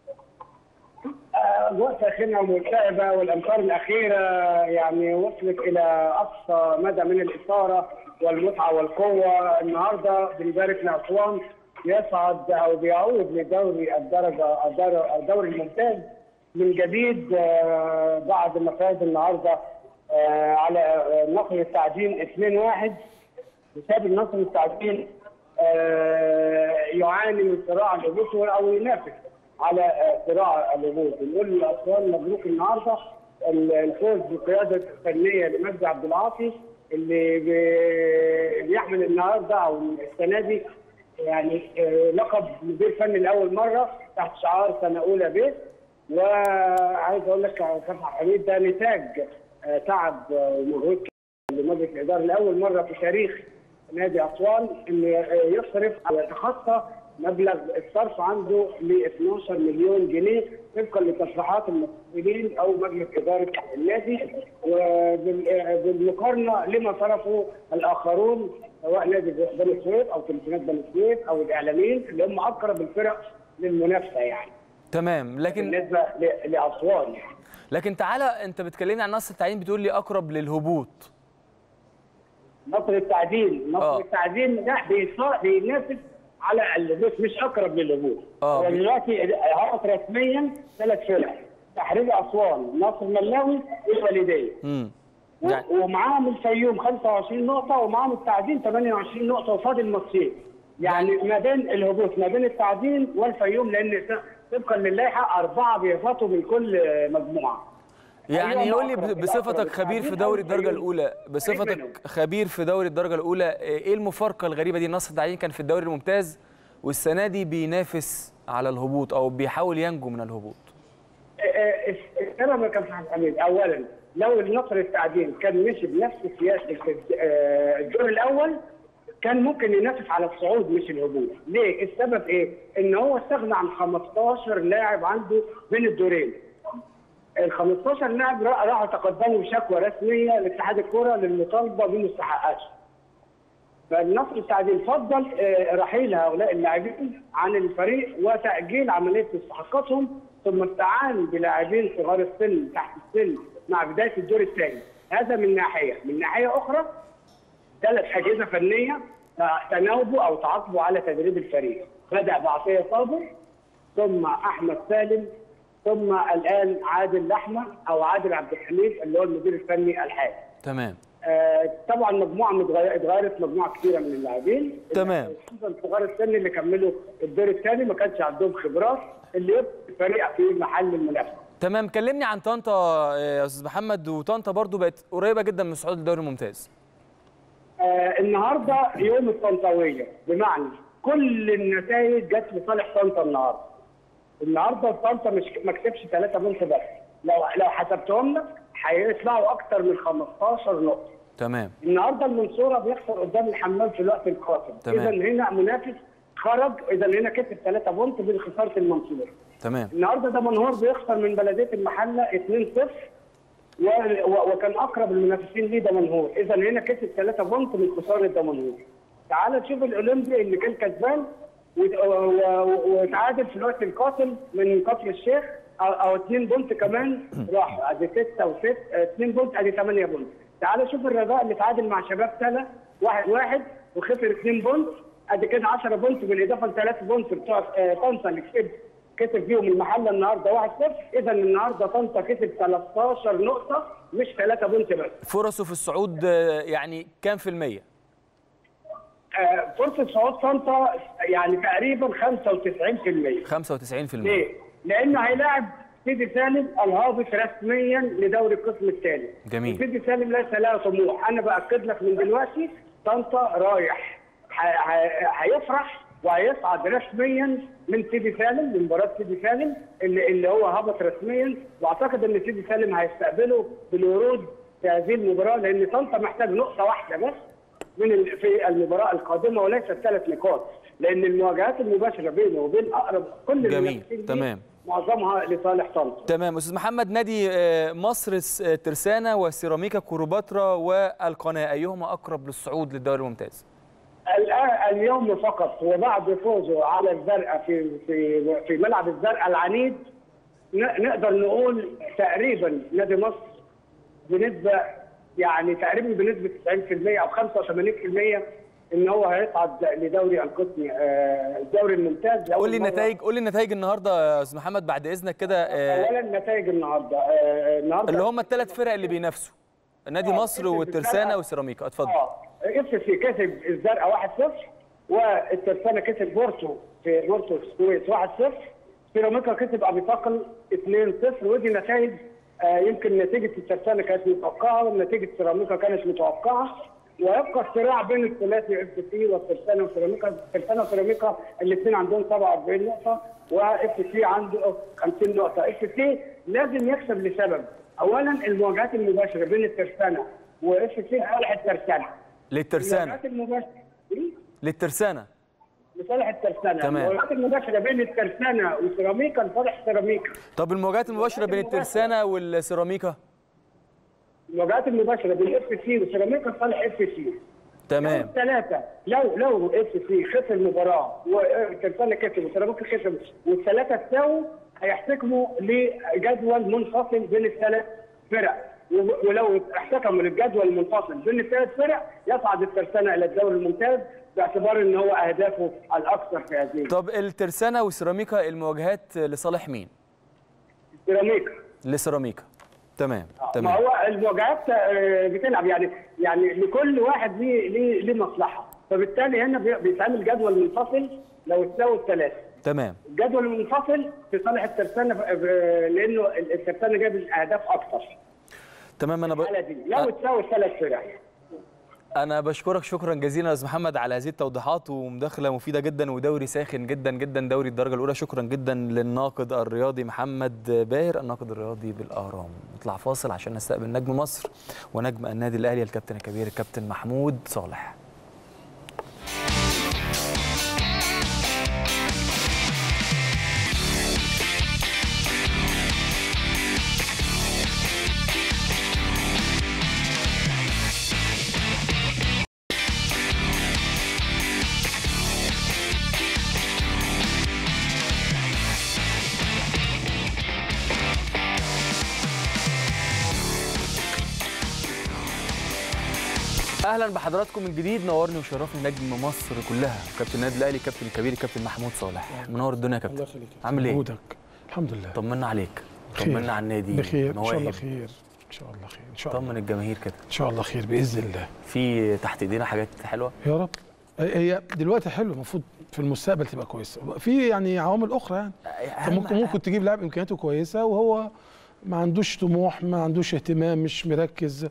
آه، اجواء ساخنه وملتهبه والامطار الاخيره يعني وصلت الى اقصى مدى من الاثاره والمتعه والقوه، النهارده بنبارك لاسوان يصعد او بيعود لدوري الدرجه الدر- الدوري الممتاز من جديد آه، بعد ما فاز النهارده آه، على آه، نقل التعدين 2-1 بسبب النصر السعوديين آه، يعاني من صراع الهبوط او ينافس على آه، صراع الهبوط بنقول لاسوان مبروك النهارده ال- الفوز بقياده الفنيه لمجدي عبد العاطي اللي بي- بيحمل النهارده او السنه دي يعني آه، لقب مدير فني لاول مره تحت شعار سنه اولى ب وعايز اقول لك يا كابتن حميد ده نتاج آه، تعب آه، ومجهود لمجلس الاداره لاول مره في تاريخ نادي اسوان ان يصرف او يتخطى مبلغ الصرف عنده ل 12 مليون جنيه طبقا لتصريحات المسؤولين او مجلس اداره النادي وبالمقارنه لما صرفه الاخرون سواء نادي بني سويف او تلفزيونات بني سويف او الاعلاميين اللي هم اقرب الفرق للمنافسه يعني تمام لكن بالنسبه ل- لاسوان يعني لكن تعالى انت بتكلمني عن نص التعيين بتقول لي اقرب للهبوط نصر التعدين نصر آه. التعدين ده بيصا- بينافس على الهبوط مش اقرب للهبوط آه. هو دلوقتي هبط رسميا ثلاث فرق تحرير اسوان نصر ملاوي والوالديه امم و- يعني ومعاهم الفيوم 25 نقطه ومعاهم التعدين 28 نقطه وفاضل ماتشين يعني ما بين الهبوط ما بين التعدين والفيوم لان طبقا للائحه اربعه بيهبطوا من كل مجموعه يعني أيوة، يقول لي الأقرب- بصفتك الأقرب خبير في التعدين دوري أو الدرجه الفيوم. الاولى منهم. بصفتك خبير في دوري الدرجه الاولى ايه المفارقه الغريبه دي نصر التعيين كان في الدوري الممتاز والسنه دي بينافس على الهبوط او بيحاول ينجو من الهبوط السبب يا كابتن حميد اولا لو النصر التعدين كان مشي بنفس سياسه آه، الدور الاول كان ممكن ينافس على الصعود مش الهبوط، ليه؟ السبب ايه؟ ان هو استغنى عن 15 لاعب عنده بين الدورين. ال 15 لاعب را- راحوا تقدموا بشكوى رسميه لاتحاد الكره للمطالبه بمستحقاتهم. فالنصر السعدي فضل آه، رحيل هؤلاء اللاعبين عن الفريق وتاجيل عمليه استحقاقاتهم ثم استعان بلاعبين صغار السن تحت السن مع بدايه الدور الثاني هذا من ناحيه من ناحيه اخرى ثلاث اجهزه فنيه تناوبوا او تعاقبوا على تدريب الفريق بدا بعطيه صابر ثم احمد سالم ثم الان عادل لحمه او عادل عبد الحميد اللي هو المدير الفني الحالي تمام آه، طبعا مجموعه متغير اتغيرت مجموعه كثيره من اللاعبين تمام. خصوصا صغار السن اللي كملوا الدور الثاني ما كانش عندهم خبرات اللي يبقى الفريق في محل المنافسه تمام كلمني عن طنطا آه، يا استاذ محمد وطنطا برضو بقت قريبه جدا من صعود الدوري الممتاز آه النهارده يوم الطنطاويه بمعنى كل النتائج جت لصالح طنطا النهارده. النهارده طنطا مش ما كسبش 3 بونت بس لو لو حسبتهم لك هيطلعوا اكتر من 15 نقطه. تمام النهارده المنصوره بيخسر قدام الحمام في الوقت القاتل تمام. اذا هنا منافس خرج اذا هنا كسب 3 بونت بخساره المنصوره تمام النهارده ده منهور بيخسر من بلديه المحله 2-0 و... و... وكان اقرب المنافسين ليه ده منهور اذا هنا كسب 3 بونت من خساره ده منهور تعال نشوف الاولمبي اللي كان كسبان وت- و- و- وتعادل في الوقت القاتل من كفر الشيخ او, أو 2 بونت كمان راح ادي 6 و6 2 بونت ادي 8 بونت تعال شوف الرجاء اللي تعادل مع شباب سنه 1 1 وخسر 2 بونت ادي كده 10 بونت بالاضافه ل 3 بونت بتوع آه، طنطا اللي كسب كسب فيهم المحله النهارده 1 0 اذا النهارده طنطا كسب 13 نقطه مش 3 بونت بس فرصه في الصعود آه، يعني كام في المية آه، فرصه صعود طنطا يعني تقريبا 95% 95% ليه؟ لانه هيلاعب سيدي سالم الهابط رسميا لدوري القسم الثاني. جميل. سيدي سالم ليس له طموح، انا باكد لك من دلوقتي طنطا رايح ه- ه- هيفرح وهيصعد رسميا من سيدي سالم من مباراه سيدي سالم اللي, اللي هو هبط رسميا واعتقد ان سيدي سالم هيستقبله بالورود في هذه المباراه لان طنطا محتاج نقطه واحده بس من ال- في المباراه القادمه وليست ثلاث نقاط لان المواجهات المباشره بينه وبين اقرب كل جميل. المنافسين ليه تمام. معظمها لصالح طنطا تمام استاذ محمد نادي آه، مصر الس- آه، ترسانة وسيراميكا كليوباترا والقناه ايهما اقرب للصعود للدوري الممتاز الآن اليوم فقط وبعد فوزه على الزرقاء في في في ملعب الزرقاء العنيد ن- نقدر نقول تقريبا نادي مصر بنسبه يعني تقريبا بنسبه 90% او 85% ان هو هيصعد لدوري القسم آه، الدوري الممتاز لأول قول لي مرة. النتائج قول لي النتائج النهارده يا استاذ محمد بعد اذنك كده آه، اولا نتائج النهارده آه، النهارده اللي هم الثلاث فرق اللي بينافسوا نادي آه، مصر كسب والترسانة الزرقاء. والسيراميكا اتفضل اه اف سي كسب الزرقاء 1-0 والترسانه كسب بورتو في بورتو في السويس 1-0 سيراميكا كسب ابي صقل 2-0 ودي نتائج آه، يمكن نتيجه الترسانه كانت متوقعه ونتيجه سيراميكا كانت متوقعه ويبقى الصراع بين الثلاثي اف سي والترسانه وسيراميكا الترسانه وسيراميكا الاثنين عندهم 47 نقطه واف سي عنده 50 نقطه اف سي لازم يكسب لسبب اولا المواجهات المباشره بين الترسانه واف سي لصالح الترسانه للترسانه المواجهات المباشره للترسانه لصالح الترسانه تمام. المواجهات المباشره بين الترسانه وسيراميكا لصالح سيراميكا طب المواجهات المباشره بين الترسانه والسيراميكا المواجهات المباشره بين اف سي وسيراميكا لصالح اف سي تمام الثلاثه لو لو اف سي خسر المباراه والترسانه كسب وسيراميكا كسب والثلاثه تساووا هيحتكموا لجدول منفصل بين الثلاث فرق و- ولو احتكموا للجدول المنفصل بين الثلاث فرق يصعد الترسانه الى الدوري الممتاز باعتبار ان هو اهدافه الاكثر في هذه طب الترسانه والسيراميكا المواجهات لصالح مين سيراميكا لسيراميكا تمام ما تمام هو المواجهات آه، بتلعب يعني يعني لكل واحد ليه ليه ليه مصلحه فبالتالي هنا بي- بيتعمل جدول منفصل لو تساوي الثلاثه تمام الجدول المنفصل في صالح الترسانه ف- ف- لانه الترسانه جاب الاهداف اكثر تمام انا ب... الحاله دي لو تساوي الثلاث فرق انا بشكرك شكرا جزيلا يا استاذ محمد على هذه التوضيحات ومداخله مفيده جدا ودوري ساخن جدا جدا دوري الدرجه الاولى شكرا جدا للناقد الرياضي محمد باهر الناقد الرياضي بالاهرام نطلع فاصل عشان نستقبل نجم مصر ونجم النادي الاهلي الكابتن الكبير الكابتن محمود صالح اهلا بحضراتكم من جديد نورني وشرفني نجم مصر كلها كابتن النادي الاهلي كابتن الكبير الكابتن محمود صالح منور الدنيا يا كابتن عامل ايه وجودك الحمد لله طمنا عليك بخير. طمنا على النادي بخير ان شاء الله مواهب. خير ان شاء الله خير ان شاء الله طمن الجماهير كده ان شاء الله خير باذن الله في تحت ايدينا حاجات حلوه يا رب هي دلوقتي حلو المفروض في المستقبل تبقى كويسه في يعني عوامل اخرى يعني طب ممكن ممكن تجيب لاعب امكانياته كويسه وهو ما عندوش طموح ما عندوش اهتمام مش مركز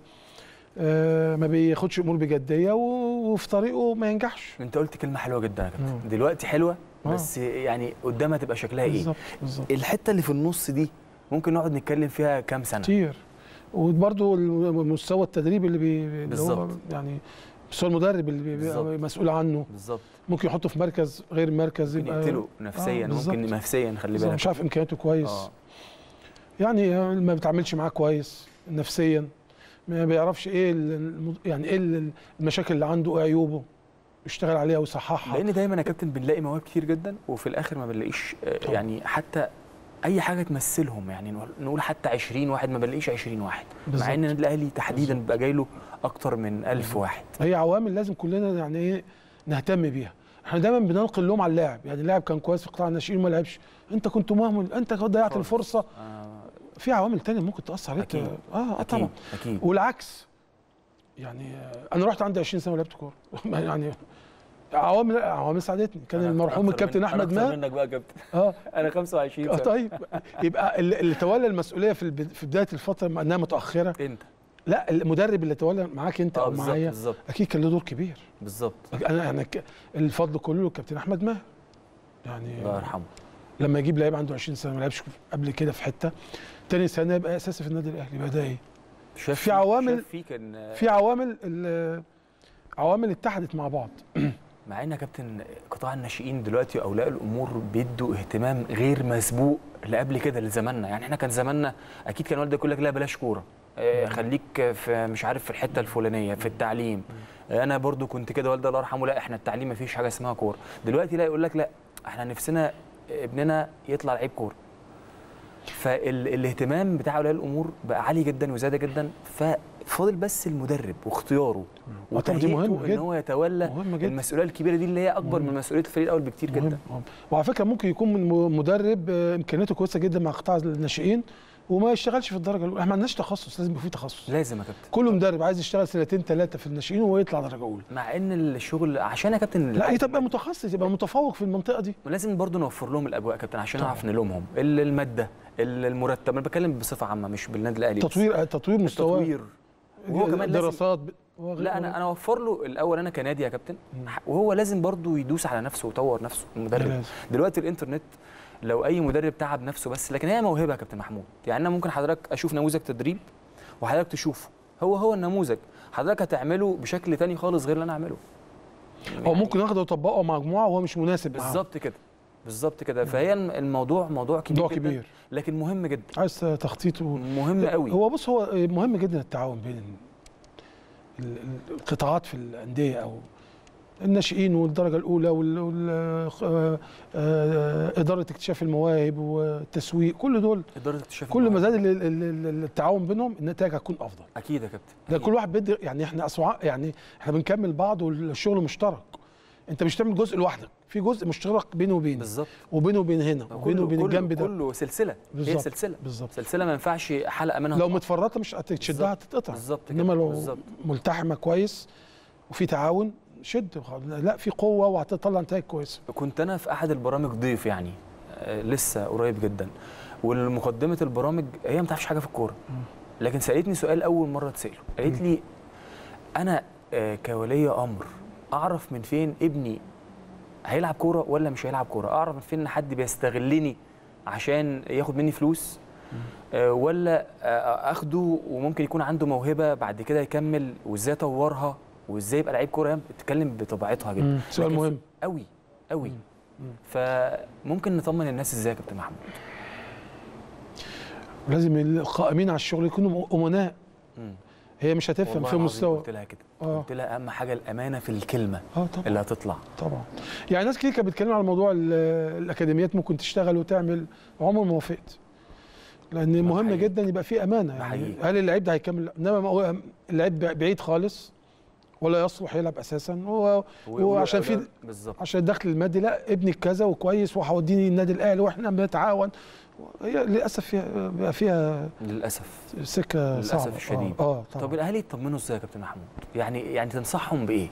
آه ما بياخدش امور بجديه و- وفي طريقه ما ينجحش انت قلت كلمه حلوه جدا يا كابتن مم. دلوقتي حلوه آه. بس يعني قدامها تبقى شكلها ايه بالظبط بالظبط الحته اللي في النص دي ممكن نقعد نتكلم فيها كام سنه كتير وبرضه المستوى التدريبي اللي, بي اللي هو بالظبط. يعني مستوى المدرب اللي بي- بالظبط. بيبقى مسؤول عنه بالظبط ممكن يحطه في مركز غير مركز ممكن يبقى يقتله نفسيا آه، ممكن بالظبط. نفسيا خلي بالظبط، بالك مش عارف امكانياته كويس اه يعني ما بيتعاملش معاه كويس نفسيا ما بيعرفش ايه الم- يعني ايه المشاكل اللي عنده وايه عيوبه يشتغل عليها ويصححها لان دايما يا كابتن بنلاقي مواهب كتير جدا وفي الاخر ما بنلاقيش آه، طبعا. يعني حتى اي حاجه تمثلهم يعني نقول- نقول حتى 20 واحد ما بنلاقيش 20 واحد مع بالظبط. ان النادي الاهلي تحديدا بيبقى جاي له اكتر من 1000 واحد هي عوامل لازم كلنا يعني ايه نهتم بيها احنا دايما بنلقي اللوم على اللاعب يعني اللاعب كان كويس في قطاع الناشئين وما لعبش انت كنت مهمل انت ضيعت خالص. الفرصه آه في عوامل تانية ممكن تاثر عليك أكيد. اه اه اكيد طبعا اكيد والعكس يعني آه، انا رحت عندي 20 سنه ولعبت كوره يعني عوامل عوامل ساعدتني كان أنا المرحوم أكتر الكابتن من- احمد أنا أكتر ماهر منك بقى يا كابتن اه انا 25 آه، سنه طيب يبقى اللي اللي تولى المسؤوليه في الب- في بدايه الفتره مع انها متاخره انت لا المدرب اللي تولى معاك انت اه او بالظبط معايا بالظبط اكيد كان له دور كبير بالظبط انا انا ك- الفضل كله للكابتن احمد ماهر يعني الله يرحمه لما يجيب لعيب عنده 20 سنه ما لعبش قبل كده في حته تاني سنه يبقى اساسي في النادي الاهلي يبقى ده ايه شاف في عوامل- شاف فيك ان في عوامل ال- عوامل اتحدت مع بعض مع ان يا كابتن قطاع الناشئين دلوقتي اولياء الامور بيدوا اهتمام غير مسبوق اللي قبل كده لزماننا يعني احنا كان زماننا اكيد كان والدك يقول لك لا بلاش كوره آه، خليك في مش عارف في الحته الفلانيه في التعليم آه، انا برضو كنت كده والدي الله يرحمه لا احنا التعليم ما فيش حاجه اسمها كوره دلوقتي لا يقول لك لا احنا نفسنا ابننا يطلع لعيب كوره فالاهتمام بتاع اولياء الامور بقى عالي جدا وزاد جدا ففاضل بس المدرب واختياره آه طبعاً دي مهمة وتهيئته ان جدا. هو يتولى مهمة جدا. المسؤوليه الكبيره دي اللي هي اكبر من مسؤوليه الفريق الاول بكتير جدا مهم. مهم. وعلى فكره ممكن يكون من م- مدرب آه، امكانياته كويسه جدا مع قطاع الناشئين وما يشتغلش في الدرجه الاولى احنا ما عندناش تخصص لازم يبقى في تخصص لازم يا كابتن كل مدرب عايز يشتغل سنتين ثلاثه في الناشئين وهو يطلع درجه اولى مع ان الشغل عشان يا كابتن لا يبقى متخصص يبقى متفوق في المنطقه دي لازم برضو نوفر لهم الاجواء يا كابتن عشان طبعاً. نعرف نلومهم ال- الماده ال- المرتب انا بتكلم بصفه عامه مش بالنادي الاهلي بس. تطوير تطوير مستواه التطوير وهو كمان لازم دراسات ب... وغ- لا انا انا اوفر له الاول انا كنادي يا كابتن وهو لازم برضو يدوس على نفسه ويطور نفسه المدرب لازم. دلوقتي الانترنت لو اي مدرب تعب نفسه بس لكن هي موهبه يا كابتن محمود يعني انا ممكن حضرتك اشوف نموذج تدريب وحضرتك تشوفه هو هو النموذج حضرتك هتعمله بشكل تاني خالص غير اللي انا اعمله هو ممكن ياخده ويطبقه مع مجموعه وهو مش مناسب معاهم بالظبط كده بالظبط كده فهي الموضوع موضوع كبير موضوع جداً، كبير. لكن مهم جدا عايز تخطيط و... مهم قوي هو بص هو مهم جدا التعاون بين ال- ال- القطاعات في الانديه او الناشئين والدرجه الاولى وال... وال... آه، آه، اداره اكتشاف المواهب والتسويق كل دول اداره اكتشاف كل ما المواهب. زاد ال- ال- ال- التعاون بينهم النتائج هتكون افضل اكيد يا كابتن ده أكيد. كل واحد بيدي يعني احنا اسوع يعني احنا بنكمل بعض والشغل مشترك انت مش تعمل جزء لوحدك في جزء مشترك بينه وبينه بالظبط وبينه وبين هنا وبينه كله- وبين كله- الجنب ده كله سلسله هي بالظبط. سلسله بالظبط سلسله ما ينفعش حلقه منها لو تقع. متفرطه مش هتشدها هتتقطع بالظبط كده، انما لو بالظبط. ملتحمه كويس وفي تعاون شد لا في قوه وهتطلع نتائج كويسه كنت انا في احد البرامج ضيف يعني آه، لسه قريب جدا والمقدمه البرامج هي ما تعرفش حاجه في الكوره لكن سالتني سؤال اول مره تساله قالت لي انا آه، كولي امر اعرف من فين ابني هيلعب كوره ولا مش هيلعب كوره اعرف من فين ان حد بيستغلني عشان ياخد مني فلوس آه، ولا آه، اخده وممكن يكون عنده موهبه بعد كده يكمل وازاي اطورها وازاي يبقى لعيب كوره هي بتتكلم بطبيعتها جدا مم. سؤال لكن مهم. قوي قوي فممكن نطمن الناس ازاي يا كابتن محمود لازم القائمين على الشغل يكونوا امناء مم. هي مش هتفهم والله في العظيم مستوى قلت لها كده آه. قلت لها اهم حاجه الامانه في الكلمه اه طبعا اللي هتطلع طبعا يعني ناس كتير كانت بتتكلم على موضوع ال- الاكاديميات ممكن تشتغل وتعمل عمر ما وافقت لان مهم حقيقي. جدا يبقى في امانه ده يعني حقيقي. هل اللعيب ده هيكمل انما ما هو اللعيب بعيد خالص ولا يصلح يلعب اساسا هو هو عشان في بالظبط عشان الدخل المادي لا ابني كذا وكويس وهوديني النادي الاهلي واحنا بنتعاون هي للاسف فيها بقى فيها للاسف سكه للاسف صعبه الشديد اه, آه طبعا طب الاهالي يطمنوا ازاي يا كابتن محمود يعني يعني تنصحهم بايه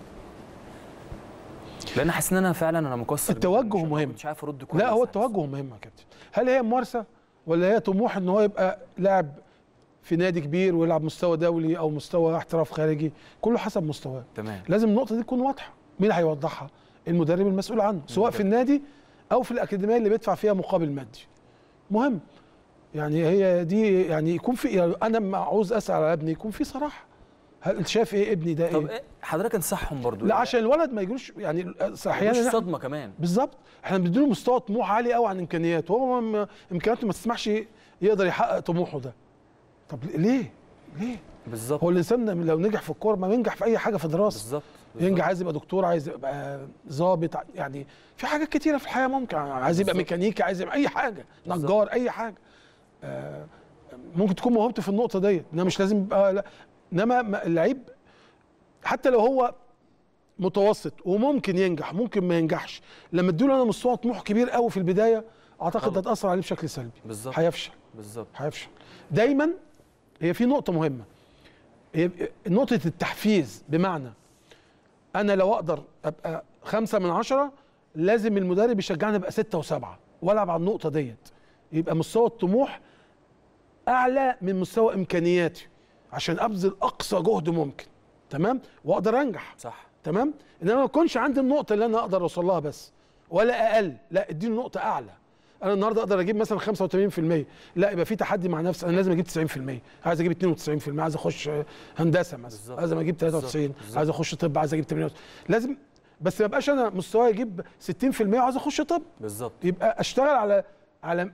لان حاسس ان انا فعلا انا مقصر جداً. التوجه مش- مهم. مش عارف ارد كويس لا هو حاسس. التوجه مهم يا كابتن هل هي ممارسه ولا هي طموح ان هو يبقى لاعب في نادي كبير ويلعب مستوى دولي او مستوى احتراف خارجي كله حسب مستواه تمام لازم النقطه دي تكون واضحه مين اللي هيوضحها المدرب المسؤول عنه سواء في النادي او في الاكاديميه اللي بيدفع فيها مقابل مادي مهم يعني هي دي يعني يكون في يعني انا لما عاوز اسال على ابني يكون في صراحه هل انت شايف ايه ابني ده طب ايه إيه؟ حضرتك انصحهم برضو لا عشان الولد ما يجيلوش يعني مش احيانا إحنا- صدمه كمان بالظبط احنا بنديله مستوى طموح عالي قوي عن امكانياته هو ما- امكانياته ما تسمحش يقدر يحقق طموحه ده طب ليه ليه بالظبط هو الانسان لو نجح في الكوره ما ينجح في اي حاجه في دراسه بالظبط ينجح عايز يبقى دكتور عايز يبقى ظابط يعني في حاجات كتيره في الحياه ممكن عايز يبقى بالظبط. ميكانيكي عايز يبقى اي حاجه بالظبط. نجار اي حاجه آه، ممكن تكون موهبته في النقطه ديت انما مش لازم يبقى لا انما ما- اللعيب حتى لو هو متوسط وممكن ينجح ممكن ما ينجحش لما اديله انا مستوى طموح كبير قوي في البدايه اعتقد ده غلط. هتاثر عليه بشكل سلبي بالظبط هيفشل بالظبط هيفشل دايما هي في نقطه مهمه هي نقطه التحفيز بمعنى انا لو اقدر ابقى خمسة من عشرة لازم المدرب يشجعني ابقى ستة وسبعة والعب على النقطة ديت يبقى مستوى الطموح اعلى من مستوى امكانياتي عشان ابذل اقصى جهد ممكن تمام واقدر انجح صح تمام انما ما يكونش عندي النقطه اللي انا اقدر اوصل لها بس ولا اقل لا اديني نقطه اعلى انا النهارده اقدر اجيب مثلا 85% لا يبقى في تحدي مع نفسي انا لازم اجيب 90% عايز اجيب 92% عايز اخش هندسه مثلا بالظبط. لازم اجيب 93 بالظبط. عايز اخش طب عايز اجيب 98 لازم بس ما يبقاش انا مستواي يجيب 60% وعايز اخش طب بالظبط يبقى اشتغل على على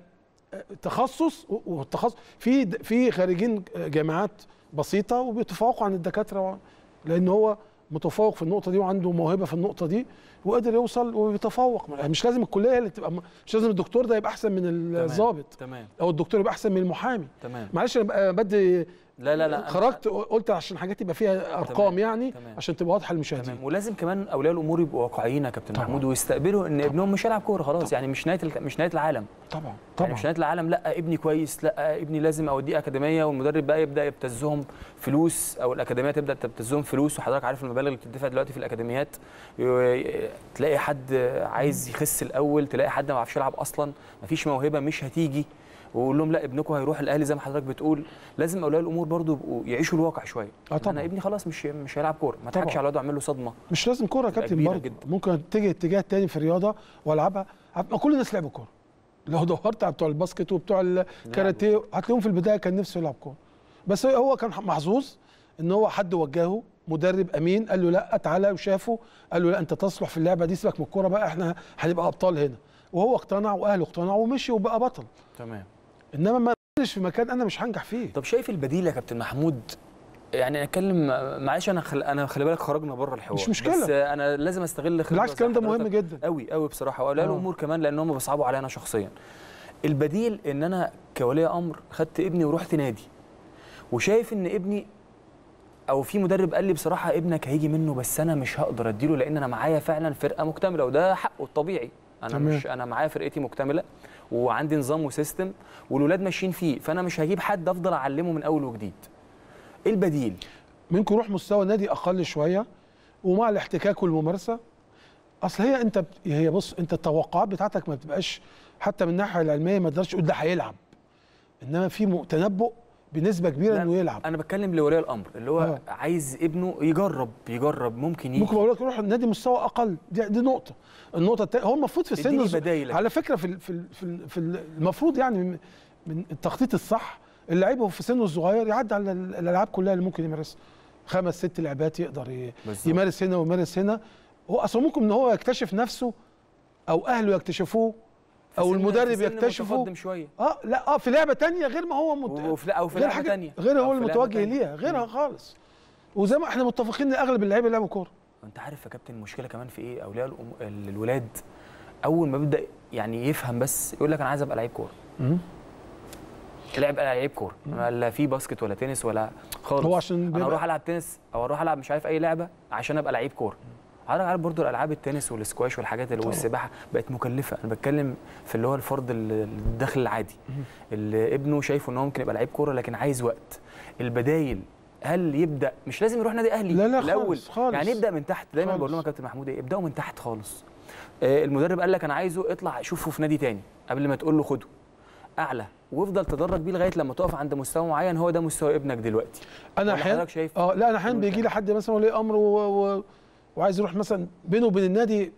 تخصص والتخصص في في خارجين جامعات بسيطه وبيتفوقوا عن الدكاتره لان هو متفوق في النقطه دي وعنده موهبه في النقطه دي وقدر يوصل وبيتفوق مش لازم الكليه اللي تبقى مش لازم الدكتور ده يبقى احسن من تمام. الضابط تمام او الدكتور يبقى احسن من المحامي تمام معلش انا بقى بدي لا لا لا أنا- خرجت قلت عشان حاجات يبقى فيها ارقام تمام، يعني تمام. عشان تبقى واضحه للمشاهدين تمام ولازم كمان اولياء الامور يبقوا واقعيين يا كابتن طبعاً. محمود ويستقبلوا ان ابنهم مش هيلعب كوره خلاص يعني مش نهايه الك- مش نهايه العالم طبعا يعني طبعا مش نهايه العالم لا ابني كويس لا ابني لازم اوديه اكاديميه والمدرب بقى يبدا يبتزهم فلوس او الاكاديميه تبدا تبتزهم فلوس وحضرتك عارف المبالغ اللي بتدفع دلوقتي في الاكاديميات ي- تلاقي حد عايز يخس الاول تلاقي حد ما بيعرفش يلعب اصلا مفيش موهبه مش هتيجي ويقول لهم لا ابنكم هيروح الاهلي زي ما حضرتك بتقول لازم اولياء الامور برضو يبقوا يعيشوا الواقع شويه اه انا طبعا ابني خلاص مش مش هيلعب كوره ما تضحكش طبعاً. على الواد واعمل له صدمه مش لازم كوره يا تبقى كابتن كبيرة برضه جدا. ممكن اتجه اتجاه تاني في الرياضه والعبها ما كل الناس لعبوا كوره لو دورت على بتوع الباسكت وبتوع الكاراتيه هتلاقيهم في البدايه كان نفسه يلعب كوره بس هو كان محظوظ ان هو حد وجهه مدرب امين قال له لا تعالى وشافه قال له لا انت تصلح في اللعبه دي سيبك من الكوره بقى احنا هنبقى ابطال هنا وهو اقتنع واهله اقتنعوا ومشي وبقى بطل تمام انما ما أقعدش في مكان انا مش هنجح فيه طب شايف البديل يا كابتن محمود يعني نتكلم معلش انا خل... انا خلي بالك خرجنا بره الحوار مش مشكلة. بس انا لازم استغل خبرة بالعكس زي الكلام ده مهم حضرتك جدا قوي قوي بصراحه واولياء آه. الامور كمان لان هم بيصعبوا عليا انا شخصيا البديل ان انا كولي امر خدت ابني ورحت نادي وشايف ان ابني او في مدرب قال لي بصراحه ابنك هيجي منه بس انا مش هقدر اديله لان انا معايا فعلا فرقه مكتمله وده حقه الطبيعي انا تمام. مش انا معايا فرقتي مكتمله وعندي نظام وسيستم والولاد ماشيين فيه فانا مش هجيب حد افضل اعلمه من اول وجديد ايه البديل ممكن يروح مستوى نادي اقل شويه ومع الاحتكاك والممارسه اصل هي انت بت- هي بص انت التوقعات بتاعتك ما بتبقاش حتى من الناحيه العلميه ما تقدرش تقول ده هيلعب انما في م- تنبؤ بنسبه كبيره لا، انه يلعب انا بتكلم لولي الامر اللي هو آه. عايز ابنه يجرب يجرب ممكن يجي ممكن بقول لك روح نادي مستوى اقل دي, دي نقطه النقطه التانية هو المفروض في السن اديني الز- بدايلك. على فكره في ال- في ال- في, ال- في ال- المفروض يعني من- من التخطيط الصح اللعيب وهو في سنه الصغير يعدي على ال- الالعاب كلها اللي ممكن يمارسها خمس ست لعبات يقدر ي- بالظبط. يمارس هنا ويمارس هنا هو اصلا ممكن ان هو يكتشف نفسه او اهله يكتشفوه في او سن- المدرب في سن يكتشفه متقدم شويه اه لا اه في لعبه تانية غير ما هو مت... وفي او في غير لعبه حاجه ثانيه غير هو المتوجه ليها غيرها خالص وزي ما احنا متفقين ان اغلب اللعيبه لعبوا كوره انت عارف يا كابتن المشكله كمان في ايه اولياء الأم... ال- الولاد اول ما بيبدا يعني يفهم بس يقول لك انا عايز ابقى لعيب كوره لعب لعيب كوره لا في باسكت ولا تنس ولا خالص هو عشان انا بيبقى- اروح العب تنس او اروح العب مش عارف اي لعبه عشان ابقى لعيب كوره حضرتك عارف برضو الالعاب التنس والسكواش والحاجات اللي والسباحه بقت مكلفه انا بتكلم في اللي هو الفرد ال- الدخل العادي اللي ابنه شايفه ان هو ممكن يبقى لعيب كوره لكن عايز وقت البدايل هل يبدا مش لازم يروح نادي اهلي لا لا الاول خالص خالص يعني يبدا من تحت دايما خالص. بقول لهم يا كابتن محمود ايه ابداوا من تحت خالص آه، المدرب قال لك انا عايزه اطلع شوفه في نادي تاني قبل ما تقول له خده اعلى وافضل تدرج بيه لغايه لما تقف عند مستوى معين هو ده مستوى ابنك دلوقتي انا ولا احيانا حضرتك شايف اه لا انا احيانا قول بيجي كده. لي حد مثلا ولي امر و... و... وعايز يروح مثلا بينه وبين النادي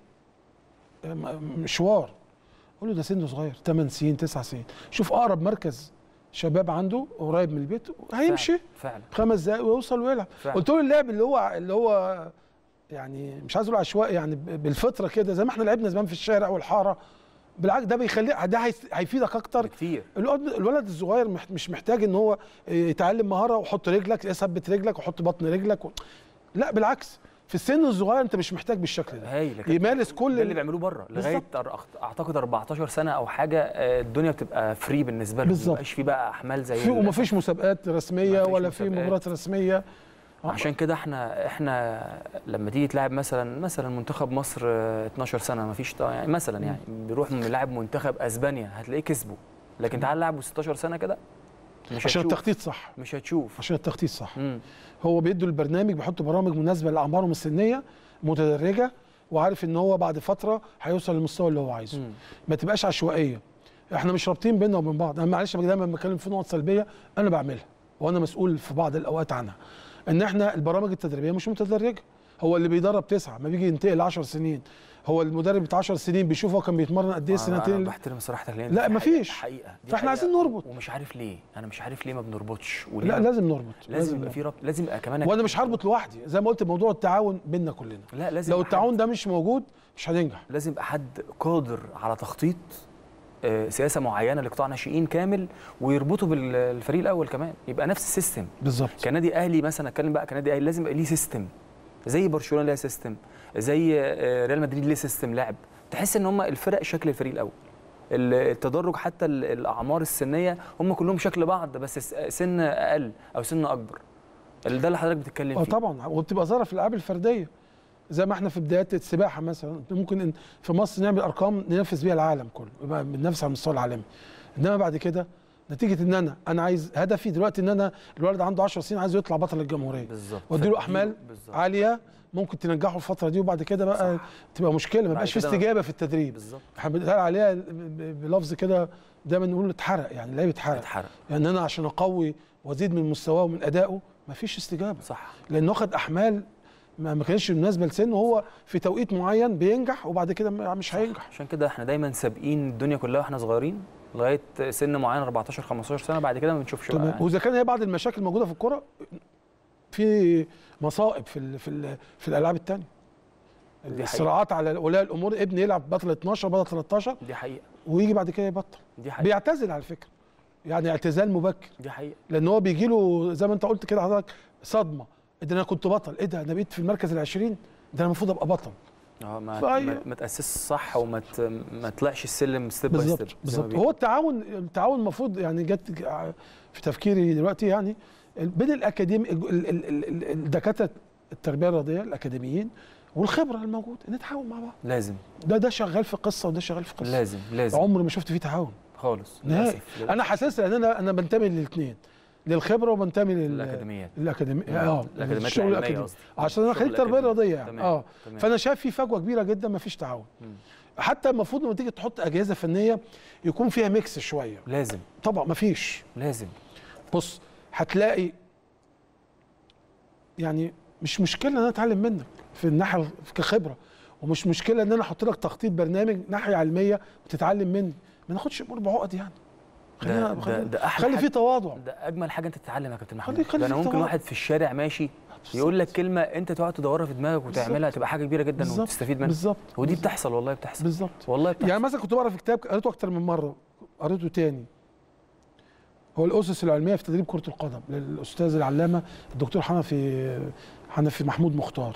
م- مشوار اقول له ده سنه صغير 8 سنين 9 سنين شوف اقرب مركز شباب عنده قريب من البيت هيمشي فعلا خمس دقايق ويوصل ويلعب فعلا. قلت له اللعب اللي هو اللي هو يعني مش عايز اقول عشوائي يعني ب- بالفطره كده زي ما احنا لعبنا زمان في الشارع والحاره بالعكس ده بيخليه ده هيس- هيفيدك اكتر كتير الولد الولد الصغير مح- مش محتاج ان هو يتعلم مهاره وحط رجلك اثبت رجلك وحط بطن رجلك و... لا بالعكس في السن الصغير انت مش محتاج بالشكل ده هايل يا كابتن. يمارس كل ده اللي بيعملوه بره لغايه أر- اعتقد 14 سنه او حاجه آه، الدنيا بتبقى فري بالنسبه لهم بالظبط. مبقاش في بقى احمال زي في ال- ومفيش مسابقات رسميه مفيش ولا في مسابقات. مباريات رسميه عشان كده احنا احنا لما تيجي تلعب مثلا مثلا منتخب مصر آه، 12 سنه ما فيش يعني مثلا يعني بيروح من لاعب منتخب اسبانيا هتلاقيه كسبه لكن تعال لعبه 16 سنه كده مش عشان هتشوف التخطيط صح مش هتشوف عشان التخطيط صح مم. هو بيدوا البرنامج بيحطوا برامج مناسبه لاعمارهم السنيه متدرجه وعارف ان هو بعد فتره هيوصل للمستوى اللي هو عايزه مم. ما تبقاش عشوائيه احنا مش رابطين بيننا وبين بعض انا معلش دايما بتكلم في نقط سلبيه انا بعملها وانا مسؤول في بعض الاوقات عنها ان احنا البرامج التدريبيه مش متدرجه هو اللي بيدرب تسعه ما بيجي ينتقل 10 سنين هو المدرب بتاع 10 سنين بيشوف هو كان بيتمرن قد ايه أنا- انا السنتين بحترم صراحتك لان لا، دي مفيش. حقيقة- حقيقه دي فإحنا حقيقة. عايزين نربط. ومش عارف ليه انا مش عارف ليه ما بنربطش وليه لا ما- لازم نربط لازم يبقى نربط. في ربط لازم يبقى كمان وانا مش هربط لوحدي زي ما قلت موضوع التعاون بيننا كلنا لا لازم لو يبقى التعاون ده مش موجود مش هننجح لازم يبقى حد قادر على تخطيط آه، سياسه معينه لقطاع ناشئين كامل ويربطه بالفريق الاول كمان يبقى نفس السيستم بالظبط كنادي اهلي مثلا اتكلم بقى كنادي اهلي لازم يبقى ليه سيستم زي برشلونه ليها سيستم زي آه، ريال مدريد ليه سيستم لعب تحس ان هم الفرق شكل الفريق الاول التدرج حتى ال- الاعمار السنيه هم كلهم شكل بعض بس س- سن اقل او سن اكبر ال- ده اللي حضرتك بتتكلم اه فيه طبعا وبتبقى ظاهره في الالعاب الفرديه زي ما احنا في بدايات السباحه مثلا ممكن إن- في مصر نعمل ارقام ننافس بيها العالم كله يبقى بننافس على المستوى العالمي انما بعد كده نتيجه ان انا انا عايز هدفي دلوقتي ان انا الولد عنده 10 سنين عايز يطلع بطل الجمهوريه بالظبط واديله احمال بالظبط. عاليه ممكن تنجحه الفتره دي وبعد كده بقى تبقى مشكله ما بعد يبقاش في كده- استجابه في التدريب بالظبط احنا بنتقال عليها ب- ب- بلفظ كده دايما نقول اتحرق يعني اللعيب اتحرق اتحرق يعني انا عشان اقوي وازيد من مستواه ومن ادائه مفيش استجابه صح لانه واخد احمال ما ما كانتش مناسبه لسنه وهو في توقيت معين بينجح وبعد كده م- مش هينجح عشان كده احنا دايما سابقين الدنيا كلها واحنا صغيرين لغايه سن معين 14 15 سنه بعد كده ما بنشوفش بقى تمام يعني. واذا كان هي بعض المشاكل موجوده في الكوره في مصائب في ال في ال في الالعاب الثانيه دي حقيقة. الصراعات على اولياء الامور ابن يلعب بطل 12 بطل 13 دي حقيقه ويجي بعد كده يبطل دي حقيقه بيعتزل على فكره يعني اعتزال مبكر دي حقيقه لان هو بيجي له زي ما انت قلت كده حضرتك صدمه إيه ده انا كنت بطل ايه ده انا بقيت في المركز ال20 ده انا المفروض ابقى بطل اه ما فهي- ما, ما تاسسش صح وما ت... ما طلعش السلم ستيب باي بالظبط ستيب بالظبط هو التعاون التعاون المفروض يعني جت في تفكيري دلوقتي يعني بين الاكاديمي ال- ال- ال- ال- الدكاتره التربيه الرياضيه الاكاديميين والخبره الموجوده نتعاون مع بعض لازم ده ده شغال في قصه وده شغال في قصه لازم لازم عمري ما شفت فيه تعاون خالص نهائي للاسف انا حاسس ان انا انا بنتمي للاثنين للخبره وبنتمي لل الاكاديميات الاكاديمي اه الاكاديميات الشغل العلميه الاكاديمي قصدي عشان انا الشغل خريج تربيه الأكاديمي. رياضيه يعني تمام، اه تمام. فانا شايف في فجوه كبيره جدا ما فيش تعاون مم. حتى المفروض لما تيجي تحط اجهزه فنيه يكون فيها ميكس شويه لازم طبعا ما فيش لازم بص هتلاقي يعني مش مشكله ان انا اتعلم منك في الناحيه كخبره ومش مشكله ان انا احط لك تخطيط برنامج ناحيه علميه وتتعلم مني ما ناخدش الامور بعقد يعني ده خلينا ده, خلي, ده احلى خلي حاجة- في تواضع ده اجمل حاجه انت تتعلم يا كابتن محمود خلي- خلي ده انا في ممكن تواضع. واحد في الشارع ماشي يقول لك كلمه انت تقعد تدورها في دماغك وتعملها تبقى حاجه كبيره جدا بالظبط وتستفيد منها بالظبط ودي بتحصل والله بتحصل بالظبط والله بتحصل يعني مثلا كنت بقرا في كتاب قريته اكتر من مره قريته تاني هو الاسس العلميه في تدريب كره القدم للاستاذ العلامه الدكتور حنفي حنفي محمود مختار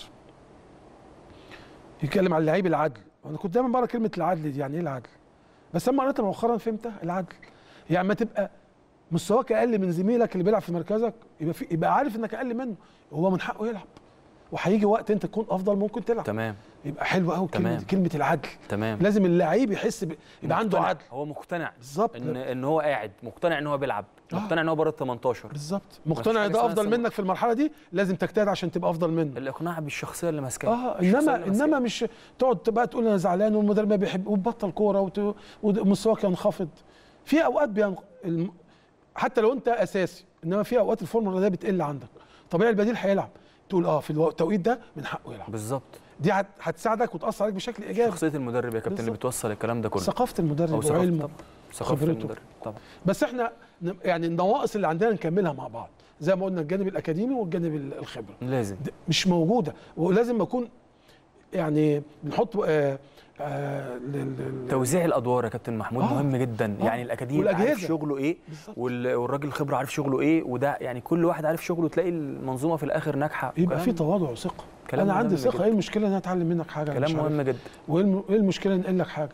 يتكلم عن اللعيب العدل انا كنت دايما بقرا كلمه العدل دي يعني ايه العدل بس لما قريتها مؤخرا فهمتها العدل يعني ما تبقى مستواك اقل من زميلك اللي بيلعب في مركزك يبقى في يبقى عارف انك اقل منه هو من حقه يلعب وهيجي وقت انت تكون افضل ممكن تلعب تمام يبقى حلو قوي كلمه تمام. كلمه العدل تمام لازم اللعيب يحس ب... يبقى عنده مقتنع. عدل هو مقتنع بالظبط ان ان هو قاعد مقتنع ان هو بيلعب آه. مقتنع ان هو بره ال 18 بالظبط مفيش مقتنع حاجة ان ده اسمها افضل سمو. منك في المرحله دي لازم تجتهد عشان تبقى افضل منه الاقناع بالشخصيه اللي ماسكاها اه الشخصية انما اللي ماسكاها. انما مش تقعد بقى تقول انا زعلان والمدرب ما بيحب وتبطل كوره وت... ومستواك ينخفض في اوقات بين... الم... حتى لو انت اساسي انما في اوقات الفورمه الرياضيه بتقل عندك طبيعي البديل هيلعب تقول اه في الو- التوقيت ده من حقه يلعب بالظبط دي هت... هتساعدك وتاثر عليك بشكل ايجابي شخصيه المدرب يا كابتن اللي بالظبط. بتوصل الكلام ده كله ثقافه المدرب او ثقافه وعلمه طبعا ثقافه خبرته. المدرب طبعا بس احنا ن- يعني النواقص اللي عندنا نكملها مع بعض زي ما قلنا الجانب الاكاديمي والجانب ال- الخبره لازم د- مش موجوده ولازم اكون يعني بنحط آه آه لل- لل- توزيع الادوار يا كابتن محمود آه. مهم جدا آه. يعني الاكاديمي عارف والأجهزة. شغله ايه بالظبط. وال- والراجل الخبره عارف شغله ايه وده يعني كل واحد عارف شغله تلاقي المنظومه في الاخر ناجحه يبقى كلام- في تواضع وثقه كلام انا عندي مهم ثقه جدا. ايه المشكله ان انا اتعلم منك حاجه أنا كلام مش عارف. مهم جدا وايه الم- إيه المشكله ان انقل لك حاجه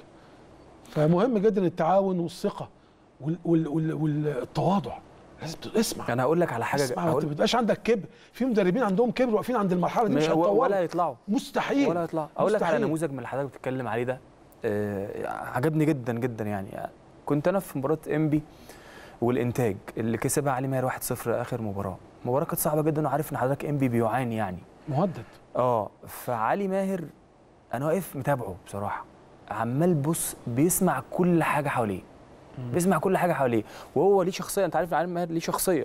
فمهم جدا التعاون والثقه وال- وال- وال- والتواضع لازم تسمع انا هقول لك على حاجه اسمع ما هقول تبقاش عندك كبر في مدربين عندهم كبر واقفين عند المرحله دي مش ما- هيتطوروا ولا يطلعوا مستحيل ولا يطلعوا اقول لك على مستحيل. نموذج من اللي حضرتك بتتكلم عليه ده آه، عجبني جدا جدا يعني كنت انا في مباراه انبي والانتاج اللي كسبها علي ماهر 1-0 اخر مباراه المباراه كانت صعبه جدا وعارف ان حضرتك انبي بيعاني يعني مهدد اه فعلي ماهر انا واقف متابعه بصراحه عمال بص بيسمع كل حاجه حواليه بيسمع كل حاجه حواليه وهو ليه شخصيه انت عارف ان علي ماهر ليه شخصيه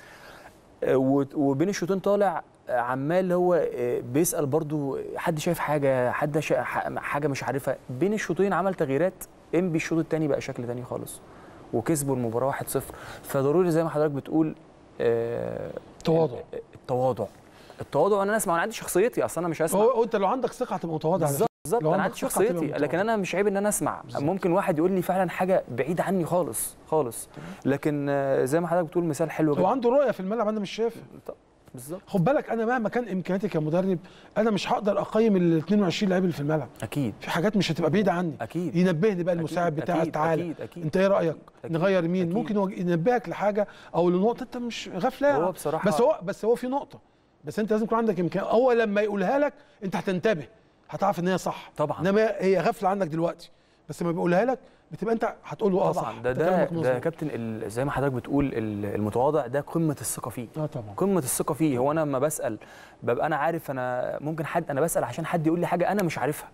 آه، و- وبين الشوطين طالع آه، عمال هو آه، بيسال برضو حد شايف حاجه حد شا... ح- حاجه مش عارفها بين الشوطين عمل تغييرات انبي الشوط الثاني بقى شكل تاني خالص وكسبوا المباراه 1-0 فضروري زي ما حضرتك بتقول آه، تواضع. التواضع التواضع انا اسمع انا عندي شخصيتي اصلا انا مش هسمع هو هو انت لو عندك ثقه هتبقى متواضع على بالظبط فكرة. بالظبط لو انا عندك عندي ثقة هتبقى شخصيتي متواضع. لكن انا مش عيب ان انا اسمع ممكن واحد يقول لي فعلا حاجه بعيده عني خالص خالص لكن آه، زي ما حضرتك بتقول مثال حلو هو جدا عنده رؤيه في الملعب انا مش شايفها بالظبط خد بالك انا مهما كان امكانياتي كمدرب انا مش هقدر اقيم ال 22 لاعب اللي في الملعب اكيد في حاجات مش هتبقى بعيده عني اكيد ينبهني بقى المساعد أكيد، بتاعك أكيد، تعالى أكيد، أكيد. انت ايه رايك أكيد، نغير مين أكيد. ممكن يوج- ينبهك لحاجه او لنقطه انت مش غافله هو بصراحة- بس هو بس هو في نقطه بس انت لازم يكون عندك امكان هو لما يقولها لك انت هتنتبه هتعرف ان هي صح طبعا. انما هي غافله عنك دلوقتي بس لما بيقولها لك بتبقى انت هتقول له اه صح طبعا ده أنت ده كلامك ده مظبوط. كابتن ال- زي ما حضرتك بتقول ال- المتواضع ده قمه الثقه فيه اه طبعا قمه الثقه فيه هو انا لما بسال ببقى انا عارف انا ممكن حد انا بسال عشان حد يقول لي حاجه انا مش عارفها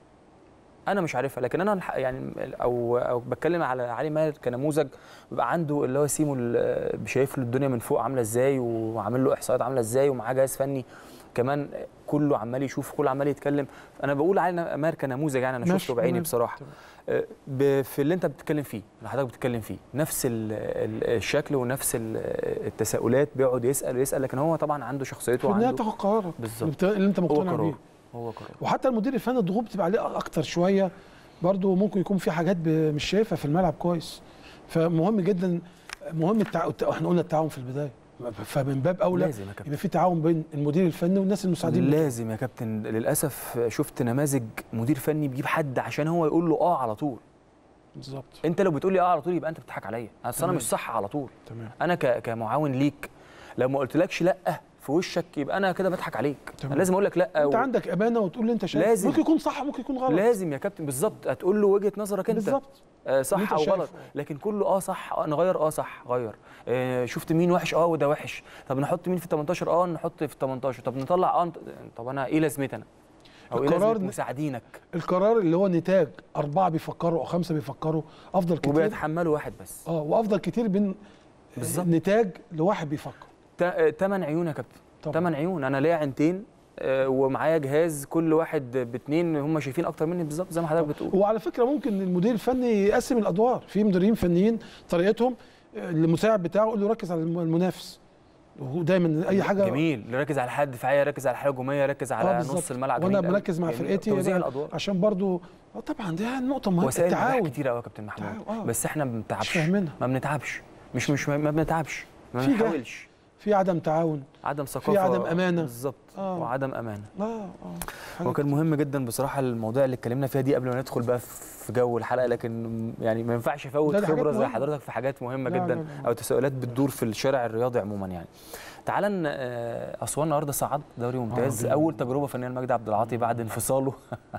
انا مش عارفها لكن انا الح- يعني او او بتكلم على علي ماهر كنموذج بيبقى عنده اللي هو سيمو ال- شايف له الدنيا من فوق عامله ازاي وعامل له احصائيات عامله ازاي ومعاه جهاز فني كمان كله عمال يشوف كله عمال يتكلم انا بقول علي ماهر كنموذج يعني انا ماشي، شفته بعيني تمام، بصراحه آه، ب- في اللي انت بتتكلم فيه اللي حضرتك بتتكلم فيه نفس ال- ال- الشكل ونفس ال- التساؤلات بيقعد يسال ويسال لكن هو طبعا عنده في شخصيته النهايه وعنده تاخد قرارك بالظبط. اللي, بت... اللي انت هو مقتنع قرار بيه هو قرار وحتى المدير الفني الضغوط بتبقى عليه اكتر شويه برضه ممكن يكون في حاجات ب- مش شايفها في الملعب كويس فمهم جدا مهم التع... الت- احنا قلنا التعاون في البدايه فمن باب اولى لازم يا كابتن يبقى في تعاون بين المدير الفني والناس المساعدين بتوعه. لازم يا كابتن للاسف شفت نماذج مدير فني بيجيب حد عشان هو يقول له اه على طول بالظبط انت لو بتقول لي اه على طول يبقى انت بتضحك عليا اصل انا تمام. مش صح على طول تمام انا ك- كمعاون ليك لو ما قلتلكش لا في وشك يبقى انا كده بضحك عليك تمام. انا لازم اقول لك لا انت و- عندك امانه وتقول اللي انت شايفه لازم. ممكن يكون صح ممكن يكون غلط لازم يا كابتن بالظبط هتقول له وجهه نظرك انت بالظبط آه اللي صح انت او شايفه. غلط لكن كله اه صح آه نغير اه صح غير آه شفت مين وحش اه وده وحش طب نحط مين في ال 18 اه نحط في ال 18 طب نطلع اه نط- طب انا ايه لازمتي انا او ايه القرار لازمه ن- مساعدينك القرار اللي هو نتاج اربعه بيفكروا او خمسه بيفكروا افضل كتير وبيتحملوا واحد بس اه وافضل كتير بين بالظبط. نتاج لواحد بيفكر تا- تمن عيون يا كابتن طبعا تمن عيون انا ليا عينتين آه، ومعايا جهاز كل واحد باتنين هم شايفين اكتر مني بالظبط زي ما حضرتك بتقول وعلى فكره ممكن المدير الفني يقسم الادوار في مديرين فنيين طريقتهم آه، المساعد بتاعه يقول له ركز على الم- المنافس ودايما اي حاجه جميل ركز على الحاله الدفاعيه ركز على الحاله الهجوميه ركز على بالظبط. نص الملعب وانا جميل أوي. مركز مع جميل. فرقتي توزيع بقى الادوار عشان برضو اه طبعا دي نقطه مهمه وسائل نجاح التعاون كتير قوي يا كابتن محمود تعاون، آه. بس احنا ما مش بنتعبش فاهمينها ما بنتعبش مش مش ما بنتعبش ما في جهل. بنحاولش في عدم تعاون عدم ثقافه عدم أمانة. بالظبط آه. وعدم امانه اه اه حاجة هو كان مهم جدا بصراحه الموضوع اللي اتكلمنا فيها دي قبل ما ندخل بقى في جو الحلقه لكن يعني ما ينفعش افوت لا، دي حاجات خبره زي مهمة. حضرتك في حاجات مهمه لا، جدا لا، لا. او تساؤلات بتدور في الشارع الرياضي عموما يعني تعالى ن- آه، اسوان النهارده صعد دوري ممتاز جميل. اول تجربه فنيه لمجدي عبد العاطي بعد انفصاله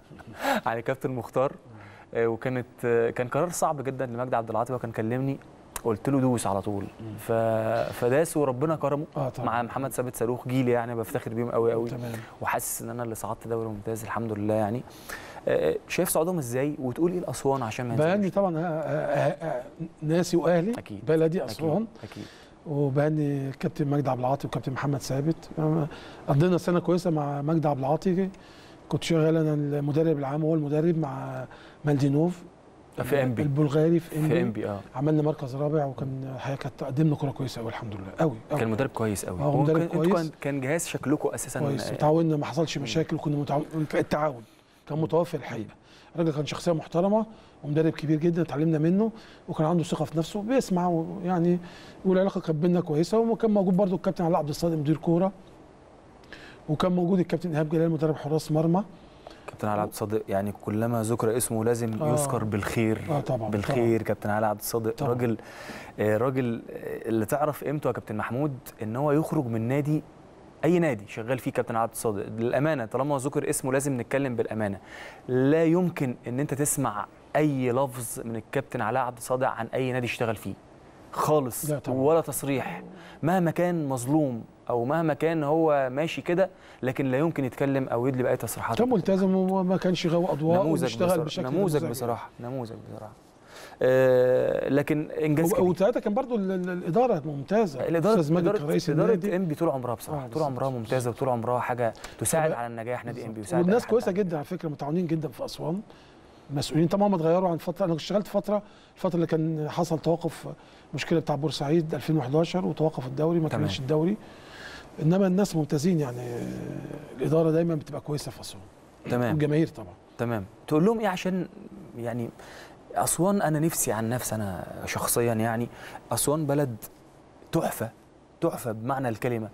عن الكابتن مختار آه، وكانت آه، كان قرار صعب جدا لمجدي عبد العاطي وكان كلمني قلت له دوس على طول ف... فداس وربنا كرمه اه طبعا مع محمد ثابت صاروخ جيلي يعني بفتخر بيهم قوي قوي تمام وحاسس ان انا اللي صعدت دوري ممتاز الحمد لله يعني آه، شايف صعودهم ازاي وتقول ايه الاسوان عشان ما بهني ينزلوش طبعا آه، آه، آه، ناسي واهلي اكيد بلدي اكيد اسوان اكيد وبهني الكابتن مجدي عبد العاطي والكابتن محمد ثابت آه، قضينا سنه كويسه مع مجدي عبد العاطي كنت شغال انا المدرب العام هو المدرب مع مالدينوف في ام بي البلغاري في ام في ام بي بي اه عملنا مركز رابع وكان الحقيقه كانت قدمنا كوره كويسه قوي الحمد لله قوي قوي كان مدرب كويس قوي آه، هو مدرب كان- انتوا كويس. كان- كان جهاز شكلكم اساسا كويس آه، تعاوننا ما حصلش مشاكل وكنا متعاون التعاون كان متوافر الحقيقه الراجل كان شخصيه محترمه ومدرب كبير جدا اتعلمنا منه وكان عنده ثقه في نفسه بيسمع ويعني والعلاقه كانت بينا كويسه وكان موجود برضو الكابتن علاء عبد الصادق مدير كوره وكان موجود الكابتن ايهاب جلال مدرب حراس مرمى كابتن علي عبد الصادق يعني كلما ذكر اسمه لازم آه. يذكر بالخير اه طبعا بالخير كابتن علي عبد الصادق طبعا. راجل آه، راجل آه، اللي تعرف قيمته يا كابتن محمود ان هو يخرج من نادي اي نادي شغال فيه كابتن علي عبد الصادق للامانه طالما ذكر اسمه لازم نتكلم بالامانه لا يمكن ان انت تسمع اي لفظ من الكابتن علاء عبد الصادق عن اي نادي اشتغل فيه خالص لا طبعا. ولا تصريح مهما كان مظلوم او مهما كان هو ماشي كده لكن لا يمكن يتكلم او يدلي باي تصريحات كان ملتزم وما كانش غاوي اضواء نموذج وبيشتغل بصراحة. بشكل نموذج نموذجي. بصراحه نموذج بصراحه آه لكن انجاز و- كبير وساعتها كان برضو ال- ال- الاداره ممتازه الاداره استاذ ماجد كان اداره رئيس اداره النادي ام بي طول عمرها بصراحه آه، طول بالظبط. عمرها ممتازه وطول عمرها حاجه تساعد طب- على النجاح نادي ام بي ويساعد والناس أي حد كويسه على- جدا على فكره متعاونين جدا في اسوان مسؤولين طبعا ما اتغيروا عن فتره انا اشتغلت فتره الفتره اللي كان حصل توقف مشكله بتاع بورسعيد 2011 وتوقف الدوري ما تمام. كملش الدوري انما الناس ممتازين يعني آه، الاداره دايما بتبقى كويسه في اسوان تمام والجماهير طبعا تمام تقول لهم ايه عشان يعني اسوان انا نفسي عن نفسي انا شخصيا يعني اسوان بلد تحفه تحفه بمعنى الكلمه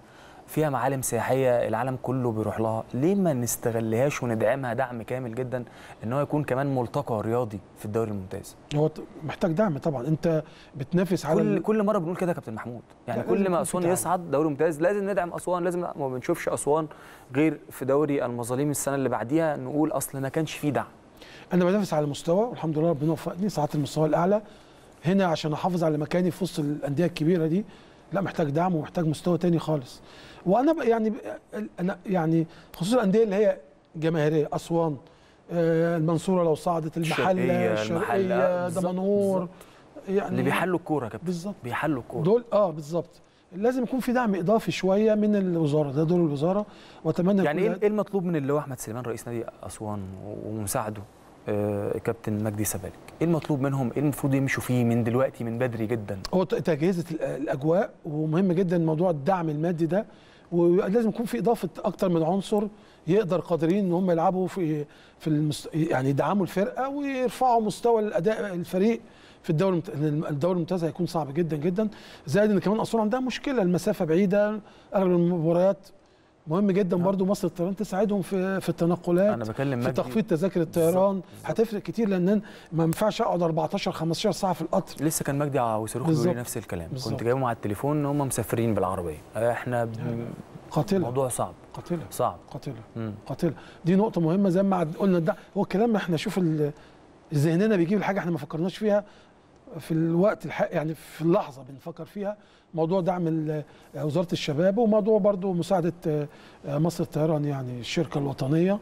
فيها معالم سياحيه العالم كله بيروح لها ليه ما نستغلهاش وندعمها دعم كامل جدا ان هو يكون كمان ملتقى رياضي في الدوري الممتاز هو ت- محتاج دعم طبعا انت بتنافس على كل ال- كل مره بنقول كده يا كابتن محمود يعني لا، لازم كل يكون ما في اسوان دعم. يصعد دوري ممتاز لازم ندعم اسوان لازم لا، ما بنشوفش اسوان غير في دوري المظالم السنه اللي بعديها نقول اصل ما كانش فيه دعم انا بنافس على المستوى والحمد لله ربنا وفقني صعدت المستوى الاعلى هنا عشان احافظ على مكاني في وسط الانديه الكبيره دي لا محتاج دعم ومحتاج مستوى تاني خالص وانا ب- يعني ب- انا يعني خصوصا الانديه اللي هي جماهيريه اسوان آه، المنصوره لو صعدت المحله الشرقية، الشرقيه المحلة، بالظبط، دمنهور بالظبط. يعني اللي بيحلوا الكوره يا كابتن بالظبط بيحلوا الكوره دول اه بالظبط لازم يكون في دعم اضافي شويه من الوزاره ده دور الوزاره واتمنى يعني يكون ايه إيه المطلوب من اللي هو احمد سليمان رئيس نادي اسوان ومساعده آه، كابتن مجدي سبالك ايه المطلوب منهم ايه المفروض يمشوا فيه من دلوقتي من بدري جدا هو ت- تجهيزة ال- الأجواء ومهم جدا موضوع الدعم المادي ده ولازم يكون في إضافة أكتر من عنصر يقدر قادرين إن هم يلعبوا في في المست... يعني يدعموا الفرقة ويرفعوا مستوى الأداء الفريق في الدوري الممت... لأن الدوري الممتاز هيكون صعب جدا جدا زائد إن كمان أسوان عندها مشكلة المسافة بعيدة أغلب المباريات مهم جدا برضو مصر الطيران تساعدهم في في التنقلات انا بكلم في مجدي تخفيض تذاكر الطيران بالظبط، بالظبط. هتفرق كتير لان ما ينفعش اقعد 14 15 ساعه في القطر لسه كان مجدي وصاروخ بيقول لي بالظبط. نفس الكلام بالظبط. كنت جايبهم على التليفون ان هم مسافرين بالعربيه احنا ب- قاتله الموضوع صعب قاتله صعب قاتله مم. قاتله دي نقطه مهمه زي ما عد- قلنا ده هو الكلام احنا شوف ال- ذهننا بيجيب الحاجه احنا ما فكرناش فيها في الوقت الحق يعني في اللحظه بنفكر فيها موضوع دعم ال- وزاره الشباب وموضوع برضو مساعده آه، آه، مصر الطيران يعني الشركه الوطنيه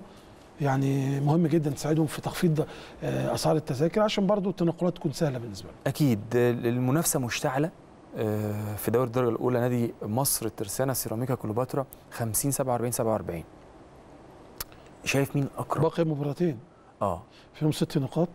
يعني مهم جدا تساعدهم في تخفيض آه، اسعار التذاكر عشان برضو التنقلات تكون سهله بالنسبه لهم اكيد المنافسه مشتعله آه، في دوري الدرجه الاولى نادي مصر الترسانه سيراميكا كليوباترا 50 47 47 شايف مين اقرب باقي مباراتين اه فيهم ست نقاط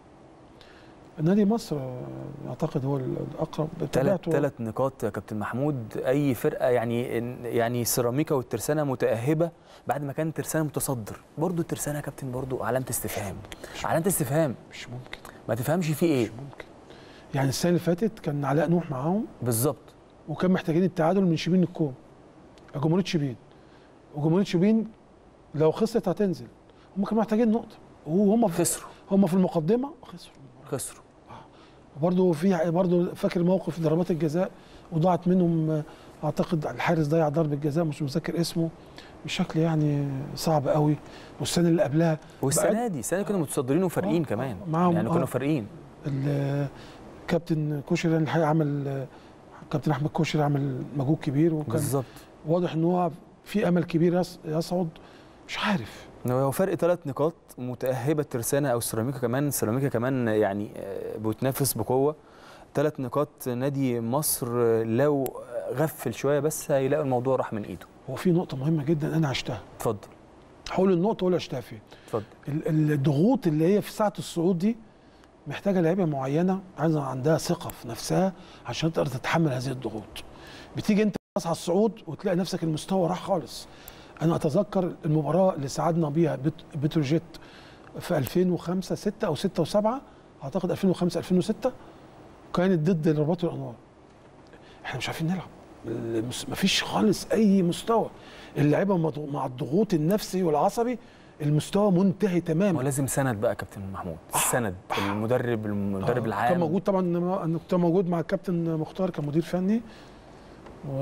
نادي مصر آه، اعتقد هو الاقرب ثلاث تابعته. ثلاث نقاط يا كابتن محمود اي فرقه يعني يعني سيراميكا والترسانه متاهبه بعد ما كان ترسانه متصدر برضو الترسانه يا كابتن برضو علامه استفهام علامه استفهام مش ممكن ما تفهمش فيه ايه مش ممكن يعني السنه اللي فاتت كان علاء نوح معاهم بالظبط وكان محتاجين التعادل من شبين الكوم جمهوريه شبين وجمهوريه شبين لو خسرت هتنزل هم كانوا محتاجين نقطه وهم في خسروا هم في المقدمه خسروا خسروا وبرضه في برضه فاكر موقف ضربات الجزاء وضاعت منهم آه، اعتقد الحارس ضيع ضربه جزاء مش متذكر اسمه بشكل يعني صعب قوي والسنه اللي قبلها والسنه دي السنه دي كانوا متصدرين وفارقين آه، كمان معاهم، يعني آه. كانوا فارقين ال- كابتن كوشري يعني الحقيقه عمل كابتن احمد كوشري عمل مجهود كبير وكان بالظبط واضح ان هو في امل كبير يص- يصعد مش عارف هو فرق ثلاث نقاط متأهبة الترسانة أو سيراميكا كمان سيراميكا كمان يعني آه، بتنافس بقوة ثلاث نقاط نادي مصر آه، لو غفل شوية بس هيلاقوا الموضوع راح من إيده هو في نقطه مهمه جدا انا عشتها اتفضل هقول النقطه ولا عشتها فين اتفضل ال- الضغوط اللي هي في ساعه الصعود دي محتاجه لعيبه معينه عايزه عندها ثقه في نفسها عشان تقدر تتحمل هذه الضغوط بتيجي انت على الصعود وتلاقي نفسك المستوى راح خالص انا اتذكر المباراه اللي ساعدنا بيها بت- بتروجيت في 2005 6 او 6 و7 اعتقد 2005 2006 كانت ضد الرباط والانوار احنا مش عارفين نلعب المس- مفيش خالص اي مستوى اللعيبه مضغو- مع الضغوط النفسي والعصبي المستوى منتهي هو تماما لازم سند بقى يا كابتن محمود السند المدرب المدرب آه، العام كان موجود طبعا انا أنا كنت موجود مع الكابتن مختار كمدير فني و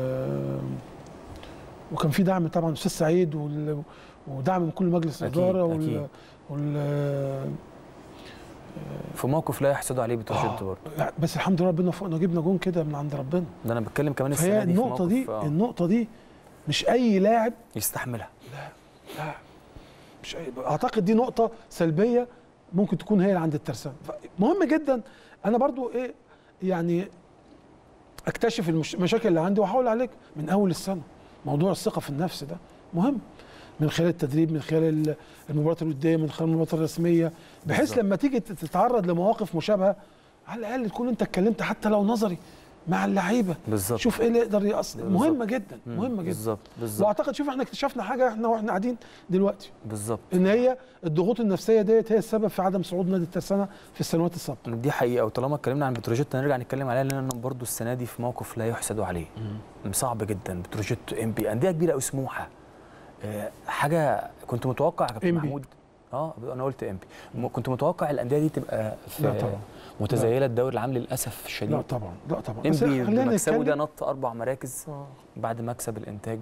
وكان في دعم طبعا استاذ سعيد وال... ودعم من كل مجلس أكيد، الاداره وال... أكيد. وال... في موقف لا يحسدوا عليه بتروجيت آه، برضه يعني بس الحمد لله ربنا فوقنا جبنا جون كده من عند ربنا ده أنا بتكلم كمان السنة فهي دي في النقطه موقف، دي آه، النقطه دي مش اي لاعب يستحملها لا مش أي... اعتقد دي نقطه سلبيه ممكن تكون هي اللي عند الترسانه مهم جدا انا برضو ايه يعني اكتشف المش- المشاكل اللي عندي واحاول عليك من اول السنه موضوع الثقه في النفس ده مهم من خلال التدريب من خلال ال- المباريات الوديه من خلال المباريات الرسميه بحيث بالظبط. لما تيجي تت- تتعرض لمواقف مشابهه على الاقل تكون انت اتكلمت حتى لو نظري مع اللعيبه بالظبط شوف ايه اللي يقدر يأثر بالظبط. مهمه جدا مم. مهمه جدا بالظبط بالظبط واعتقد شوف احنا اكتشفنا حاجه احنا واحنا قاعدين دلوقتي بالظبط ان هي الضغوط النفسيه ديت هي السبب في عدم صعود نادي الترسانه في السنوات السابقه دي حقيقه وطالما اتكلمنا عن بتروجيت هنرجع نتكلم عليها لان برضو السنه دي في موقف لا يحسد عليه صعب جدا بتروجيت ام بي انديه كبيره قوي سموحه آه، حاجه كنت متوقع يا كابتن إنبي. محمود اه انا قلت ام بي كنت متوقع الانديه دي تبقى في لا طبعا. متزيله الدوري العام للاسف الشديد لا طبعا لا طبعا ام بس بي خلينا بمكسبه ده نتكلم نط اربع مراكز آه. بعد مكسب الانتاج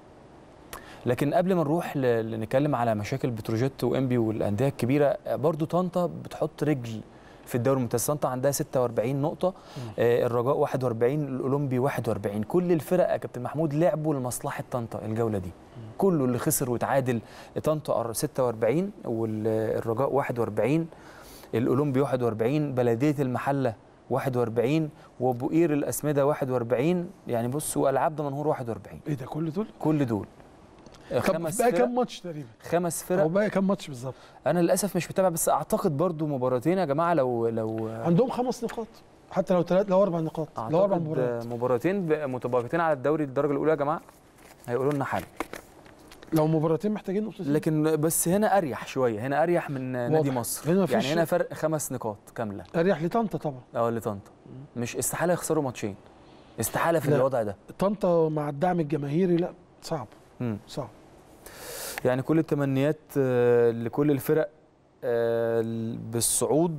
لكن قبل ما نروح ل- ل- نتكلم على مشاكل بتروجيت وانبي والانديه الكبيره برضو طنطا بتحط رجل في الدوري الممتاز طنطا عندها 46 نقطه آه الرجاء 41 الاولمبي 41 كل الفرق يا كابتن محمود لعبوا لمصلحه طنطا الجوله دي كله اللي خسر وتعادل طنطا 46 والرجاء 41 الاولمبي 41 بلديه المحله 41 وابو قير الاسمده 41 يعني بص والعاب دمنهور 41 ايه ده كل دول كل دول طب خمس بقى فرق كام ماتش تقريبا خمس او فرق بقى كام ماتش بالظبط انا للاسف مش متابع بس اعتقد برضو مباراتين يا جماعه لو لو عندهم خمس نقاط حتى لو ثلاث لو اربع نقاط لو اربع اعتقد مباريات مباراتين ب- متباقيتين على الدوري الدرجه الاولى يا جماعه هيقولوا لنا حل لو مباراتين محتاجين نقطتين لكن بس هنا اريح شويه هنا اريح من نادي واضح. مصر هنا مفيش- يعني هنا فرق خمس نقاط كامله اريح لطنطا طبعا اه لطنطا مش استحاله يخسروا ماتشين استحاله في لا. الوضع ده طنطا مع الدعم الجماهيري لا صعب مم. صعب يعني كل التمنيات آه، لكل الفرق آه، بالصعود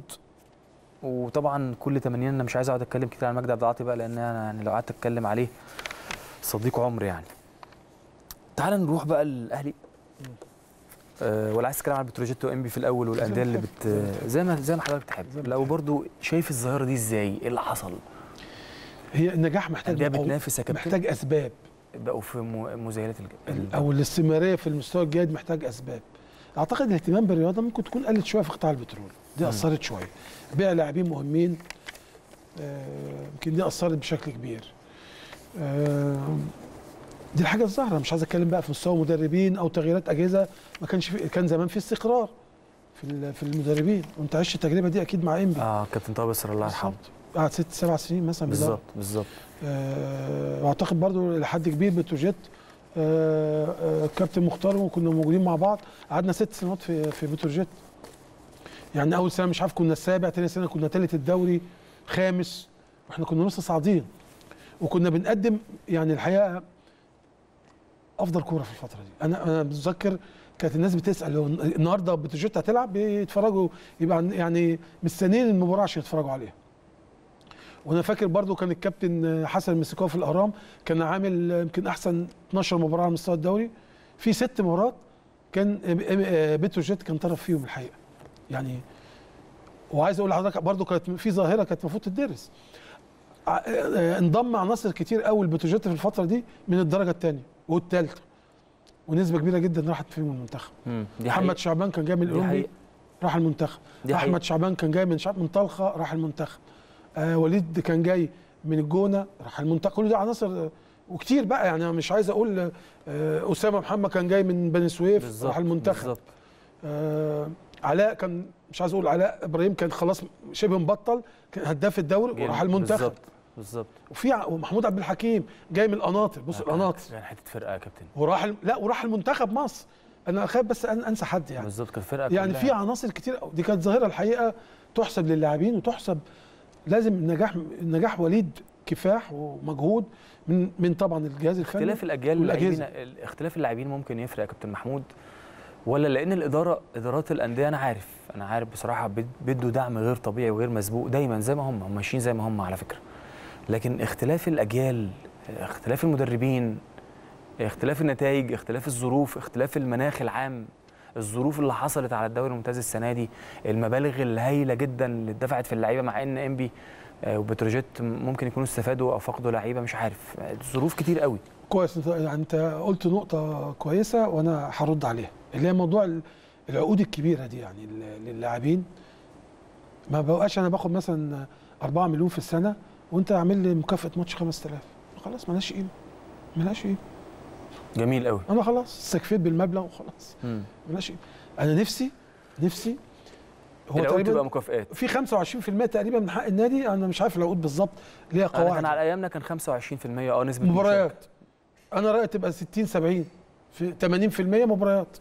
وطبعا كل تمنينا انا مش عايز اقعد اتكلم كتير عن مجدي عبد العاطي بقى لان انا يعني لو قعدت اتكلم عليه صديق عمري يعني تعال نروح بقى للاهلي أه ولا عايز تتكلم على بتروجيت وانبي في الاول والانديه اللي بت زي ما زي ما حضرتك تحب زي ما لو تحب. برضو شايف الظاهره دي ازاي ايه اللي حصل هي النجاح محتاج انديه مقاومة. بتنافس يا كابتن محتاج اسباب بقوا في م- مزايلات الج... ال- او الاستمراريه في المستوى الجيد محتاج اسباب اعتقد الاهتمام بالرياضه ممكن تكون قلت شويه في قطاع البترول دي مم. اثرت شويه بيع لاعبين مهمين آه، يمكن دي اثرت بشكل كبير آه، دي الحاجه الظاهره مش عايز اتكلم بقى في مستوى مدربين او تغييرات اجهزه ما كانش في كان زمان في استقرار في ال- في المدربين وانت عشت التجربه دي اكيد مع انبي اه كابتن طه بصر الله يرحمه بالظبط. قعد ست سبع سنين مثلا بيدرب. بالظبط بالظبط آه، واعتقد برضو لحد كبير بتروجيت آه، آه، كابتن مختار وكنا موجودين مع بعض قعدنا ست سنوات في في بتروجيت يعني اول سنه مش عارف كنا السابع تاني سنه كنا ثالث الدوري خامس واحنا كنا لسه صاعدين وكنا بنقدم يعني الحقيقه افضل كوره في الفتره دي انا انا متذكر كانت الناس بتسال لو النهارده بتروجيت هتلعب بيتفرجوا يبقى عن- يعني مستنيين المباراه عشان يتفرجوا عليها وانا فاكر برضو كان الكابتن حسن مسكوه في الاهرام كان عامل يمكن احسن 12 مباراه على مستوى الدوري في ست مباريات كان بتروجيت كان طرف فيهم الحقيقه يعني وعايز اقول لحضرتك برضو كانت في ظاهره كانت المفروض تدرس ع- آه، انضم عناصر كتير قوي لبتروجيت في الفتره دي من الدرجه الثانيه والثالثه ونسبه كبيره جدا راحت فيهم المنتخب مم. دي محمد حقيقة. شعبان كان جاي من دي الاولمبي حقيقة. راح المنتخب دي حقيقة. احمد شعبان كان جاي من شعب من طلخه راح المنتخب آه وليد كان جاي من الجونه راح المنتخب كل دي عناصر آه، وكتير بقى يعني أنا مش عايز اقول آه اسامه محمد كان جاي من بني سويف بالظبط راح المنتخب بالظبط آه علاء كان مش عايز اقول علاء ابراهيم كان خلاص شبه مبطل كان هداف الدوري وراح المنتخب بالظبط بالظبط وفي ع- ومحمود عبد الحكيم جاي من القناطر بص القناطر كان حته فرقه يا كابتن وراح الم- لا وراح المنتخب مصر انا خايف بس أن- انسى حد يعني بالظبط كانت فرقه يعني كلها. في عناصر كتير أوي. دي كانت ظاهره الحقيقه تحسب للاعبين وتحسب لازم النجاح النجاح وليد كفاح ومجهود من من طبعا الجهاز الفني اختلاف الاجيال والأجهزة. اللاعبين اختلاف اللاعبين ممكن يفرق يا كابتن محمود ولا لان الاداره ادارات الانديه انا عارف انا عارف بصراحه بد- بدوا دعم غير طبيعي وغير مسبوق دايما زي ما هم هم ماشيين زي ما هم على فكره لكن اختلاف الاجيال اختلاف المدربين اختلاف النتائج اختلاف الظروف اختلاف المناخ العام الظروف اللي حصلت على الدوري الممتاز السنه دي المبالغ الهائله جدا اللي اتدفعت في اللعيبه مع ان انبي آه، وبتروجيت ممكن يكونوا استفادوا او فقدوا لعيبه مش عارف ظروف كتير قوي كويس انت يعني انت قلت نقطه كويسه وانا هرد عليها اللي هي موضوع ال- العقود الكبيره دي يعني لل- للاعبين ما بقاش انا باخد مثلا 4 مليون في السنه وانت عامل لي مكافاه ماتش 5000 خلاص ملهاش قيمه ملهاش قيمه جميل قوي انا خلاص استكفيت بالمبلغ وخلاص مم. ملهاش قيمه انا نفسي نفسي هو العقود تقريبا تبقى مكافئات في 25% تقريبا من حق النادي انا مش عارف العقود بالظبط ليها انا كان قواعد على ايامنا كان 25% اه نسبه المشاركة. مباريات انا رايي تبقى 60 70 في 80% مباريات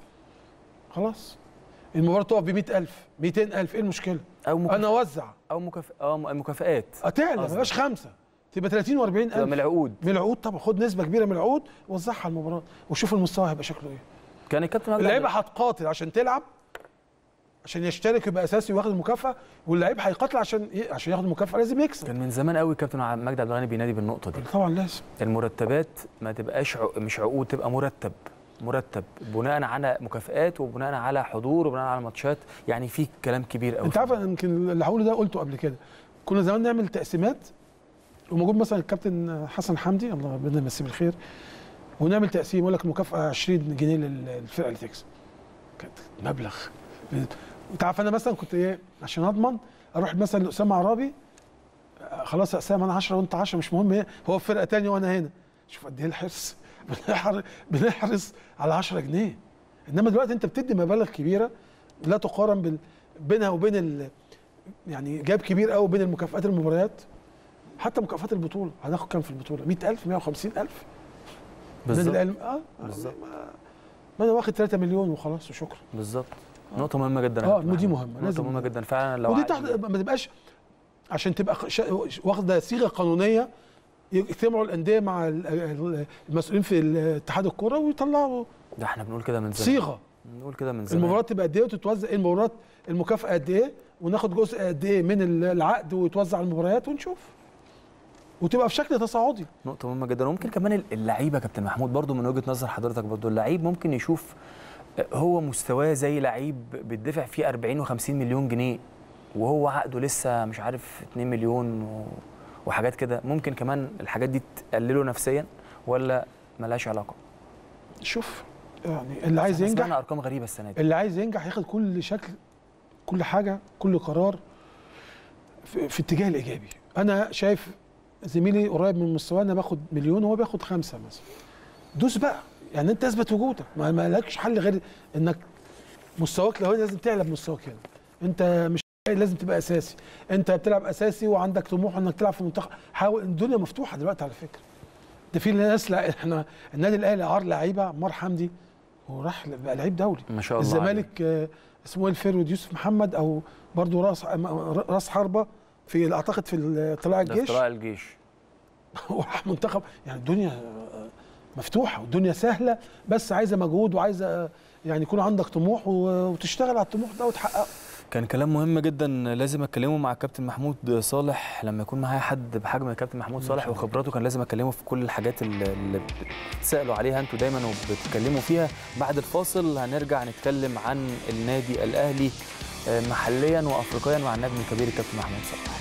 خلاص المباراه تقف ب 100000 200000 ايه المشكله او مكافئات انا اوزع او مكافئ اه م- مكافئات هتعلى ما قصدك. تبقاش خمسه تبقى 30 و40 تبقى الف من العقود من العقود طبعا خد نسبه كبيره من العقود وزعها على المباراه وشوف المستوى هيبقى شكله ايه كان الكابتن مجدي اللعيبه عبد- هتقاتل عشان تلعب عشان يشترك يبقى اساسي وياخد المكافاه واللعيب هيقاتل عشان ي... عشان ياخد المكافاه لازم يكسب كان من زمان قوي الكابتن ع- مجدي عبد الغني بينادي بالنقطه دي طبعا لازم المرتبات ما تبقاش عق... مش عقود تبقى مرتب مرتب بناء على مكافئات وبناء على حضور وبناء على ماتشات يعني في كلام كبير قوي انت عارف أنا يمكن اللي هقوله ده قلته قبل كده كنا زمان نعمل تقسيمات وموجود مثلا الكابتن حسن حمدي الله ربنا يمسيه بالخير ونعمل تقسيم يقول لك المكافاه 20 جنيه لل- للفرقه اللي تكسب كانت مبلغ انت عارف انا مثلا كنت ايه عشان اضمن اروح مثلا لاسامه عرابي آه، خلاص يا اسامه انا 10 وانت 10 مش مهم ايه هو في فرقه ثانيه وانا هنا شوف قد ايه الحرص بنحر- بنحرص على 10 جنيه انما دلوقتي انت بتدي مبالغ كبيره لا تقارن بال... بينها وبين ال... يعني جاب كبير قوي بين المكافآت المباريات حتى مكافآت البطوله هناخد كام في البطوله 100000 150000 النادي بالظبط الاهلي اه بالظبط. ما- ما انا واخد 3 مليون وخلاص وشكرا بالظبط نقطه مهمه جدا يا اه كابتن ودي محمود. مهمه نقطه لازم مهمه جدا فعلا لو ودي عقد- تحت ما تبقاش عشان تبقى خ- شا- واخده صيغه قانونيه يجتمعوا الانديه مع ال- ال- المسؤولين في اتحاد الكوره ويطلعوا ده احنا بنقول كده من زمان صيغه بنقول كده من زمان المباريات تبقى قد ايه وتتوزع ايه المباريات المكافاه قد ايه وناخد جزء قد ايه من ال- العقد ويتوزع على المباريات ونشوف وتبقى في شكل تصاعدي نقطة مهمة جدا وممكن كمان اللعيبة يا كابتن محمود برضو من وجهة نظر حضرتك برضو اللعيب ممكن يشوف هو مستواه زي لعيب بيدفع فيه 40 و50 مليون جنيه وهو عقده لسه مش عارف 2 مليون و- وحاجات كده ممكن كمان الحاجات دي تقلله نفسيا ولا ملهاش علاقة؟ شوف يعني اللي عايز إحنا ينجح سمعنا ارقام غريبة السنة دي اللي عايز ينجح ياخد كل شكل كل حاجه كل قرار في, في اتجاه الايجابي انا شايف زميلي قريب من مستوانا باخد مليون وهو بياخد خمسه مثلا دوس بقى يعني انت اثبت وجودك ما ما لكش حل غير انك مستواك لو لازم تعلى بمستواك هنا انت مش لازم تبقى اساسي انت بتلعب اساسي وعندك طموح انك تلعب في المنتخب حاول الدنيا مفتوحه دلوقتي على فكره ده في ناس لا احنا النادي الاهلي عار لعيبه عمار حمدي وراح بقى لعيب دولي ما شاء الله الزمالك آه، اسمه ايه الفيرود يوسف محمد او برضه راس راس حربه في اعتقد في ال- طلائع عليه. ده في الجيش طلائع الجيش وراح منتخب يعني الدنيا آه، مفتوحه والدنيا سهله بس عايزه مجهود وعايزه آه، يعني يكون عندك طموح و- وتشتغل على الطموح ده وتحققه كان كلام مهم جدا لازم اتكلمه مع الكابتن محمود صالح لما يكون معايا حد بحجم الكابتن محمود صالح وخبراته كان لازم اكلمه في كل الحاجات اللي اللي بتسالوا عليها انتوا دايما وبتتكلموا فيها بعد الفاصل هنرجع نتكلم عن النادي الاهلي آه، محليا وافريقيا مع النجم الكبير الكابتن محمود صالح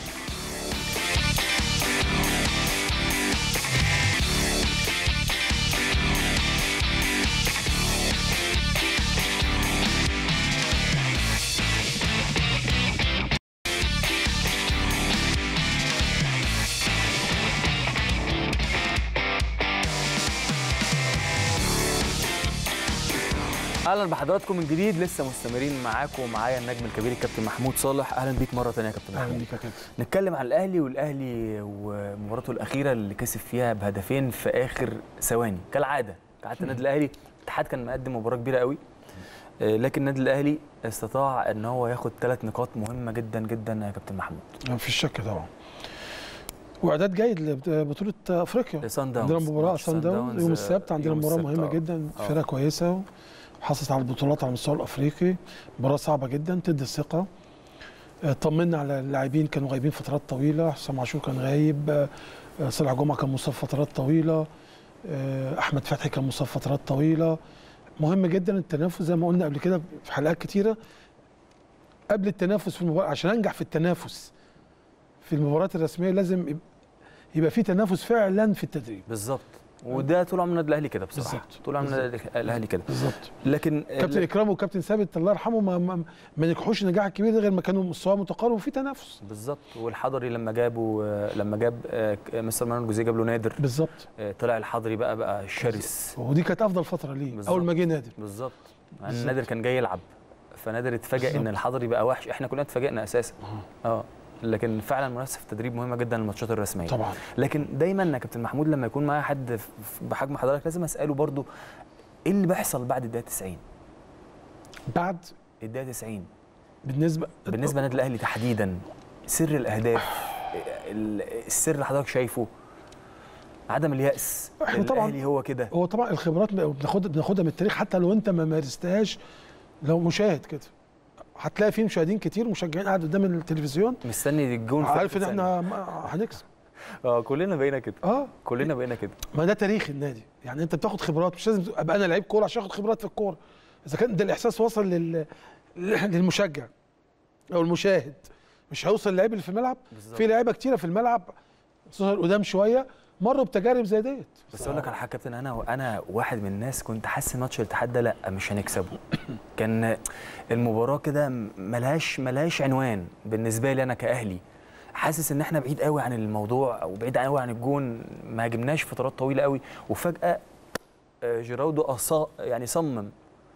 اهلا بحضراتكم من جديد لسه مستمرين معاكم ومعايا النجم الكبير الكابتن محمود صالح اهلا بيك مره ثانيه يا كابتن محمود بيك يا كابتن نتكلم عن الاهلي والاهلي ومباراته الاخيره اللي كسب فيها بهدفين في اخر ثواني كالعاده كعاده النادي الاهلي الاتحاد كان مقدم مباراه كبيره قوي آه، لكن النادي الاهلي استطاع ان هو ياخد ثلاث نقاط مهمه جدا جدا يا كابتن محمود ما فيش شك طبعا واعداد جيد لبطوله افريقيا سان داونز عندنا مباراه ماتش سان داونز يوم السبت عندنا يوم مباراه السبت، مهمه آه. جدا آه. فرقه كويسه حصلت على البطولات على المستوى الافريقي مباراه صعبه جدا تدي الثقه آه، طمنا على اللاعبين كانوا غايبين فترات طويله حسام عاشور كان غايب آه، آه، صالح جمعه كان مصاب فترات طويله آه، احمد فتحي كان مصاب فترات طويله مهم جدا التنافس زي ما قلنا قبل كده في حلقات كتيره قبل التنافس في المباراه عشان انجح في التنافس في المباريات الرسميه لازم يب- يبقى في تنافس فعلا في التدريب بالظبط وده طول عمر النادي الاهلي كده بصراحه بالظبط. طول عمر النادي الاهلي كده بالظبط لكن كابتن اكرام وكابتن ثابت الله يرحمه ما, ما, ما نجحوش النجاح الكبير ده غير ما كانوا مستوى متقارب وفي تنافس بالظبط والحضري لما جابوا آه، لما جاب آه، ك- مستر مانويل جوزيه جاب له نادر بالظبط آه، طلع الحضري بقى بقى شرس ودي كانت افضل فتره ليه بالظبط. اول ما جه نادر بالظبط مع إن بالظبط. نادر كان جاي يلعب فنادر اتفاجئ ان بالظبط. الحضري بقى وحش احنا كلنا اتفاجئنا اساسا اه لكن فعلا منافسه في التدريب مهمه جدا للماتشات الرسميه طبعا لكن دايما يا كابتن محمود لما يكون معايا حد ف- ف- بحجم حضرتك لازم اساله برضو ايه اللي بيحصل بعد الدقيقه 90 بعد الدقيقه 90 بالنسبه بالنسبه للنادي الاهلي تحديدا سر الاهداف ال- السر اللي حضرتك شايفه عدم اليأس إحنا طبعاً- الاهلي هو كده هو طبعا الخبرات بناخدها بناخدها من التاريخ حتى لو انت ما مارستهاش لو مشاهد كده هتلاقي في مشاهدين كتير مشجعين قاعد قدام التلفزيون مستني الجون في عارف ان آخر ثانية. احنا ما- هنكسب اه كلنا بقينا كده اه كلنا بقينا كده ما ده تاريخ النادي يعني انت بتاخد خبرات مش لازم ابقى انا لعيب كوره عشان اخد خبرات في الكوره اذا كان ده الاحساس وصل لل... للمشجع او المشاهد مش هيوصل اللعيب اللي في الملعب بالظبط. في لعيبه كتيره في الملعب خصوصا قدام شويه مروا بتجارب زي ديت بس اقول لك على حاجه يا كابتن انا انا واحد من الناس كنت حاسس ان ماتش الاتحاد ده لا مش هنكسبه كان المباراه كده ملهاش ملهاش عنوان بالنسبه لي انا كاهلي حاسس ان احنا بعيد قوي عن الموضوع او بعيد قوي عن الجون ما هاجمناش فترات طويله قوي وفجاه آه، جيراودو أصا يعني صمم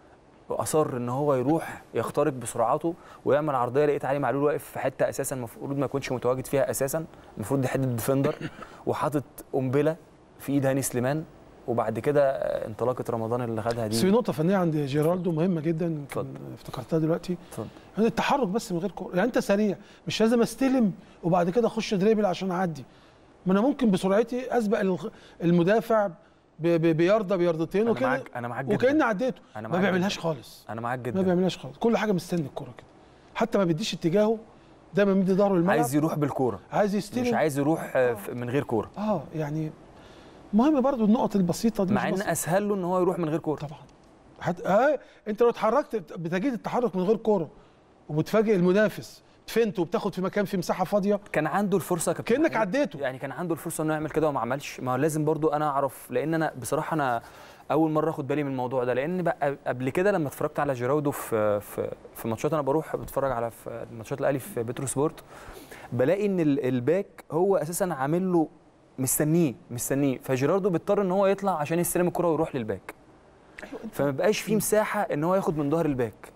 واصر ان هو يروح يخترق بسرعته ويعمل عرضيه لقيت علي معلول واقف في حته اساسا المفروض ما يكونش متواجد فيها اساسا المفروض دي حته ديفندر وحاطط قنبله في ايد هاني سليمان وبعد كده آه، انطلاقه رمضان اللي خدها بس في دي نقطه فنيه عند جيرالدو مهمه جدا اتفضل. كان افتكرتها دلوقتي اتفضل. يعني التحرك بس من غير كوره يعني انت سريع مش لازم استلم وبعد كده اخش دريبل عشان اعدي ما انا ممكن بسرعتي اسبق الغ- المدافع ب- ب- بياردة بياردتين انا وكده معاك انا معاك جدا وكاني عديته أنا ما معاك بيعملهاش جدا. خالص انا معاك ما جدا بيعملهاش خالص كل حاجه مستني الكوره كده حتى ما بيديش اتجاهه دايما مدي ظهره للملعب عايز يروح بالكوره عايز يستلم مش عايز يروح آه، ف- من غير كوره اه يعني مهم برضو النقط البسيطه دي مع مش ان بسيطة. اسهل له ان هو يروح من غير كوره طبعا حت... آه انت لو اتحركت بتجد التحرك من غير كوره وبتفاجئ المنافس فنت وبتاخد في مكان في مساحه فاضيه كان عنده الفرصه يا كابتن كانك محمود. عديته يعني كان عنده الفرصه انه يعمل كده وما عملش ما هو لازم برضو انا اعرف لان انا بصراحه انا اول مره اخد بالي من الموضوع ده لان بقى قبل كده لما اتفرجت على جيراودو في في في ماتشات انا بروح بتفرج على في ماتشات الاهلي في بترو سبورت بلاقي ان ال- الباك هو اساسا عامل له مستنيه مستنيه فجيراردو بيضطر ان هو يطلع عشان يستلم الكره ويروح للباك فما بقاش في مساحه ان هو ياخد من ظهر الباك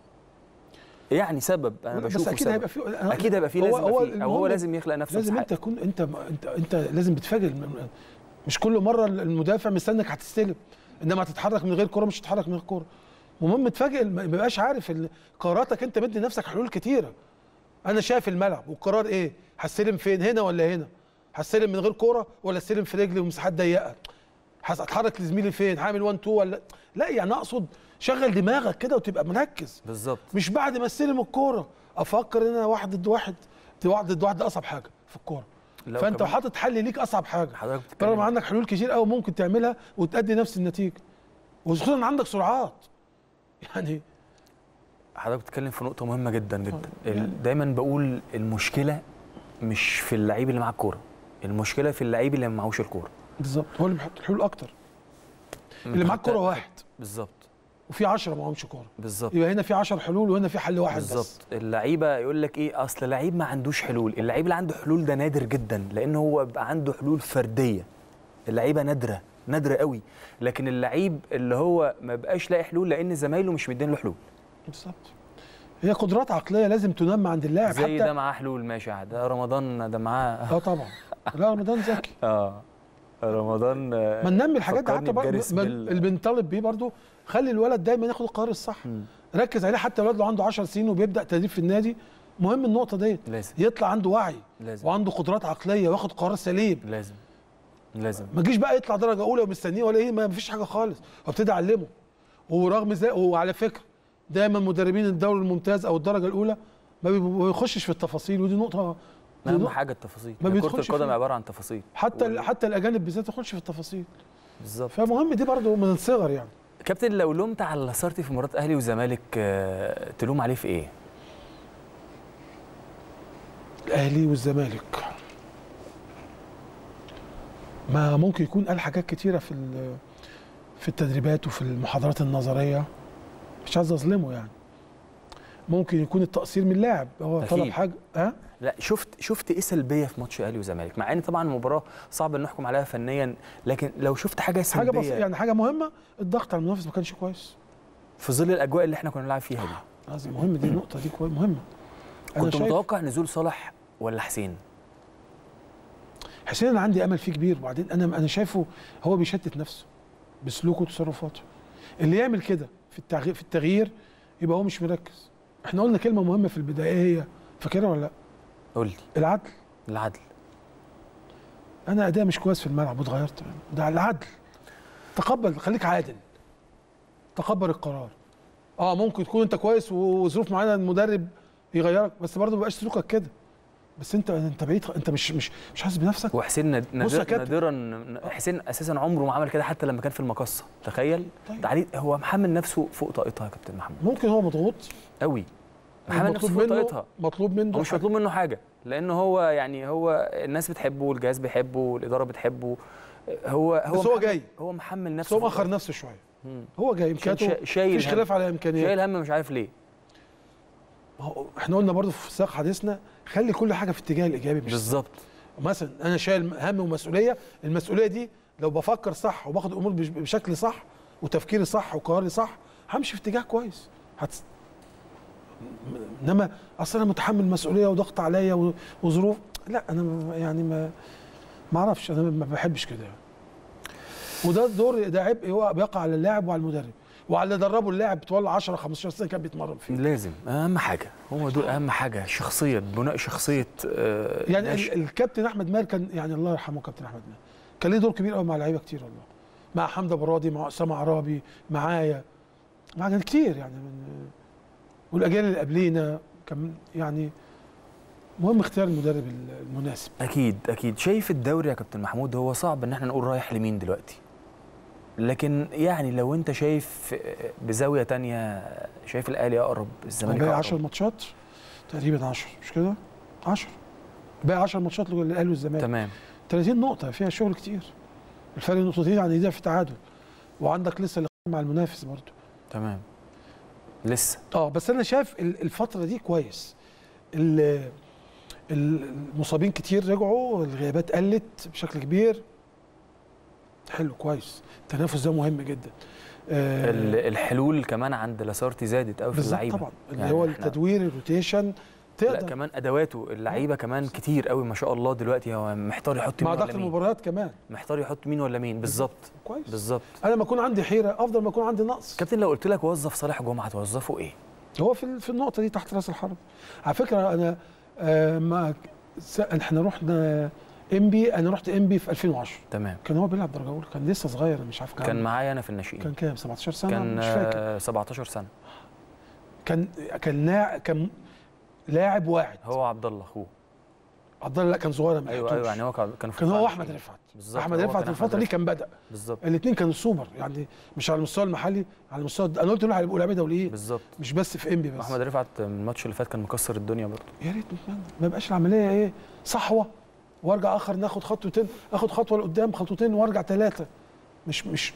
يعني سبب انا بس بشوفه اكيد سبب. هيبقى في اكيد هيبقى في هو- لازم هو يبقى فيه او هو المهم لازم يخلق نفسه لازم مساحة. انت تكون انت انت انت لازم بتفاجئ الم- مش كل مره المدافع مستنك هتستلم انما هتتحرك من غير كوره مش هتتحرك من غير كوره المهم تفاجئ ما يبقاش عارف ال- قراراتك انت مدي نفسك حلول كتيره انا شايف الملعب والقرار ايه هستلم فين هنا ولا هنا هستلم من غير كوره ولا استلم في رجلي ومساحات ضيقه هتحرك لزميلي فين هعمل 1 2 ولا لا يعني اقصد شغل دماغك كده وتبقى مركز بالظبط مش بعد ما استلم الكوره افكر ان انا واحد ضد واحد دي واحد ضد واحد ده اصعب حاجه في الكوره لو فانت كمان- حاطط حل ليك اصعب حاجه حضرتك بتتكلم طالما عندك حلول كتير قوي ممكن تعملها وتأدي نفس النتيجه وخصوصا ان عندك سرعات يعني حضرتك بتتكلم في نقطة مهمة جدا جدا يعني- ال- دايما بقول المشكلة مش في اللعيب اللي معاه الكورة المشكلة في اللعيب اللي ما معهوش الكورة بالظبط هو اللي بيحط الحلول اكتر اللي معاه الكوره واحد بالظبط وفي 10 معهمش كوره بالظبط يبقى هنا في 10 حلول وهنا في حل واحد بس بالظبط اللعيبه يقول لك ايه اصل لعيب ما عندوش حلول اللعيب اللي عنده حلول ده نادر جدا لان هو بيبقى عنده حلول فرديه اللعيبه نادره نادره قوي لكن اللعيب اللي هو ما بقاش لاقي حلول لان زمايله مش مدين له حلول بالظبط هي قدرات عقليه لازم تنمى عند اللاعب زي ده حتى معاه حلول ماشي ده رمضان ده معاه اه طبعا لا رمضان ذكي اه رمضان آه، ما ننمي الحاجات دي فكرني حتى برضه بجاريس ما- بيل. اللي بنطالب بيه برضه خلي الولد دايما ياخد القرار الصح مم. ركز عليه حتى الولد لو عنده 10 سنين وبيبدا تدريب في النادي مهم النقطه ديت لازم يطلع عنده وعي لازم وعنده قدرات عقليه واخد قرار سليم لازم لازم ما تجيش بقى يطلع درجه اولى ومستنيه ولا ايه ما فيش حاجه خالص وابتدي اعلمه ورغم ذلك وعلى فكره دايما مدربين الدوري الممتاز او الدرجه الاولى ما بي- ما بيخشش في التفاصيل ودي نقطه دي اهم نقطة. حاجه التفاصيل ما هي كره بيدخلش القدم فيه. عباره عن تفاصيل حتى وال- ال- حتى الاجانب بالذات ما يخش في التفاصيل بالظبط فمهم دي برضه من الصغر يعني كابتن لو لومت على لاسارتي في مباراه اهلي وزمالك آه، تلوم عليه في ايه؟ الاهلي والزمالك ما ممكن يكون قال حاجات كتيره في ال- في التدريبات وفي المحاضرات النظريه مش عايز اظلمه يعني ممكن يكون التقصير من اللاعب هو طلب أكيد. حاجه ها لا شفت شفت ايه سلبيه في ماتش اهلي وزمالك مع ان طبعا المباراه صعب ان نحكم عليها فنيا لكن لو شفت حاجه سلبيه حاجه بسيطه يعني حاجه مهمه الضغط على المنافس ما كانش كويس في ظل الاجواء اللي احنا كنا بنلعب فيها دي قصدي مهم دي النقطه دي كويس مهمه انا كنت شايف متوقع نزول صلاح ولا حسين حسين انا عندي امل فيه كبير وبعدين انا انا شايفه هو بيشتت نفسه بسلوكه وتصرفاته اللي يعمل كده في التغيير في التغيير يبقى هو مش مركز احنا قلنا كلمه مهمه في البدايه هي فاكرها ولا لا قول لي العدل العدل انا اداء مش كويس في الملعب واتغيرت ده العدل تقبل خليك عادل تقبل القرار اه ممكن تكون انت كويس وظروف معينه المدرب يغيرك بس برضه ما بقاش سلوكك كده بس انت انت بعيد انت مش مش مش حاسس بنفسك وحسين ناد- بص يا نادر كابتن. نادرا حسين اساسا عمره ما عمل كده حتى لما كان في المقصه تخيل طيب. ده عليه هو محمل نفسه فوق طاقتها يا كابتن محمود ممكن هو مضغوط قوي محمل نفسه مطلوب فوق منه طاقتها مطلوب منه هو مش حاجة. مطلوب منه حاجه لانه هو يعني هو الناس بتحبه والجهاز بيحبه والاداره بتحبه هو هو بس هو محمل- جاي. هو محمل بس نفسه هو فوق مأخر طاقتها. نفسه شويه مم. هو جاي عشان امكانياته شا- شايل مفيش هم. خلاف على امكانياته شايل هم مش عارف ليه ما هو احنا قلنا برضه في سياق حديثنا خلي كل حاجه في اتجاه الايجابي مش بالظبط مثلا انا شايل هم ومسؤوليه المسؤوليه دي لو بفكر صح وباخد الامور بش- بشكل صح وتفكيري صح وقراري صح همشي في اتجاه كويس هت... انما اصل انا متحمل مسؤوليه وضغط عليا و- وظروف لا انا ما- يعني ما ما اعرفش انا ما بحبش كده يعني. وده الدور ده عبء هو بيقع على اللاعب وعلى المدرب وعلى اللي دربه اللاعب طوال 10 15 سنه كان بيتمرن فيه لازم اهم حاجه هو دول اهم حاجه شخصيه بناء شخصيه آه، يعني ناشئ. ال- الكابتن احمد ماهر كان يعني الله يرحمه كابتن احمد ماهر كان ليه دور كبير قوي مع لعيبه كتير والله مع حمزه برادي مع اسامه عرابي معايا مع ناس كتير يعني من والاجيال اللي قبلينا كان يعني مهم اختيار المدرب المناسب اكيد اكيد شايف الدوري يا كابتن محمود هو صعب ان احنا نقول رايح لمين دلوقتي لكن يعني لو انت شايف بزاويه تانية شايف الاهلي اقرب الزمالك باقي اقرب 10 ماتشات تقريبا 10 مش كده 10 باقي 10 ماتشات للاهلي والزمالك تمام 30 نقطه فيها شغل كتير الفرق نقطتين عن ايديها في تعادل وعندك لسه لقاء مع المنافس برضه تمام لسه اه بس انا شايف ال- الفتره دي كويس ال- ال- المصابين كتير رجعوا الغيابات قلت بشكل كبير حلو كويس التنافس ده مهم جدا آه ال- الحلول كمان عند لاسارتي زادت قوي في بالظبط اللعيبه طبعا اللي يعني هو إحنا- التدوير الروتيشن لا تقدر كمان ادواته اللعيبه كمان كتير قوي ما شاء الله دلوقتي هو محتار يحط مع مين ضغط ولا مين المباريات كمان محتار يحط مين ولا مين بالظبط كويس بالظبط انا لما يكون عندي حيره افضل ما يكون عندي نقص كابتن لو قلت لك وظف صالح جمعه توظفه ايه هو في في النقطه دي تحت راس الحرب على فكره انا آه ما س- احنا رحنا ام بي انا رحت ام بي في 2010 تمام كان هو بيلعب درجه اولى كان لسه صغير أنا مش عارف كان معايا انا في الناشئين كان كام 17 سنه كان مش فاكر آه، 17 سنه كان كان لاعب كان لاعب واعد هو عبد الله اخوه عبد الله لا كان صغير ما ايوه لحقتوش. ايوه يعني هو كان كان في كان هو قطاع احمد الناشئين. رفعت بالظبط احمد هو رفعت كان في الفتره دي رفعت. كان بدا بالظبط الاثنين كانوا سوبر يعني مش على المستوى المحلي على المستوى انا قلت له هيبقوا لعيبه دوليين بالظبط مش بس في ام بي بس احمد رفعت الماتش اللي فات كان مكسر الدنيا برضه يا ريت نتمنى ما يبقاش العمليه ايه صحوه وارجع اخر ناخد خطوتين اخد خطوه لقدام خطوتين وارجع ثلاثه مش مش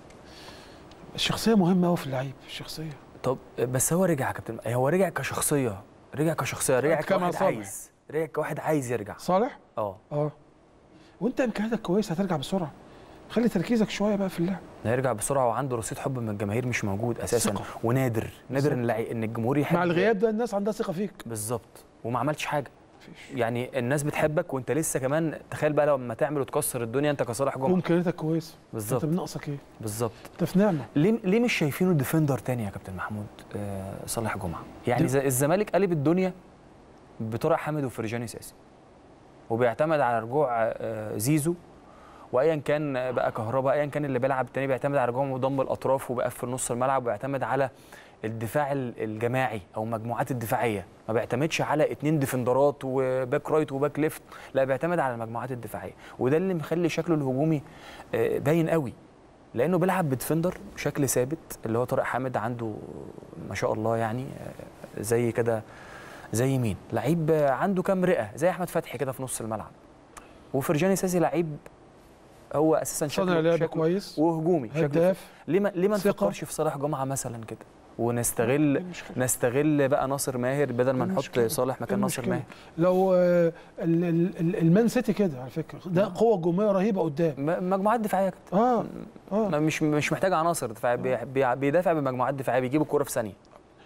الشخصيه مهمه قوي في اللعيب الشخصيه طب بس هو رجع يا كابتن هو رجع كشخصيه رجع كشخصيه رجع كما كواحد صالح. عايز رجع كواحد عايز يرجع صالح اه اه وانت امكانياتك كويسه هترجع بسرعه خلي تركيزك شويه بقى في اللعب هيرجع بسرعه وعنده رصيد حب من الجماهير مش موجود اساسا ثقة. ونادر نادر ان اللعي- ان الجمهور يحب مع الغياب ده الناس عندها ثقه فيك بالظبط وما عملتش حاجه مفيش يعني الناس بتحبك وانت لسه كمان تخيل بقى لما تعمل وتكسر الدنيا انت كصالح جمعه وامكانياتك كويسه بالظبط انت بناقصك ايه بالظبط انت في نعمه ليه ليه مش شايفينه ديفندر تاني يا كابتن محمود آه صالح جمعه يعني دي- زي الزمالك قلب الدنيا بطارق حامد وفرجاني ساسي وبيعتمد على رجوع آه زيزو وايا كان بقى كهرباء ايا كان اللي بيلعب التاني بيعتمد على رجوعهم وضم الاطراف وبيقفل نص الملعب ويعتمد على الدفاع ال- الجماعي او مجموعات الدفاعيه ما بيعتمدش على اتنين ديفندرات وباك رايت وباك ليفت لا بيعتمد على المجموعات الدفاعيه وده اللي مخلي شكله الهجومي آه، باين قوي لانه بيلعب بديفندر بشكل ثابت اللي هو طارق حامد عنده ما شاء الله يعني آه، زي كده زي مين لعيب آه، عنده كام رئه زي احمد فتحي كده في نص الملعب وفرجاني ساسي لعيب هو اساسا صانع شكله لعب شكله كويس وهجومي شكله هداف ليه ما ليه ما ثقة. نفكرش في صالح جمعه مثلا كده ونستغل المشكلة. نستغل بقى ناصر ماهر بدل ما نحط المشكلة. صالح مكان ناصر المشكلة. ماهر لو آه، ال- ال- ال- المان سيتي كده على فكره ده قوه هجوميه رهيبه قدام م- مجموعات دفاعيه كده اه اه ما- مش مش محتاج عناصر دفاعيه بي- بي- بيدافع بمجموعات دفاعيه بيجيب الكوره في ثانيه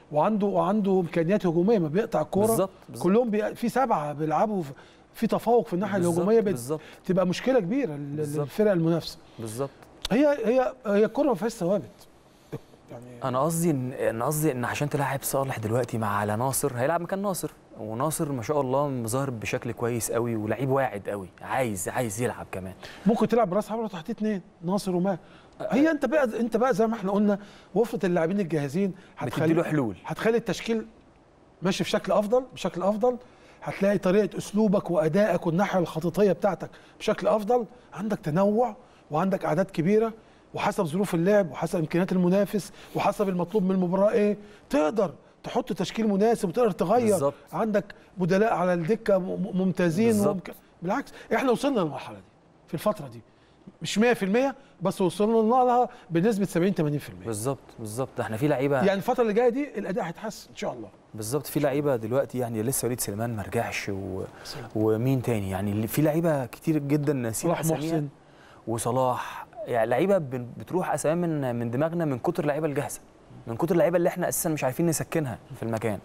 وعنده وعنده امكانيات هجوميه ما بيقطع الكوره بالظبط بالظبط. كلهم بي... في سبعه بيلعبوا في- في تفوق في الناحيه بالظبط، الهجوميه بت... بالظبط تبقى مشكله كبيره لل- بالظبط. للفرق المنافسه بالظبط هي هي هي الكوره ما فيهاش ثوابت يعني انا قصدي ان انا قصدي ان عشان تلاعب صالح دلوقتي مع على ناصر هيلعب مكان ناصر وناصر ما شاء الله مظهر بشكل كويس قوي ولعيب واعد قوي عايز عايز يلعب كمان ممكن تلعب براس حربه تحت اثنين ناصر وما هي انت بقى انت بقى زي ما احنا قلنا وفره اللاعبين الجاهزين بتدي له حلول هتخلي التشكيل ماشي بشكل افضل بشكل افضل هتلاقي طريقه اسلوبك وادائك والناحيه الخطيطيه بتاعتك بشكل افضل عندك تنوع وعندك اعداد كبيره وحسب ظروف اللعب وحسب امكانيات المنافس وحسب المطلوب من المباراه ايه تقدر تحط تشكيل مناسب وتقدر تغير بالظبط. عندك بدلاء على الدكه م- م- ممتازين بالظبط. وممك... بالعكس احنا وصلنا للمرحله دي في الفتره دي مش 100% بس وصلنا لها بنسبه 70 80% بالظبط بالظبط احنا في لعيبه يعني الفتره اللي جايه دي الاداء هيتحسن ان شاء الله بالظبط في لعيبه دلوقتي يعني لسه وليد سليمان ما رجعش و... ومين تاني يعني اللي- في لعيبه كتير جدا ناسيين صلاح أساميها. محسن وصلاح يعني لعيبه بن- بتروح اسامي من من دماغنا من كتر اللعيبه الجاهزه من كتر اللعيبه اللي احنا اساسا مش عارفين نسكنها في المكان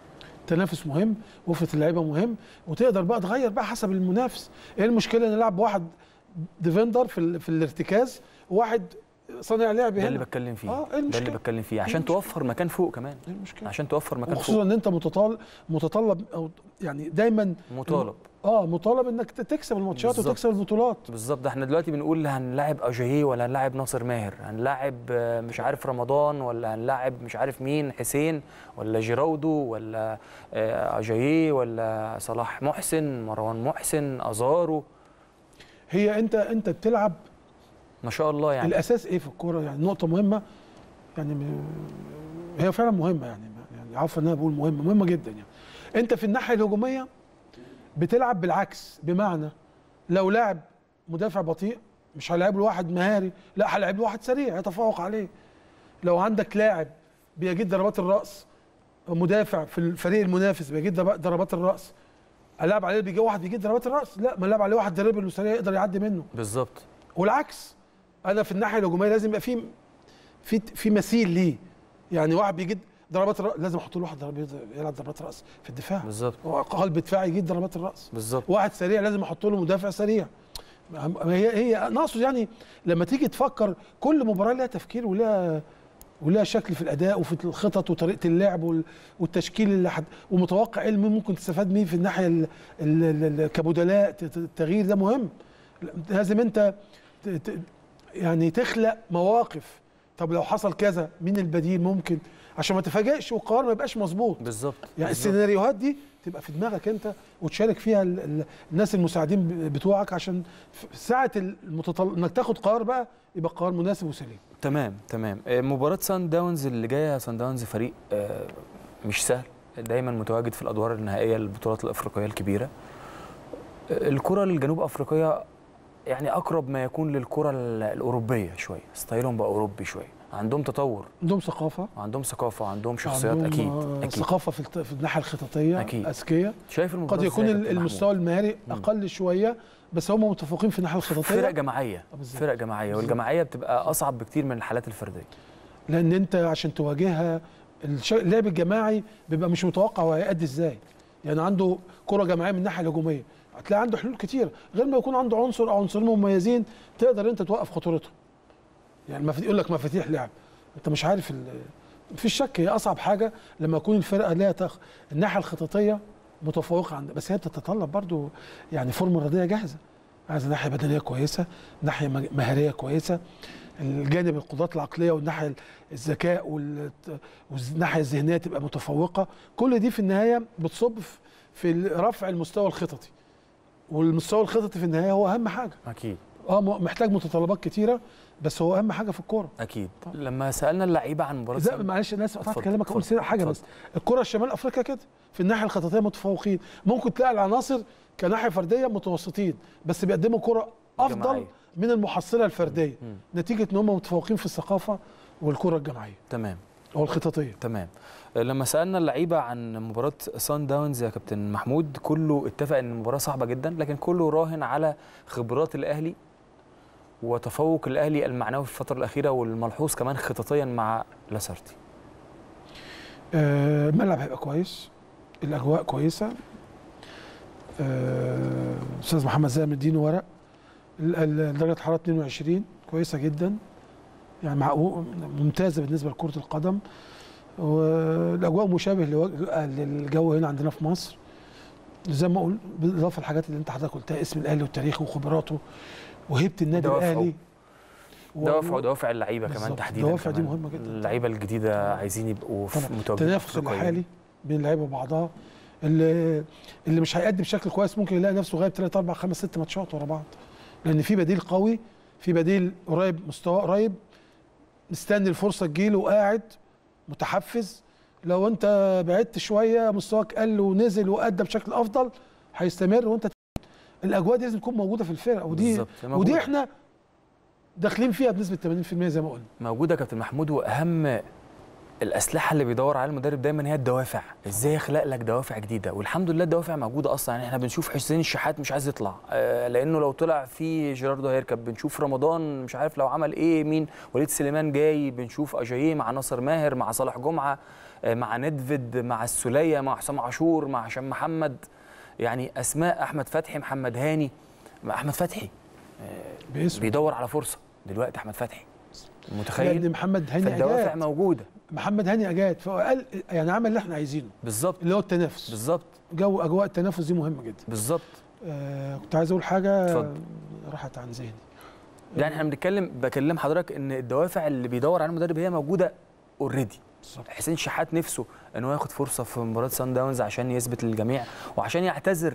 تنافس مهم وفره اللعيبه مهم وتقدر بقى تغير بقى حسب المنافس ايه المشكله ان نلعب واحد ديفندر في ال- في الارتكاز وواحد صانع لعب ده اللي هنا بتكلم فيه اه ايه ده اللي المشكله بتكلم فيه عشان المشكلة؟ توفر مكان فوق كمان ايه المشكله عشان توفر مكان وخصوصا فوق ان انت متطلب متطلب او يعني دايما مطالب اه مطالب انك ت- تكسب الماتشات بالظبط. وتكسب البطولات بالظبط ده احنا دلوقتي بنقول هنلاعب اجاييه ولا هنلاعب ناصر ماهر هنلاعب آه، مش عارف رمضان ولا هنلاعب مش عارف مين حسين ولا جيراودو ولا آه، اجاييه ولا صلاح محسن مروان محسن ازارو هي انت انت بتلعب ما شاء الله يعني الاساس ايه في الكوره يعني نقطه مهمه يعني م- هي فعلا مهمه يعني يعني عارفه ان انا بقول مهمه مهمه جدا يعني انت في الناحيه الهجوميه بتلعب بالعكس بمعنى لو لاعب مدافع بطيء مش هلاعب له واحد مهاري لا هلاعب له واحد سريع يتفوق عليه لو عندك لاعب بيجيد ضربات الراس مدافع في الفريق المنافس بيجيد ضرب- ضربات الراس العب عليه بيجي واحد بيجيد ضربات الراس لا ما العب عليه واحد دريبل وسريع يقدر يعدي منه بالظبط والعكس انا في الناحيه الهجوميه لازم يبقى في في في مثيل ليه يعني واحد بيجيد ضربات الراس لازم احط له واحد ضرب يلعب ضربات راس في الدفاع بالظبط قلب دفاع يجيد ضربات الراس بالظبط واحد سريع لازم احط له مدافع سريع ما هي هي ناقصد يعني لما تيجي تفكر كل مباراه لها تفكير ولها ولها شكل في الاداء وفي الخطط وطريقه اللعب وال- والتشكيل اللي حد ومتوقع ايه اللي ممكن تستفاد منه في الناحيه ال- ال- ال- ال- كبدلاء ت- ت- التغيير ده مهم لازم انت ت- ت- يعني تخلق مواقف طب لو حصل كذا مين البديل ممكن عشان ما تفاجئش والقرار ما يبقاش مظبوط بالظبط يعني بالظبط. السيناريوهات دي تبقى في دماغك انت وتشارك فيها ال- ال- الناس المساعدين ب- بتوعك عشان في ساعه المتطل... انك تاخد قرار بقى يبقى قرار مناسب وسليم تمام تمام آه، مباراة سان داونز اللي جاية سان داونز فريق آه، مش سهل دايما متواجد في الادوار النهائية للبطولات الافريقية الكبيرة آه، الكرة الجنوب افريقية يعني اقرب ما يكون للكرة ال- الاوروبية شوية ستايلهم بقى اوروبي شوية عندهم تطور عندهم ثقافه وعندهم ثقافة وعندهم شخصيات عندهم اكيد آه، اكيد ثقافه في, الت... في الناحيه الخططيه أكيد. اذكياء شايف المباراة قد يكون إزاي يا ال- كابتن المستوى محمود؟ المهاري مم. اقل شويه بس هم متفوقين في الناحيه الخططيه فرق جماعية آه، بالظبط. فرق جماعية والجماعية بتبقى اصعب بكتير من الحالات الفردية لان انت عشان تواجهها الش- اللعب الجماعي بيبقى مش متوقع هو هيأدي ازاي يعني عنده كره جماعيه من الناحيه الهجوميه هتلاقي عنده حلول كتير غير ما يكون عنده عنصر او عنصرين مميزين تقدر انت توقف خطورتهم يعني مفاتيح يقول لك مفاتيح لعب انت مش عارف ال- مفيش شك هي اصعب حاجه لما يكون الفرقه لها تخ... الناحيه الخططيه متفوقه عند بس هي بتتطلب برضو يعني فورمه رياضيه جاهزه عايزه ناحيه بدنيه كويسه ناحيه مج- مهاريه كويسه الجانب القدرات العقليه والناحيه الذكاء وال- والناحيه الذهنيه تبقى متفوقه كل دي في النهايه بتصب في- في رفع المستوى الخططي والمستوى الخططي في النهايه هو اهم حاجه اكيد اه م- محتاج متطلبات كتيره بس هو اهم حاجه في الكوره اكيد طبعا. لما سالنا اللعيبه عن مباراه زي سان- معلش انا اسف قطعت اتفضل، كلامك اقول اتفضل، حاجه بس الكره الشمال افريقيا كده في الناحيه الخططيه متفوقين ممكن تلاقي العناصر كناحيه فرديه متوسطين بس بيقدموا كره افضل جماعية. من المحصله الفرديه مم. نتيجه ان هم متفوقين في الثقافه والكره الجماعيه تمام او الخططيه تمام لما سالنا اللعيبه عن مباراه سان داونز يا كابتن محمود كله اتفق ان المباراه صعبه جدا لكن كله راهن على خبرات الاهلي وتفوق الاهلي المعنوي في الفتره الاخيره والملحوظ كمان خططيا مع لاسارتي آه، الملعب هيبقى كويس الاجواء كويسه آه، استاذ محمد زاهر مدينه ورق ال- ال- درجه الحراره 22 كويسه جدا يعني مع ممتازه بالنسبه لكره القدم والاجواء مشابه لوج- للجو هنا عندنا في مصر زي ما اقول بالاضافه للحاجات اللي انت حضرتك قلتها اسم الاهلي وتاريخه وخبراته وهيبه النادي دوافعه. الاهلي دوافع ودوافع اللعيبه كمان بالظبط. تحديدا الدوافع دي كمان. مهمة جدا. اللعيبه الجديده عايزين يبقوا في طبعا متواجدين التنافس في أفريقيا. الحالي بين اللعيبه وبعضها اللي اللي مش هيأدي بشكل كويس ممكن يلاقي نفسه غايب 3 4 5 6 ماتشات ورا بعض لان في بديل قوي في بديل قريب مستوى قريب مستني الفرصه تجيله وقاعد متحفز لو انت بعدت شويه مستواك قل ونزل وادى بشكل افضل هيستمر وانت الاجواء دي لازم تكون موجوده في الفرقه ودي بالظبط، موجودة. ودي احنا داخلين فيها بنسبه 80% زي ما قلنا موجوده يا كابتن محمود واهم الاسلحه اللي بيدور عليها المدرب دايما هي الدوافع ازاي يخلق لك دوافع جديده والحمد لله الدوافع موجوده اصلا يعني احنا بنشوف حسين الشحات مش عايز يطلع آه لانه لو طلع في جيراردو هيركب بنشوف رمضان مش عارف لو عمل ايه مين وليد سليمان جاي بنشوف اجاييه مع ناصر ماهر مع صالح جمعه آه مع ندفد مع السوليه مع حسام عاشور مع هشام محمد يعني اسماء احمد فتحي محمد هاني مع احمد فتحي باسم بيدور على فرصه دلوقتي احمد فتحي لان متخيل محمد هاني فالدوافع اجاد موجوده محمد هاني اجاد فقال يعني عمل اللي احنا عايزينه بالظبط اللي هو التنافس بالظبط جو اجواء التنافس دي مهمه جدا بالظبط آه كنت عايز اقول حاجه اتفضل. راحت عن ذهني يعني احنا بنتكلم بكلم حضرتك ان الدوافع اللي بيدور عليها المدرب هي موجوده اوريدي بالظبط حسين شحات نفسه ان هو ياخد فرصه في مباراه سان داونز عشان يثبت للجميع وعشان يعتذر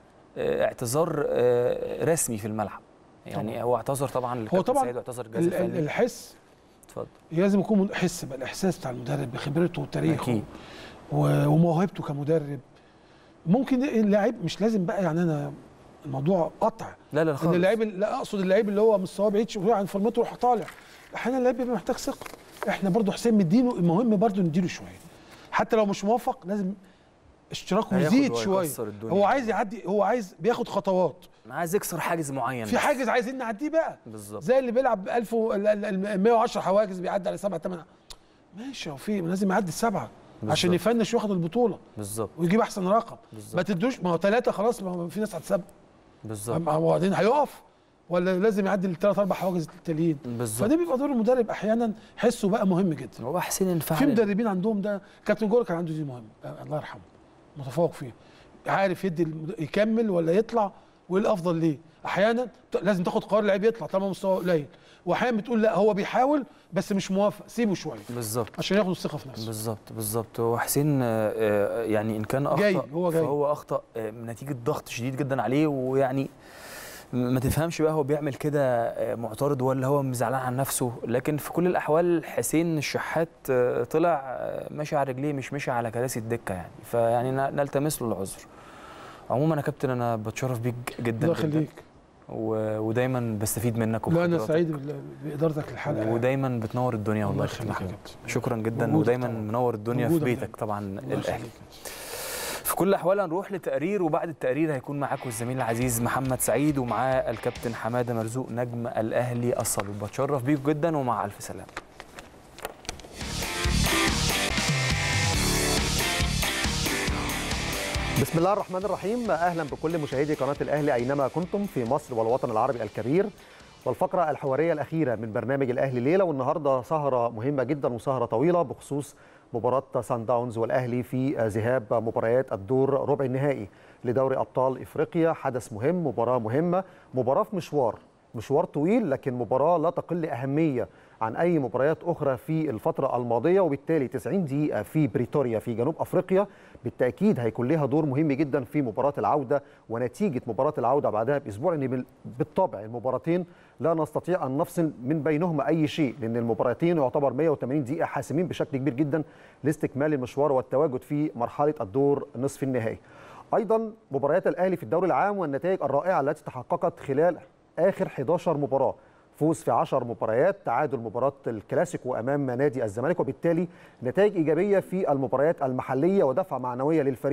آه، اعتذار آه، رسمي في الملعب يعني طبعا. هو اعتذر طبعا للكابتن طبعا سعيد واعتذر الجهاز ال- ال- الفني الحس اتفضل لازم يكون من- حس بقى الاحساس بتاع المدرب بخبرته وتاريخه اكيد و- وموهبته كمدرب ممكن اللاعب مش لازم بقى يعني انا الموضوع قطع لا لا ان خالص اللعيب لا اقصد اللعيب اللي هو مستواه بعيد شويه عن فورمته يروح طالع احيانا اللعيب بيبقى محتاج ثقه احنا برضو حسين مدينه المهم برضو نديله شويه حتى لو مش موفق لازم اشتراكه هياخد يزيد شويه وهيكسر الدنيا. هو عايز يعدي هو عايز بياخد خطوات عايز يكسر حاجز معين في بس. حاجز عايزين نعديه بقى بالظبط زي اللي بيلعب 1000 و- ال- ال- ال- 110 حواجز بيعدي على 7 8 ماشي هو في لازم يعدي السبعه عشان بالظبط. يفنش وياخد البطوله بالظبط ويجيب احسن رقم ما بالظبط تدوش ما هو ثلاثه خلاص ما هو في ناس هتسبق بالظبط ما هو بعدين هيقف ولا لازم يعدي الثلاث اربع حواجز التانيين بالظبط فده بيبقى دور المدرب احيانا حسه بقى مهم جدا هو حسين انفعل في مدربين عندهم ده كابتن جوهر كان عنده دي مهم الله يرحمه متفوق فيه عارف يدي المد... يكمل ولا يطلع وايه الافضل ليه احيانا ت- لازم تاخد قرار لعيب يطلع طالما مستواه قليل واحيانا بتقول لا هو بيحاول بس مش موافق سيبه شويه بالظبط عشان ياخد الثقه في نفسه بالظبط بالظبط هو حسين آه، آه، يعني ان كان اخطا جاي، هو جاي. فهو اخطا آه، نتيجه ضغط شديد جدا عليه ويعني م- ما تفهمش بقى هو بيعمل كده آه، معترض ولا هو زعلان عن نفسه لكن في كل الاحوال حسين الشحات آه، طلع آه، ماشي على رجليه مش ماشي على كراسي الدكه يعني فيعني ن- نلتمس له العذر عموما يا كابتن انا بتشرف بيك جدا الله جدا يخليك و- ودايما بستفيد منك لا انا وبخبراتك. سعيد بال- بادارتك للحلقه ودايما بتنور الدنيا والله الله يا كابتن يخليك يا محمود كابتن شكرا جدا وجودك ودايما طبعاً. منور الدنيا في وجودك بيتك دايماً. طبعا الله الاهلي يخليك. في كل الاحوال هنروح لتقرير وبعد التقرير هيكون معاكم الزميل العزيز محمد سعيد ومعاه الكابتن حماده مرزوق نجم الاهلي السابق بتشرف بيكم جدا ومع الف سلامه بسم الله الرحمن الرحيم اهلا بكل مشاهدي قناه الاهلي اينما كنتم في مصر والوطن العربي الكبير والفقره الحواريه الاخيره من برنامج الاهلي ليله والنهارده سهره مهمه جدا وسهره طويله بخصوص مباراه سان داونز والاهلي في ذهاب مباريات الدور ربع النهائي لدوري ابطال افريقيا حدث مهم مباراه مهمه مباراه في مشوار مشوار طويل لكن مباراه لا تقل اهميه عن اي مباريات اخرى في الفتره الماضيه وبالتالي 90 دقيقه في بريتوريا في جنوب افريقيا بالتاكيد هيكون لها دور مهم جدا في مباراه العوده ونتيجه مباراه العوده بعدها باسبوع ان بال- بالطبع المباراتين لا نستطيع ان نفصل من بينهما اي شيء لان المباراتين يعتبر 180 دقيقه حاسمين بشكل كبير جدا لاستكمال المشوار والتواجد في مرحله الدور نصف النهائي. ايضا مباريات الاهلي في الدوري العام والنتائج الرائعه التي تحققت خلال اخر 11 مباراه فوز في 10 مباريات تعادل مباراه الكلاسيكو امام نادي الزمالك وبالتالي نتائج ايجابيه في المباريات المحليه ودفعه معنويه للفريق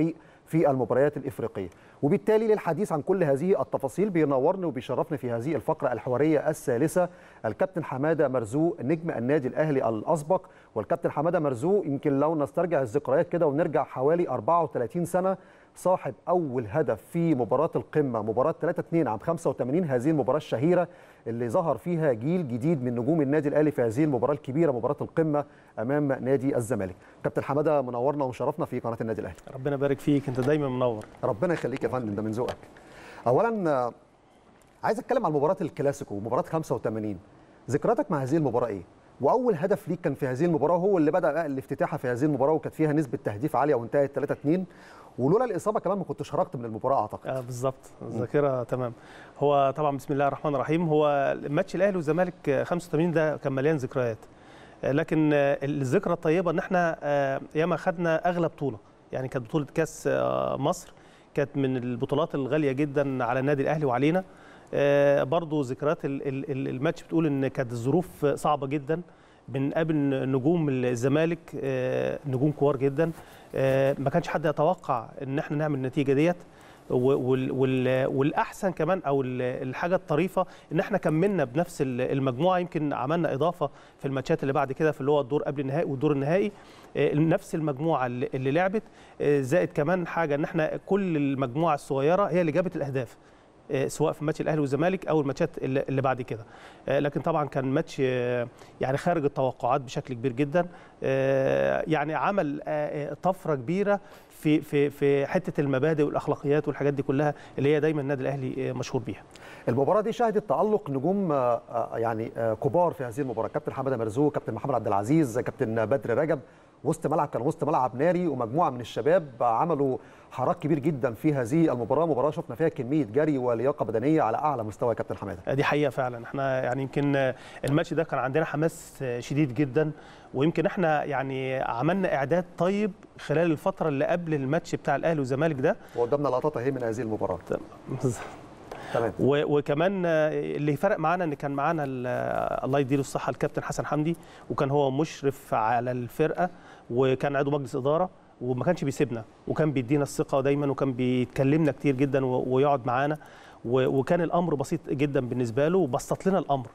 في المباريات الافريقيه وبالتالي للحديث عن كل هذه التفاصيل بينورني وبيشرفني في هذه الفقره الحواريه الثالثه الكابتن حماده مرزوق نجم النادي الاهلي الاسبق والكابتن حماده مرزوق يمكن لو نسترجع الذكريات كده ونرجع حوالي 34 سنه صاحب اول هدف في مباراه القمه مباراه 3 2 عام 85 هذه المباراه الشهيره اللي ظهر فيها جيل جديد من نجوم النادي الاهلي في هذه المباراه الكبيره مباراه القمه امام نادي الزمالك كابتن حماده منورنا وشرفنا في قناه النادي الاهلي ربنا يبارك فيك انت دايما منور ربنا يخليك يا فندم ده من ذوقك اولا آه، عايز اتكلم عن مباراه الكلاسيكو مباراه 85 ذكرياتك مع هذه المباراه ايه واول هدف ليك كان في هذه المباراه وهو اللي بدا بقى الافتتاح في هذه المباراه وكانت فيها نسبه تهديف عاليه وانتهت 3 2 ولولا الاصابه كمان ما كنتش خرجت من المباراه اعتقد آه بالظبط الذاكره تمام هو طبعا بسم الله الرحمن الرحيم هو ماتش الاهلي والزمالك آه، 85 ده كان مليان ذكريات آه، لكن آه، الذكرى الطيبه ان احنا آه، ياما خدنا اغلى بطوله يعني كانت بطوله كاس آه، مصر كانت من البطولات الغاليه جدا على النادي الاهلي وعلينا آه، برضو ذكريات ال- ال- ال- الماتش بتقول ان كانت الظروف صعبه جدا بنقابل نجوم الزمالك آه، نجوم كبار جدا آه، ما كانش حد يتوقع ان احنا نعمل النتيجه ديت و- وال- وال- والاحسن كمان او ال- الحاجه الطريفه ان احنا كملنا بنفس ال- المجموعه يمكن عملنا اضافه في الماتشات اللي بعد كده في اللي هو الدور قبل النهائي والدور النهائي آه، نفس المجموعه اللي اللي لعبت آه، زائد كمان حاجه ان احنا كل المجموعه الصغيره هي اللي جابت الاهداف آه، سواء في ماتش الاهلي والزمالك او الماتشات اللي اللي بعد كده آه، لكن طبعا كان ماتش آه، يعني خارج التوقعات بشكل كبير جدا آه، يعني عمل آه، آه، طفره كبيره في في في حته المبادئ والاخلاقيات والحاجات دي كلها اللي هي دايما النادي الاهلي آه، مشهور بيها المباراه دي شهدت تالق نجوم آه، آه، يعني آه، كبار في هذه المباراه كابتن حماده مرزوق كابتن محمد عبد العزيز كابتن بدر رجب وسط ملعب كان وسط ملعب ناري ومجموعه من الشباب عملوا حراك كبير جدا في هذه المباراه مباراه شفنا فيها كميه جري ولياقه بدنيه على اعلى مستوى يا كابتن حماده دي حقيقه فعلا احنا يعني يمكن الماتش ده كان عندنا حماس شديد جدا ويمكن احنا يعني عملنا اعداد طيب خلال الفتره اللي قبل الماتش بتاع الاهلي والزمالك ده وقدامنا لقطات اهي من هذه المباراه تمام و- وكمان اللي فرق معانا ان كان معانا ال- الله يديله الصحه الكابتن حسن حمدي وكان هو مشرف على الفرقه وكان عضو مجلس اداره وما كانش بيسيبنا وكان بيدينا الثقه دايما وكان بيتكلمنا كتير جدا و- ويقعد معانا و- وكان الامر بسيط جدا بالنسبه له وبسط لنا الامر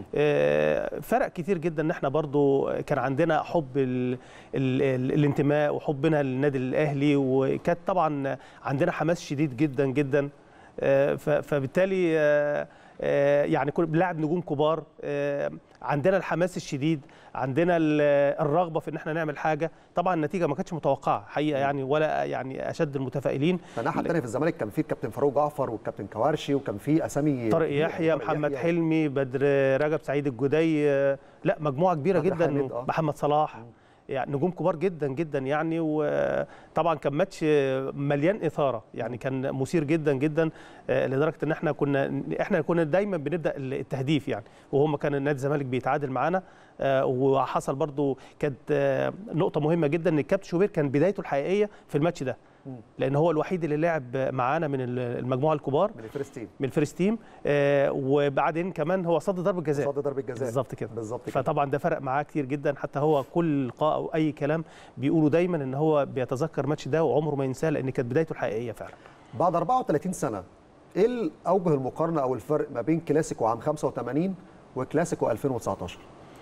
آه، فرق كتير جدا ان احنا برضو كان عندنا حب ال ال ال الانتماء وحبنا للنادي الاهلي وكانت طبعا عندنا حماس شديد جدا جدا آه، ف- فبالتالي آه، آه، يعني كنا بنلعب نجوم كبار آه، عندنا الحماس الشديد عندنا ال- الرغبه في ان احنا نعمل حاجه طبعا النتيجه ما كانتش متوقعه حقيقه يعني ولا يعني اشد المتفائلين الناحيه الثانيه في الزمالك كان في الكابتن فاروق جعفر والكابتن كوارشي وكان في اسامي طارق كبيرة. يحيى طارق محمد يحيى. حلمي بدر رجب سعيد الجدي آه، لا مجموعه كبيره بدر جدا حامد، آه. محمد صلاح يعني نجوم كبار جدا جدا يعني وطبعا كان ماتش مليان اثاره يعني كان مثير جدا جدا آه، لدرجه ان احنا كنا احنا كنا دايما بنبدا التهديف يعني وهم كان النادي الزمالك بيتعادل معانا آه، وحصل برضو كانت آه، نقطه مهمه جدا ان الكابتن شوبير كان بدايته الحقيقيه في الماتش ده لان هو الوحيد اللي لعب معانا من المجموعه الكبار من الفيرست تيم من الفيرست تيم آه وبعدين كمان هو صد ضربه جزاء صد ضربه جزاء بالظبط كده بالظبط كده فطبعا ده فرق معاه كتير جدا حتى هو كل لقاء او اي كلام بيقولوا دايما ان هو بيتذكر الماتش ده وعمره ما ينساه لان كانت بدايته الحقيقيه فعلا بعد 34 سنه ايه اوجه المقارنه او الفرق ما بين كلاسيكو عام 85 وكلاسيكو 2019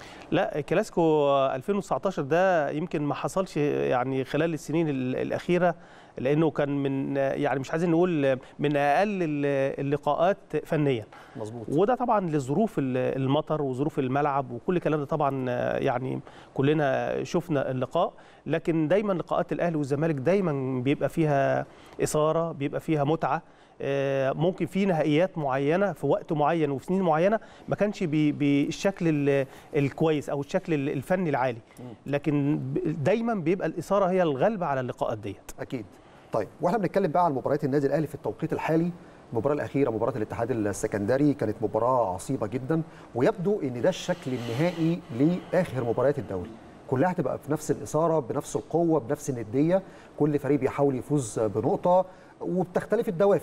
لا كلاسيكو 2019 ده يمكن ما حصلش يعني خلال السنين ال- الاخيره لانه كان من يعني مش عايزين نقول من اقل ال- اللقاءات فنيا مظبوط وده طبعا لظروف ال- المطر وظروف الملعب وكل الكلام ده طبعا يعني كلنا شفنا اللقاء لكن دايما لقاءات الاهلي والزمالك دايما بيبقى فيها اثاره بيبقى فيها متعه آه، ممكن في نهائيات معينه في وقت معين وفي سنين معينه ما كانش بي- بالشكل ال- الكويس او الشكل ال- الفني العالي لكن ب- دايما بيبقى الاثاره هي الغالبه على اللقاءات ديت اكيد طيب واحنا بنتكلم بقى عن مباريات النادي الاهلي في التوقيت الحالي المباراه الاخيره مباراه الاتحاد السكندري كانت مباراه عصيبه جدا ويبدو ان ده الشكل النهائي لاخر مباريات الدوري كلها هتبقى في نفس الاثاره بنفس القوه بنفس النديه كل فريق بيحاول يفوز بنقطه وبتختلف الدوافع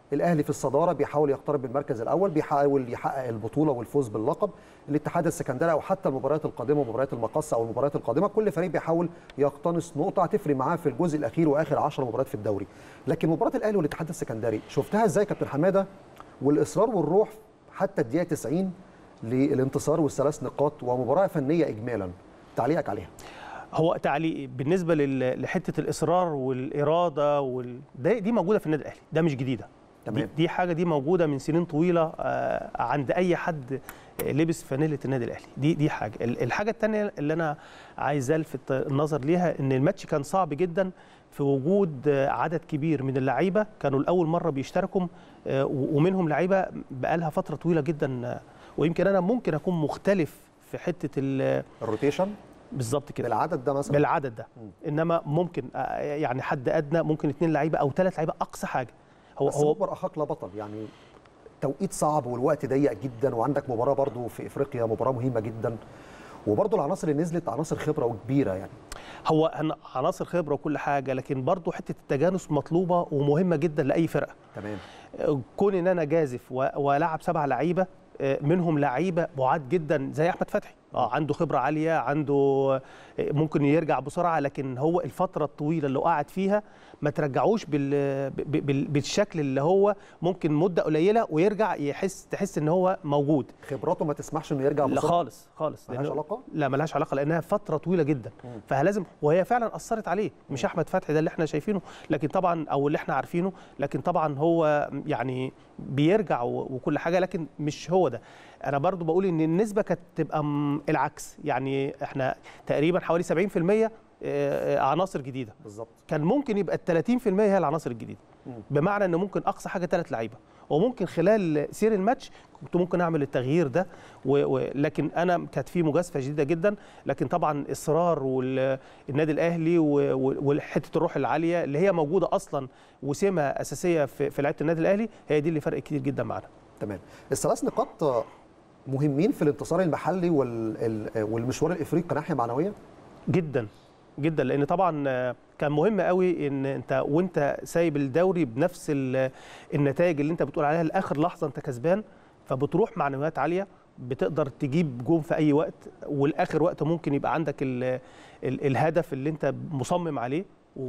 الاهلي في الصداره بيحاول يقترب من المركز الاول بيحاول يحقق البطوله والفوز باللقب الاتحاد السكندري او حتى المباريات القادمه ومباريات المقصه او المباريات القادمه كل فريق بيحاول يقتنص نقطه هتفرق معاه في الجزء الاخير واخر 10 مباريات في الدوري لكن مباراه الاهلي والاتحاد السكندري شفتها ازاي يا كابتن حماده والاصرار والروح حتى الدقيقه 90 للانتصار والثلاث نقاط ومباراه فنيه اجمالا تعليقك عليها هو تعليق بالنسبه لل- لحته الاصرار والاراده وال... ده دي موجوده في النادي الاهلي ده مش جديده دي, تمام. دي حاجه دي موجوده من سنين طويله آه، عند اي حد آه، لبس فانيله النادي الاهلي دي دي حاجه ال- الحاجه الثانيه اللي انا عايز الفت النظر ليها ان الماتش كان صعب جدا في وجود آه، عدد كبير من اللعيبه كانوا لاول مره بيشتركوا آه، و- ومنهم لعيبه بقالها فتره طويله جدا آه، ويمكن انا ممكن اكون مختلف في حته ال- الروتيشن بالظبط كده بالعدد ده مثلا بالعدد ده انما ممكن آه، يعني حد ادنى ممكن اثنين لعيبه او ثلاث لعيبه اقصى حاجه هو بس هو مجبر اخاك لا بطل يعني توقيت صعب والوقت ضيق جدا وعندك مباراه برضو في افريقيا مباراه مهمه جدا وبرضو العناصر اللي نزلت عناصر خبره وكبيره يعني هو هن- عناصر خبره وكل حاجه لكن برضه حته التجانس مطلوبه ومهمه جدا لاي فرقه تمام آه، كون ان انا جازف و- والعب سبع لعيبه آه، منهم لعيبه بعاد جدا زي احمد فتحي اه عنده خبره عاليه عنده آه، ممكن يرجع بسرعه لكن هو الفتره الطويله اللي قعد فيها ما ترجعوش بال ب- ب- بالشكل اللي هو ممكن مده قليله ويرجع يحس تحس ان هو موجود خبراته ما تسمحش انه يرجع لا بسرعه خالص خالص ملهاش لأنه- علاقه لا ملهاش علاقه لانها فتره طويله جدا فلازم وهي فعلا اثرت عليه مش احمد فتحي ده اللي احنا شايفينه لكن طبعا او اللي احنا عارفينه لكن طبعا هو يعني بيرجع و- وكل حاجه لكن مش هو ده انا برضو بقول ان النسبه كانت تبقى م- العكس يعني احنا تقريبا حوالي 70% آه، عناصر جديده بالظبط كان ممكن يبقى ال 30% هي العناصر الجديده بمعنى ان ممكن اقصى حاجه ثلاث لعيبه وممكن خلال سير الماتش كنت ممكن اعمل التغيير ده و... و... لكن انا كانت في مجازفه شديده جدا لكن طبعا اصرار والنادي الاهلي و... و... وحته الروح العاليه اللي هي موجوده اصلا وسمه اساسيه في, في لعيبه النادي الاهلي هي دي اللي فرق كتير جدا معانا تمام الثلاث نقاط مهمين في الانتصار المحلي وال... ال- والمشوار الافريقي كناحيه معنويه جدا جدا لان طبعا آه، كان مهم قوي ان انت وانت سايب الدوري بنفس ال- النتائج اللي انت بتقول عليها لاخر لحظه انت كسبان فبتروح معنويات عاليه بتقدر تجيب جون في اي وقت والاخر وقت ممكن يبقى عندك ال ال الهدف اللي انت مصمم عليه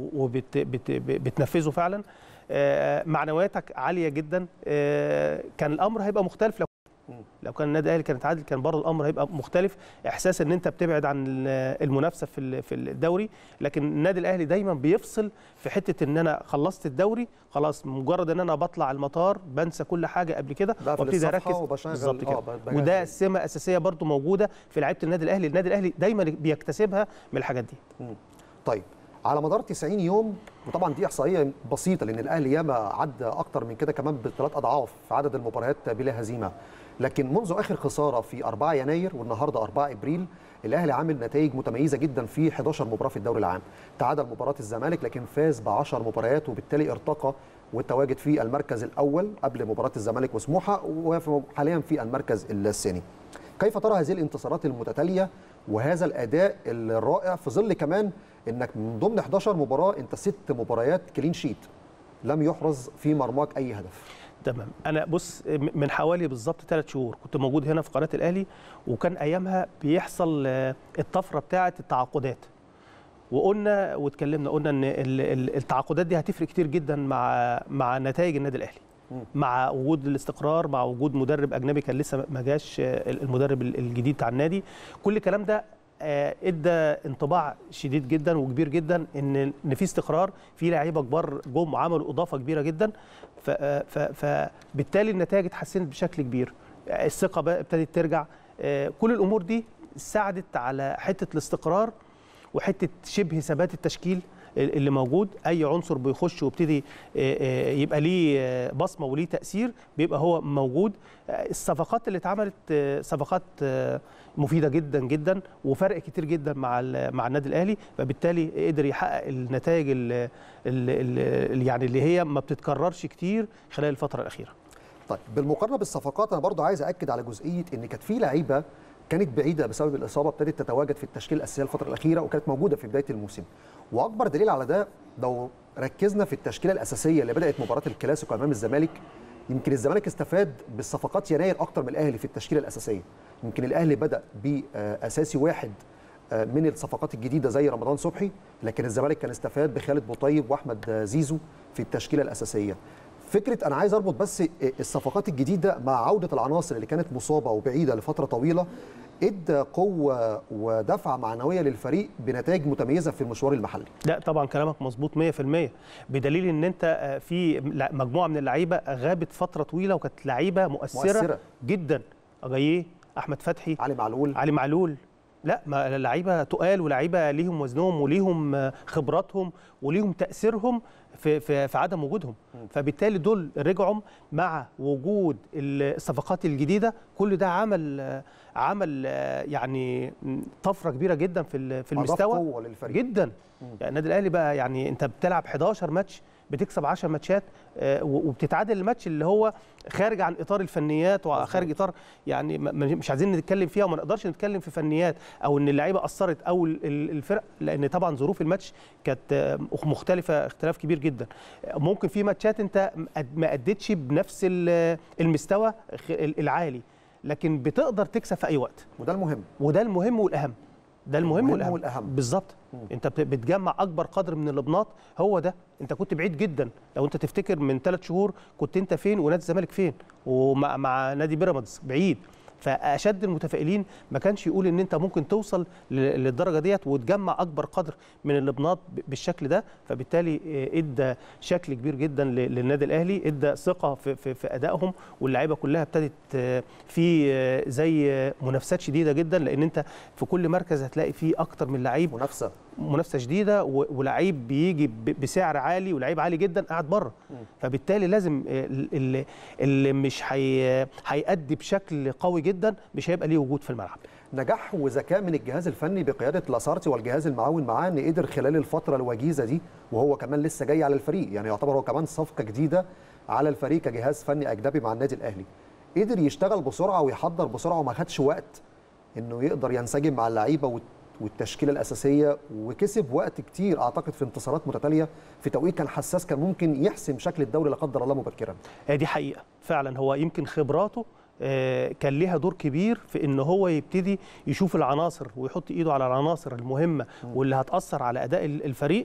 وبتنفذه فعلا آه، معنوياتك عاليه جدا آه، كان الامر هيبقى مختلف لو لو كان النادي الاهلي كان اتعادل كان برضه الامر هيبقى مختلف احساس ان انت بتبعد عن ال- المنافسه في ال- في الدوري لكن النادي الاهلي دايما بيفصل في حته ان انا خلصت الدوري خلاص مجرد ان انا بطلع المطار بنسى كل حاجه قبل كده بقفل وابتدي الصفحة اركز وبشغل- بالظبط كده آه، بجهز وده سمه اساسيه برضه موجوده في لعيبه النادي الاهلي النادي الاهلي دايما بيكتسبها من الحاجات دي طيب على مدار 90 يوم وطبعا دي احصائيه بسيطه لان الاهلي ياما عدى اكتر من كده كمان بثلاث اضعاف في عدد المباريات بلا هزيمه لكن منذ اخر خساره في 4 يناير والنهارده 4 ابريل الاهلي عامل نتائج متميزه جدا في 11 مباراه في الدوري العام تعادل مباراه الزمالك لكن فاز ب 10 مباريات وبالتالي ارتقى والتواجد في المركز الاول قبل مباراه الزمالك وسموحه وحاليا في المركز الثاني كيف ترى هذه الانتصارات المتتاليه وهذا الاداء الرائع في ظل كمان انك من ضمن 11 مباراه انت ست مباريات كلين شيت لم يحرز في مرماك اي هدف تمام انا بص م- من حوالي بالظبط ثلاث شهور كنت موجود هنا في قناه الاهلي وكان ايامها بيحصل آه، الطفره بتاعه التعاقدات وقلنا واتكلمنا قلنا ان ال- ال- التعاقدات دي هتفرق كتير جدا مع مع نتائج النادي الاهلي مع وجود الاستقرار مع وجود مدرب اجنبي كان لسه ما جاش آه، المدرب ال- الجديد بتاع النادي كل الكلام ده آه، ادى انطباع شديد جدا وكبير جدا ان ان في استقرار في لعيبه كبار جم عملوا اضافه كبيره جدا ف- آه، ف- فبالتالي النتائج اتحسنت بشكل كبير آه، الثقه بقى ابتدت ترجع آه، كل الامور دي ساعدت على حته الاستقرار وحته شبه ثبات التشكيل اللي موجود اي عنصر بيخش ويبتدي آه، آه، يبقى ليه آه، بصمه وليه تاثير بيبقى هو موجود آه، الصفقات اللي اتعملت آه، صفقات آه، مفيده جدا جدا وفرق كتير جدا مع ال- مع النادي الاهلي فبالتالي قدر يحقق النتائج ال- ال- ال- يعني اللي هي ما بتتكررش كتير خلال الفتره الاخيره طيب بالمقارنه بالصفقات انا برضو عايز اكد على جزئيه ان كانت في لعيبه كانت بعيده بسبب الاصابه ابتدت تتواجد في التشكيل الاساسيه الفتره الاخيره وكانت موجوده في بدايه الموسم واكبر دليل على ده لو ركزنا في التشكيله الاساسيه اللي بدات مباراه الكلاسيكو امام الزمالك يمكن الزمالك استفاد بالصفقات يناير اكتر من الاهلي في التشكيله الاساسيه يمكن الاهلي بدا باساسي واحد من الصفقات الجديده زي رمضان صبحي لكن الزمالك كان استفاد بخالد بوطيب واحمد زيزو في التشكيله الاساسيه فكره انا عايز اربط بس الصفقات الجديده مع عوده العناصر اللي كانت مصابه وبعيده لفتره طويله ادى قوه ودفعه معنويه للفريق بنتائج متميزه في المشوار المحلي لا طبعا كلامك مظبوط 100% بدليل ان انت في مجموعه من اللعيبه غابت فتره طويله وكانت لعيبه مؤثره, مؤثرة. جدا اجاييه احمد فتحي علي معلول علي معلول لا ما لعيبه تقال ولعيبه ليهم وزنهم وليهم خبراتهم وليهم تاثيرهم في في, في عدم وجودهم فبالتالي دول رجعوا مع وجود الصفقات الجديده كل ده عمل عمل يعني طفره كبيره جدا في في المستوى قوة للفريق. جدا يعني النادي الاهلي بقى يعني انت بتلعب 11 ماتش بتكسب 10 ماتشات وبتتعادل الماتش اللي هو خارج عن اطار الفنيات وخارج اطار يعني مش عايزين نتكلم فيها وما نقدرش نتكلم في فنيات او ان اللعيبه اثرت او الفرق لان طبعا ظروف الماتش كانت مختلفه اختلاف كبير جدا ممكن في ماتشات انت ما اديتش بنفس المستوى العالي لكن بتقدر تكسب في اي وقت وده المهم وده المهم والاهم ده المهم, المهم والاهم, والأهم. بالظبط انت بتجمع اكبر قدر من اللبنات هو ده انت كنت بعيد جدا لو انت تفتكر من ثلاث شهور كنت انت فين ونادي الزمالك فين ومع مع نادي بيراميدز بعيد فاشد المتفائلين ما كانش يقول ان انت ممكن توصل للدرجه ديت وتجمع اكبر قدر من اللبنات بالشكل ده فبالتالي ادى شكل كبير جدا للنادي الاهلي ادى ثقه في, في, في ادائهم واللعيبه كلها ابتدت في زي منافسات شديده جدا لان انت في كل مركز هتلاقي فيه اكتر من لعيب منافسه منافسه شديده ولعيب بيجي بسعر عالي ولعيب عالي جدا قاعد بره فبالتالي لازم اللي, اللي مش هيأدي بشكل قوي جدا مش هيبقى ليه وجود في الملعب نجاح وذكاء من الجهاز الفني بقياده لاسارتي والجهاز المعاون معاه ان قدر خلال الفتره الوجيزه دي وهو كمان لسه جاي على الفريق يعني يعتبر هو كمان صفقه جديده على الفريق كجهاز فني اجنبي مع النادي الاهلي قدر يشتغل بسرعه ويحضر بسرعه وما خدش وقت انه يقدر ينسجم مع اللعيبه والتشكيله الاساسيه وكسب وقت كتير اعتقد في انتصارات متتاليه في توقيت كان حساس كان ممكن يحسم شكل الدوري لا قدر الله مبكرا دي حقيقه فعلا هو يمكن خبراته كان ليها دور كبير في ان هو يبتدي يشوف العناصر ويحط ايده على العناصر المهمه واللي هتاثر على اداء الفريق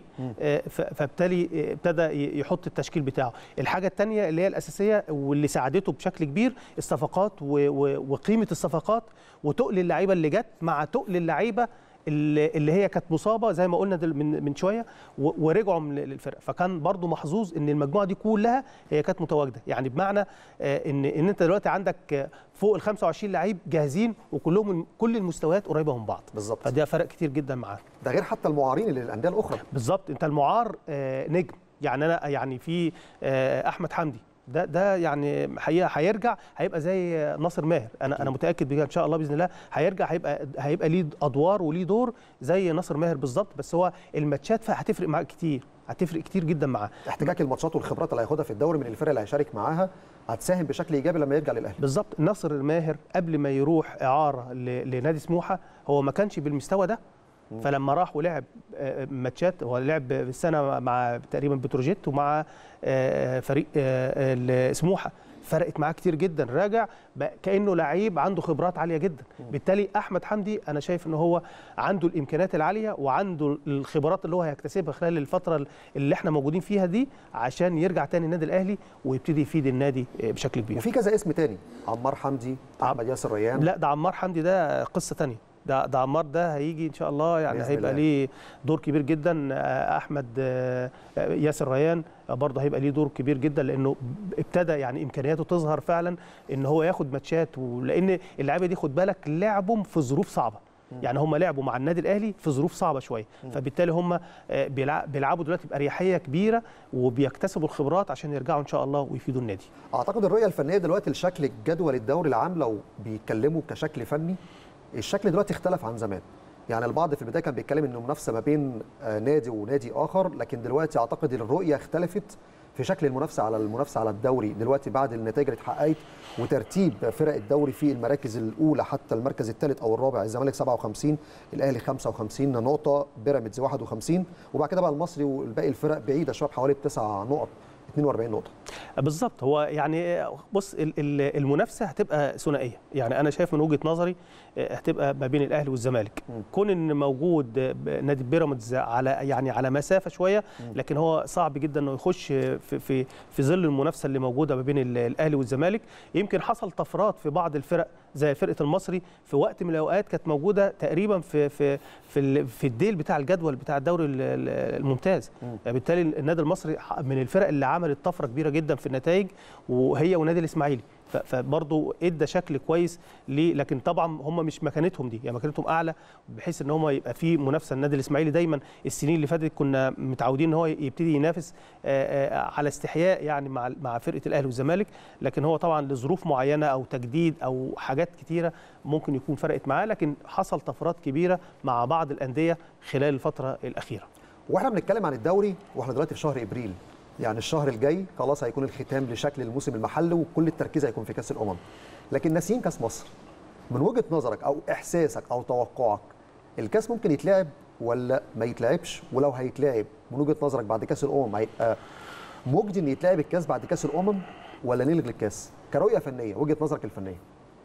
فبالتالي ابتدى يحط التشكيل بتاعه الحاجه الثانيه اللي هي الاساسيه واللي ساعدته بشكل كبير الصفقات وقيمه الصفقات وتقل اللعيبه اللي جت مع تقل اللعيبه اللي هي كانت مصابه زي ما قلنا من من شويه ورجعوا للفرق فكان برضو محظوظ ان المجموعه دي كلها هي كانت متواجده يعني بمعنى ان ان انت دلوقتي عندك فوق ال 25 لعيب جاهزين وكلهم كل المستويات قريبه من بعض بالظبط فده فرق كتير جدا معاه ده غير حتى المعارين اللي للانديه الاخرى بالظبط انت المعار نجم يعني انا يعني في احمد حمدي ده ده يعني حقيقه هيرجع هيبقى زي ناصر ماهر انا انا متاكد بكده ان شاء الله باذن الله هيرجع هيبقى هيبقى ليه ادوار وليه دور زي ناصر ماهر بالظبط بس هو الماتشات هتفرق معاه كتير هتفرق كتير جدا معاه احتكاك الماتشات والخبرات اللي هياخدها في الدوري من الفرق اللي هيشارك معاها هتساهم بشكل ايجابي لما يرجع للاهلي بالظبط ناصر الماهر قبل ما يروح اعاره لنادي سموحه هو ما كانش بالمستوى ده فلما راح ولعب ماتشات هو لعب السنه مع تقريبا بتروجيت ومع فريق سموحه فرقت معاه كتير جدا راجع كانه لعيب عنده خبرات عاليه جدا بالتالي احمد حمدي انا شايف ان هو عنده الامكانيات العاليه وعنده الخبرات اللي هو هيكتسبها خلال الفتره اللي احنا موجودين فيها دي عشان يرجع تاني النادي الاهلي ويبتدي يفيد النادي بشكل كبير وفي كذا اسم تاني عمار حمدي احمد ياسر ريان لا ده عمار حمدي ده قصه تانية ده ده عمار ده هيجي ان شاء الله يعني هيبقى الله. ليه دور كبير جدا احمد ياسر ريان برضه هيبقى ليه دور كبير جدا لانه ابتدى يعني امكانياته تظهر فعلا ان هو ياخد ماتشات ولان اللعيبه دي خد بالك لعبهم في ظروف صعبه يعني هم لعبوا مع النادي الاهلي في ظروف صعبه شويه فبالتالي هم بيلعبوا دلوقتي باريحيه كبيره وبيكتسبوا الخبرات عشان يرجعوا ان شاء الله ويفيدوا النادي اعتقد الرؤيه الفنيه دلوقتي لشكل جدول الدوري العام لو بيتكلموا كشكل فني الشكل دلوقتي اختلف عن زمان يعني البعض في البدايه كان بيتكلم انه منافسه ما بين نادي ونادي اخر لكن دلوقتي اعتقد الرؤيه اختلفت في شكل المنافسه على المنافسه على الدوري دلوقتي بعد النتائج اللي اتحققت وترتيب فرق الدوري في المراكز الاولى حتى المركز الثالث او الرابع الزمالك 57 الاهلي 55 نقطه بيراميدز 51 وبعد كده بقى المصري والباقي الفرق بعيده شويه بحوالي بتسع نقط 42 نقطه بالظبط هو يعني بص ال- ال- المنافسه هتبقى ثنائيه يعني انا شايف من وجهه نظري آه، هتبقى ما بين الاهلي والزمالك كون ان موجود آه، ب- نادي بيراميدز على يعني على مسافه شويه لكن هو صعب جدا انه يخش في في في ظل المنافسه اللي موجوده ما بين ال- الاهلي والزمالك يمكن حصل طفرات في بعض الفرق زي فرقه المصري في وقت من الاوقات كانت موجوده تقريبا في في في ال- في الديل بتاع الجدول بتاع الدوري ال- ال- الممتاز يعني بالتالي النادي المصري ح- من الفرق اللي عملت طفره كبيره جدا في النتائج وهي ونادي الاسماعيلي ف- فبرضه ادى شكل كويس ليه لكن طبعا هم مش مكانتهم دي يعني مكانتهم اعلى بحيث ان هم يبقى في منافسه النادي الاسماعيلي دايما السنين اللي فاتت كنا متعودين ان هو يبتدي ينافس آه، آه، على استحياء يعني مع مع فرقه الاهلي والزمالك لكن هو طبعا لظروف معينه او تجديد او حاجات كتيره ممكن يكون فرقت معاه لكن حصل طفرات كبيره مع بعض الانديه خلال الفتره الاخيره واحنا بنتكلم عن الدوري واحنا دلوقتي في شهر ابريل يعني الشهر الجاي خلاص هيكون الختام لشكل الموسم المحلي وكل التركيز هيكون في كاس الامم لكن ناسيين كاس مصر من وجهه نظرك او احساسك او توقعك الكاس ممكن يتلعب ولا ما يتلعبش ولو هيتلعب من وجهه نظرك بعد كاس الامم هيبقى مجدي ان يتلعب الكاس بعد كاس الامم ولا نلغي الكاس كرؤيه فنيه وجهه نظرك الفنيه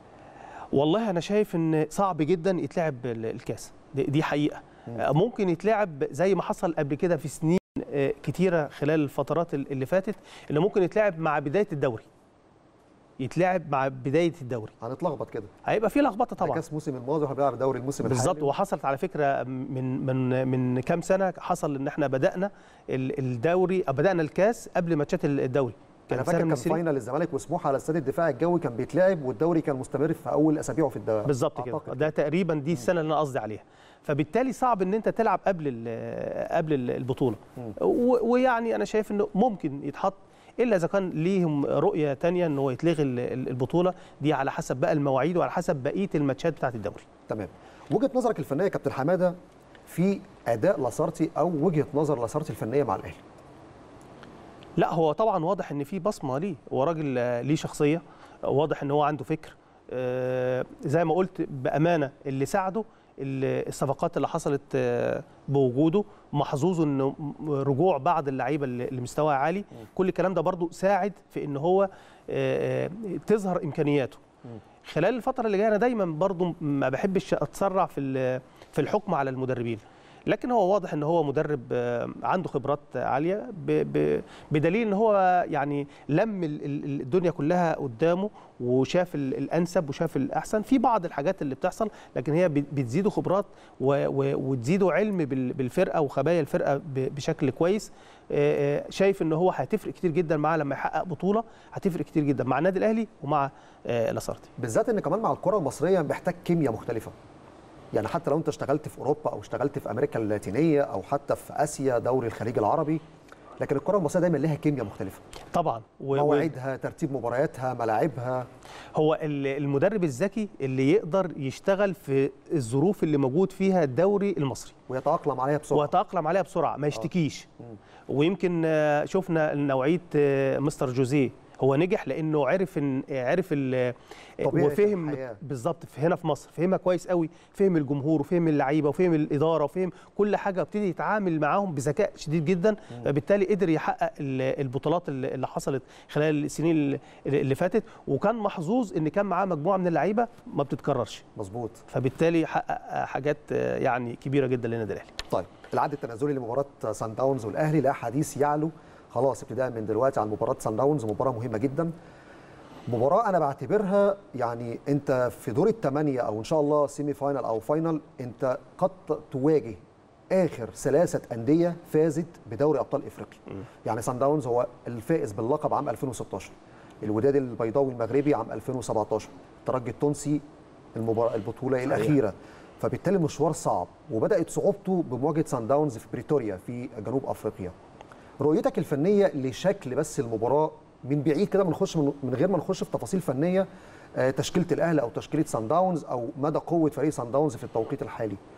والله انا شايف ان صعب جدا يتلعب ال- الكاس دي- دي حقيقه آه، ممكن يتلعب زي ما حصل قبل كده في سنين آه، كتيره خلال الفترات ال- اللي فاتت اللي ممكن يتلعب مع بدايه الدوري يتلعب مع بدايه الدوري هنتلخبط كده هيبقى في لخبطه ده طبعا كاس الموسم الماضي واحنا بنلعب دوري الموسم الحالي بالظبط وحصلت على فكره من من من كام سنه حصل ان احنا بدانا ال- الدوري أو بدانا الكاس قبل ماتشات ال- الدوري انا سنة فاكر من كان السنين. فاينل الزمالك وسموحه على استاد الدفاع الجوي كان بيتلعب والدوري كان مستمر في اول اسابيعه في الدوري بالظبط كده ده تقريبا دي السنه اللي انا قصدي عليها فبالتالي صعب ان انت تلعب قبل ال- قبل ال- البطوله و- ويعني انا شايف انه ممكن يتحط الا اذا كان ليهم رؤيه تانية ان هو يتلغي ال- ال- البطوله دي على حسب بقى المواعيد وعلى حسب بقيه الماتشات بتاعه الدوري تمام وجهه نظرك الفنيه يا كابتن حماده في اداء لاسارتي او وجهه نظر لاسارتي الفنيه مع الاهلي لا هو طبعا واضح ان في بصمه ليه هو راجل آه، ليه شخصيه واضح ان هو عنده فكر آه، زي ما قلت بامانه اللي ساعده ال- الصفقات اللي حصلت آه، بوجوده محظوظ انه م- رجوع بعض اللعيبه اللي اللي مستواها عالي كل الكلام ده برضو ساعد في ان هو آه، آه، تظهر امكانياته خلال الفتره اللي جايه انا دايما برضو ما بحبش اتسرع في ال- في الحكم على المدربين لكن هو واضح ان هو مدرب آه، عنده خبرات عاليه ب- ب- بدليل ان هو يعني لم ال- ال- الدنيا كلها قدامه وشاف ال- الانسب وشاف الاحسن في بعض الحاجات اللي بتحصل لكن هي بت- بتزيده خبرات و- و- وتزيده علم بال- بالفرقه وخبايا الفرقه ب- بشكل كويس آه، آه، شايف ان هو هتفرق كتير جدا معاه لما يحقق بطوله هتفرق كتير جدا مع النادي الاهلي ومع آه، لاسارتي بالذات ان كمان مع الكره المصريه محتاج كيمياء مختلفه يعني حتى لو انت اشتغلت في اوروبا او اشتغلت في امريكا اللاتينيه او حتى في اسيا دوري الخليج العربي لكن الكره المصريه دايما لها كيمياء مختلفه طبعا و- و- مواعيدها ترتيب مبارياتها ملاعبها هو ال- المدرب الذكي اللي يقدر يشتغل في الظروف اللي موجود فيها الدوري المصري ويتاقلم عليها بسرعه ويتاقلم عليها بسرعه ما يشتكيش ويمكن آه، شفنا نوعيه آه، مستر جوزيه هو نجح لانه عرف ان عرف ال- طبيعة وفهم الحياة. بالظبط في- هنا في مصر فهمها كويس قوي فهم الجمهور وفهم اللعيبه وفهم الاداره وفهم كل حاجه وابتدي يتعامل معاهم بذكاء شديد جدا فبالتالي قدر يحقق ال- البطولات اللي اللي حصلت خلال السنين اللي- اللي فاتت وكان محظوظ ان كان معاه مجموعه من اللعيبه ما بتتكررش مظبوط فبالتالي حقق حاجات آه، يعني كبيره جدا للنادي الاهلي طيب العد التنازلي لمباراه سان داونز والاهلي لا حديث يعلو خلاص ابتداء من دلوقتي عن مباراه سان داونز مباراه مهمه جدا مباراه انا بعتبرها يعني انت في دور الثمانيه او ان شاء الله سيمي فاينل او فاينل انت قد تواجه اخر ثلاثه انديه فازت بدوري ابطال افريقيا يعني سان داونز هو الفائز باللقب عام 2016 الوداد البيضاوي المغربي عام 2017 الترجي التونسي المباراه البطوله صحيح. الاخيره فبالتالي مشوار صعب وبدات صعوبته بمواجهه سان داونز في بريتوريا في جنوب افريقيا رؤيتك الفنيه لشكل بس المباراه من بعيد كده ما نخش من من غير ما نخش في تفاصيل فنيه آه، تشكيله الاهلي او تشكيله سان داونز او مدى قوه فريق سان داونز في التوقيت الحالي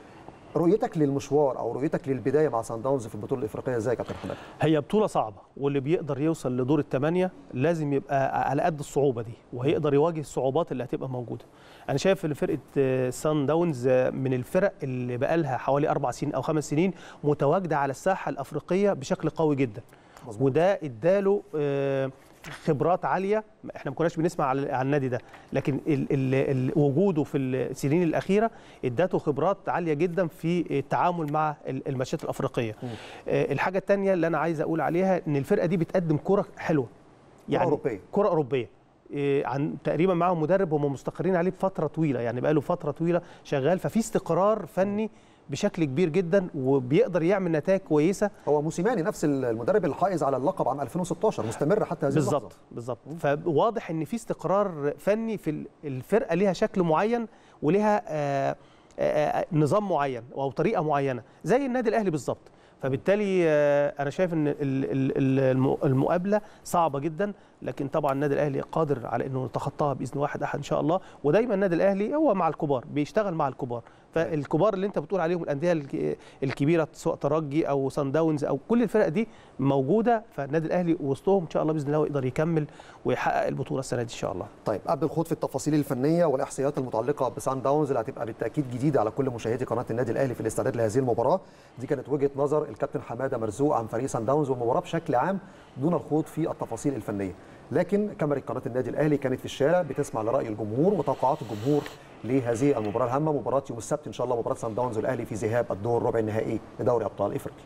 رؤيتك للمشوار او رؤيتك للبدايه مع سان داونز في البطوله الافريقيه ازاي يا كابتن حماد هي بطولة صعبة واللي بيقدر يوصل لدور الثمانية لازم يبقى على قد الصعوبة دي وهيقدر يواجه الصعوبات اللي هتبقى موجودة. أنا شايف إن فرقة آه، سان داونز آه، من الفرق اللي بقالها حوالي أربع سنين أو خمس سنين متواجدة على الساحة الأفريقية بشكل قوي جدا. مظبوط. وده اداله آه، خبرات عاليه احنا ما كناش بنسمع على على النادي ده لكن ال ال ال وجوده في السنين الاخيره اداته خبرات عاليه جدا في التعامل مع ال- الماتشات الافريقيه آه، الحاجه الثانيه اللي انا عايز اقول عليها ان الفرقه دي بتقدم كره حلوه أوروبية. كره اوروبيه إيه، عن تقريبا معاهم مدرب هم مستقرين عليه بفتره طويله يعني بقاله فتره طويله شغال ففي استقرار فني بشكل كبير جدا وبيقدر يعمل نتائج كويسه هو موسيماني نفس المدرب الحائز على اللقب عام 2016 مستمر حتى هذه اللحظه بالظبط بالظبط فواضح ان في استقرار فني في ال- الفرقه ليها شكل معين وليها آه، آه، نظام معين او طريقه معينه زي النادي الاهلي بالظبط فبالتالي آه، انا شايف ان ال- ال- ال- الم- المقابله صعبه جدا لكن طبعا النادي الاهلي قادر على انه يتخطاها باذن واحد احد ان شاء الله ودايما النادي الاهلي هو مع الكبار بيشتغل مع الكبار فالكبار اللي انت بتقول عليهم الانديه الك- الكبيره سواء ترجي او سان داونز او كل الفرق دي موجوده فالنادي الاهلي وسطهم ان شاء الله باذن الله يقدر يكمل ويحقق البطوله السنه دي ان شاء الله طيب قبل الخوض في التفاصيل الفنيه والاحصائيات المتعلقه بسان داونز اللي هتبقى بالتاكيد جديده على كل مشاهدي قناه النادي الاهلي في الاستعداد لهذه المباراه دي كانت وجهه نظر الكابتن حماده مرزوق عن فريق سان داونز والمباراه بشكل عام دون الخوض في التفاصيل الفنيه لكن كاميرا قناه النادي الاهلي كانت في الشارع بتسمع لراي الجمهور وتوقعات الجمهور لهذه المباراه الهامه مباراه يوم السبت ان شاء الله مباراه سان داونز والاهلي في ذهاب الدور ربع النهائي لدوري ابطال افريقيا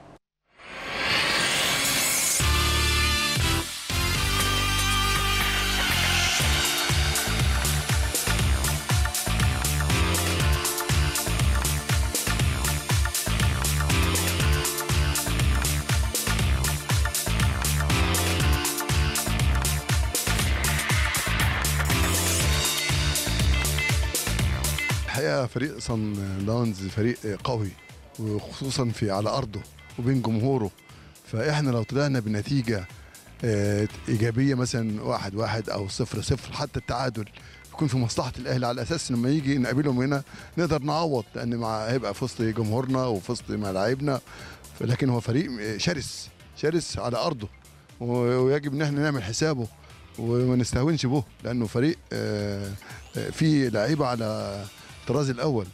الحقيقه فريق صن داونز فريق قوي وخصوصا في على ارضه وبين جمهوره فاحنا لو طلعنا بنتيجه آه، ايجابيه مثلا واحد واحد او صفر صفر حتى التعادل يكون في مصلحه الاهلي على اساس لما يجي نقابلهم هنا نقدر نعوض لان مع هيبقى في وسط جمهورنا وفي وسط ملاعبنا لكن هو فريق شرس شرس على ارضه و- ويجب ان احنا نعمل حسابه وما نستهونش به لانه فريق آه، آه، فيه لعيبه على الطراز الاول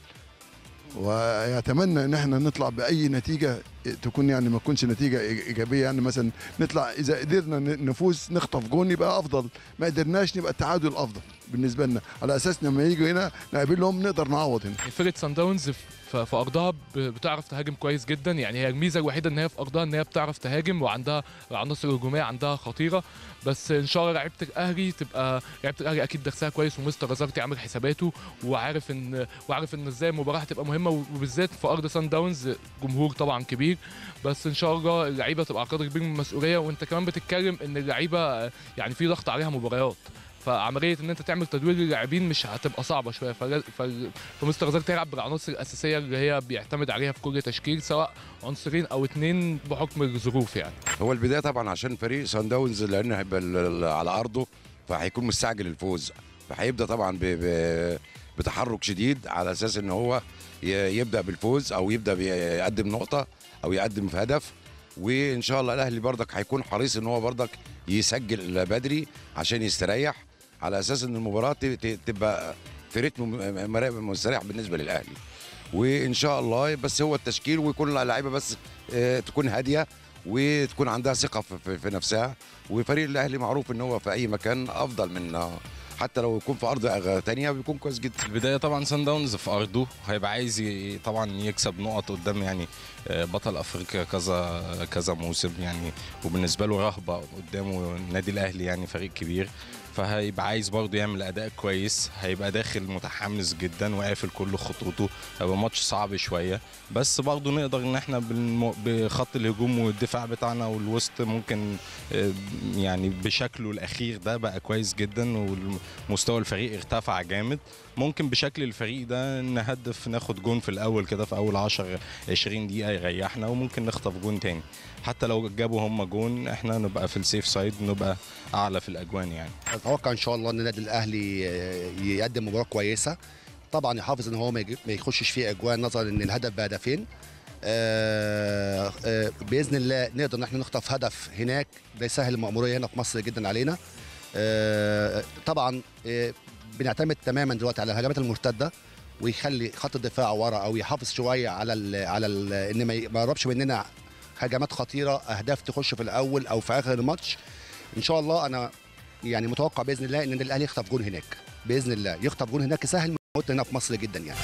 ويتمنى ان احنا نطلع باي نتيجه تكون يعني ما تكونش نتيجه ايجابيه يعني مثلا نطلع اذا قدرنا ن- نفوز نخطف جون يبقى افضل ما قدرناش نبقى التعادل افضل بالنسبه لنا على اساس لما يجوا هنا نقابلهم نقدر نعوض هنا فرقه سان داونز ف- في ارضها ب- بتعرف تهاجم كويس جدا يعني هي الميزه الوحيده ان هي في ارضها ان هي بتعرف تهاجم وعندها عناصر هجوميه عندها خطيره بس ان شاء الله لعيبه الاهلي تبقى لعيبه الاهلي اكيد درسها كويس ومستر رزاقتي عامل حساباته وعارف ان وعارف ان ازاي المباراه هتبقى مهمه وبالذات في ارض سان داونز جمهور طبعا كبير بس ان شاء الله اللعيبه تبقى على قدر كبير من المسؤوليه وانت كمان بتتكلم ان اللعيبه يعني في ضغط عليها مباريات فعمليه ان انت تعمل تدوير للاعبين مش هتبقى صعبه شويه فلا- ف- فمستر رزاق تلعب بالعناصر الاساسيه اللي هي بيعتمد عليها في كل تشكيل سواء عنصرين او اتنين بحكم الظروف يعني هو البدايه طبعا عشان فريق سان داونز لان هيبقى ال- ال- على ارضه فهيكون مستعجل الفوز فهيبدا طبعا ب... ب... بتحرك شديد على اساس ان هو ي... يبدا بالفوز او يبدا بيقدم نقطه او يقدم في هدف وان شاء الله الاهلي برضك هيكون حريص ان هو برضك يسجل بدري عشان يستريح على اساس ان المباراه ت- ت- تبقى في رتم م- م- مستريح بالنسبه للاهلي وان شاء الله بس هو التشكيل ويكون اللعيبه بس آه، تكون هاديه وتكون عندها ثقه في- في في نفسها وفريق الاهلي معروف ان هو في اي مكان افضل من آه، حتى لو يكون في ارض أغ- تانية بيكون كويس جدا البدايه طبعا سان داونز في ارضه هيبقى عايز ي- طبعا يكسب نقط قدام يعني آه، بطل افريقيا كذا كذا موسم يعني وبالنسبه له رهبه قدامه النادي الاهلي يعني فريق كبير فهيبقى عايز برضه يعمل اداء كويس هيبقى داخل متحمس جدا وقافل كل خطوطه هيبقى ماتش صعب شويه بس برضه نقدر ان احنا بالم... بخط الهجوم والدفاع بتاعنا والوسط ممكن آه، يعني بشكله الاخير ده بقى كويس جدا ومستوى الفريق ارتفع جامد ممكن بشكل الفريق ده نهدف ناخد جون في الاول كده في اول 10 20 دقيقه يريحنا وممكن نخطف جون تاني حتى لو جابوا هم جون احنا نبقى في السيف سايد نبقى اعلى في الاجوان يعني اتوقع ان شاء الله ان النادي الاهلي يقدم مباراه كويسه طبعا يحافظ ان هو ما يجي- ما يخشش فيه اجوان نظرا ان الهدف بهدفين آه، آه، باذن الله نقدر ان احنا نخطف هدف هناك ده يسهل المأموريه هنا في مصر جدا علينا آه، طبعا آه، بنعتمد تماما دلوقتي على الهجمات المرتده ويخلي خط الدفاع ورا او يحافظ شويه على ال على ال ان ما ي- ما يقربش مننا هجمات خطيره اهداف تخش في الاول او في اخر الماتش ان شاء الله انا يعني متوقع باذن الله ان الاهلي يخطف جون هناك باذن الله يخطف جون هناك يسهل موتنا هنا في مصر جدا يعني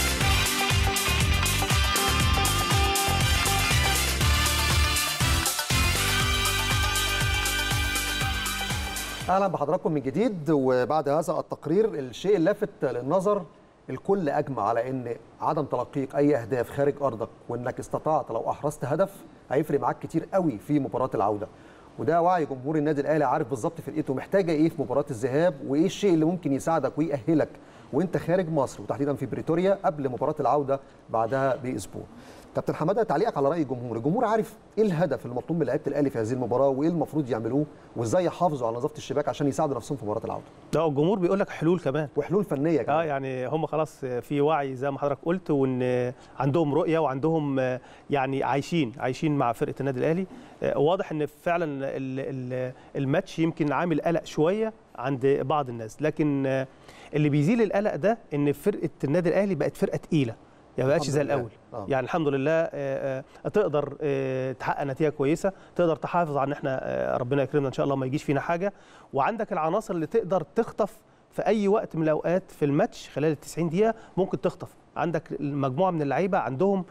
اهلا بحضراتكم من جديد وبعد هذا التقرير الشيء اللافت للنظر الكل اجمع على ان عدم تلقيك اي اهداف خارج ارضك وانك استطعت لو احرزت هدف هيفرق معاك كتير قوي في مباراه العوده وده وعي جمهور النادي الاهلي عارف بالظبط فرقته محتاجه ايه في مباراه الذهاب وايه الشيء اللي ممكن يساعدك ويأهلك وانت خارج مصر وتحديدا في بريتوريا قبل مباراه العوده بعدها باسبوع كابتن حماده تعليقك على راي الجمهور الجمهور عارف ايه الهدف المطلوب من لعيبه الاهلي في هذه المباراه وايه المفروض يعملوه وازاي يحافظوا على نظافه الشباك عشان يساعدوا نفسهم في مباراه العوده لا الجمهور بيقول لك حلول كمان وحلول فنيه كمان اه يعني هم خلاص في وعي زي ما حضرتك قلت وان عندهم رؤيه وعندهم يعني عايشين عايشين مع فرقه النادي الاهلي آه، واضح ان فعلا ال- ال- الماتش يمكن عامل قلق شويه عند بعض الناس لكن آه، اللي بيزيل القلق ده ان فرقه النادي الاهلي بقت فرقه تقيله يعني ما بقتش الحمد زي لله. الاول آه. يعني الحمد لله آه، آه، تقدر آه، تحقق نتيجه كويسه تقدر تحافظ على ان احنا آه، ربنا يكرمنا ان شاء الله ما يجيش فينا حاجه وعندك العناصر اللي تقدر تخطف في اي وقت من الاوقات في الماتش خلال ال 90 دقيقه ممكن تخطف عندك مجموعه من اللعيبه عندهم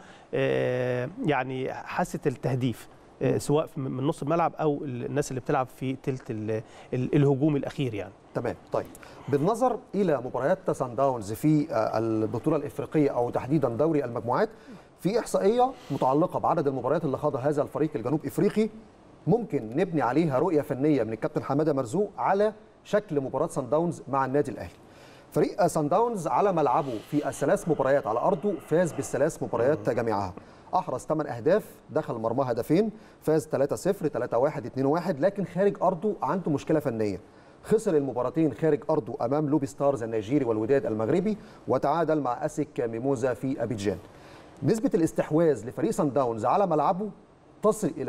آه، يعني حاسه التهديف آه، سواء في- من نص الملعب او الناس اللي بتلعب في تلت ال- ال- الهجوم الاخير يعني تمام طيب بالنظر الى مباريات سان داونز في آه، البطوله الافريقيه او تحديدا دوري المجموعات في احصائيه متعلقه بعدد المباريات اللي خاضها هذا الفريق الجنوب افريقي ممكن نبني عليها رؤيه فنيه من الكابتن حماده مرزوق على شكل مباراه سان داونز مع النادي الاهلي فريق سان داونز على ملعبه في الثلاث مباريات على ارضه فاز بالثلاث مباريات جميعها احرز 8 اهداف دخل مرماه هدفين فاز 3-0 3-1 2-1 لكن خارج ارضه عنده مشكله فنيه خسر المباراتين خارج ارضه امام لوبي ستارز النيجيري والوداد المغربي وتعادل مع اسك ميموزا في ابيجان نسبه الاستحواذ لفريق سان داونز على ملعبه تصل الى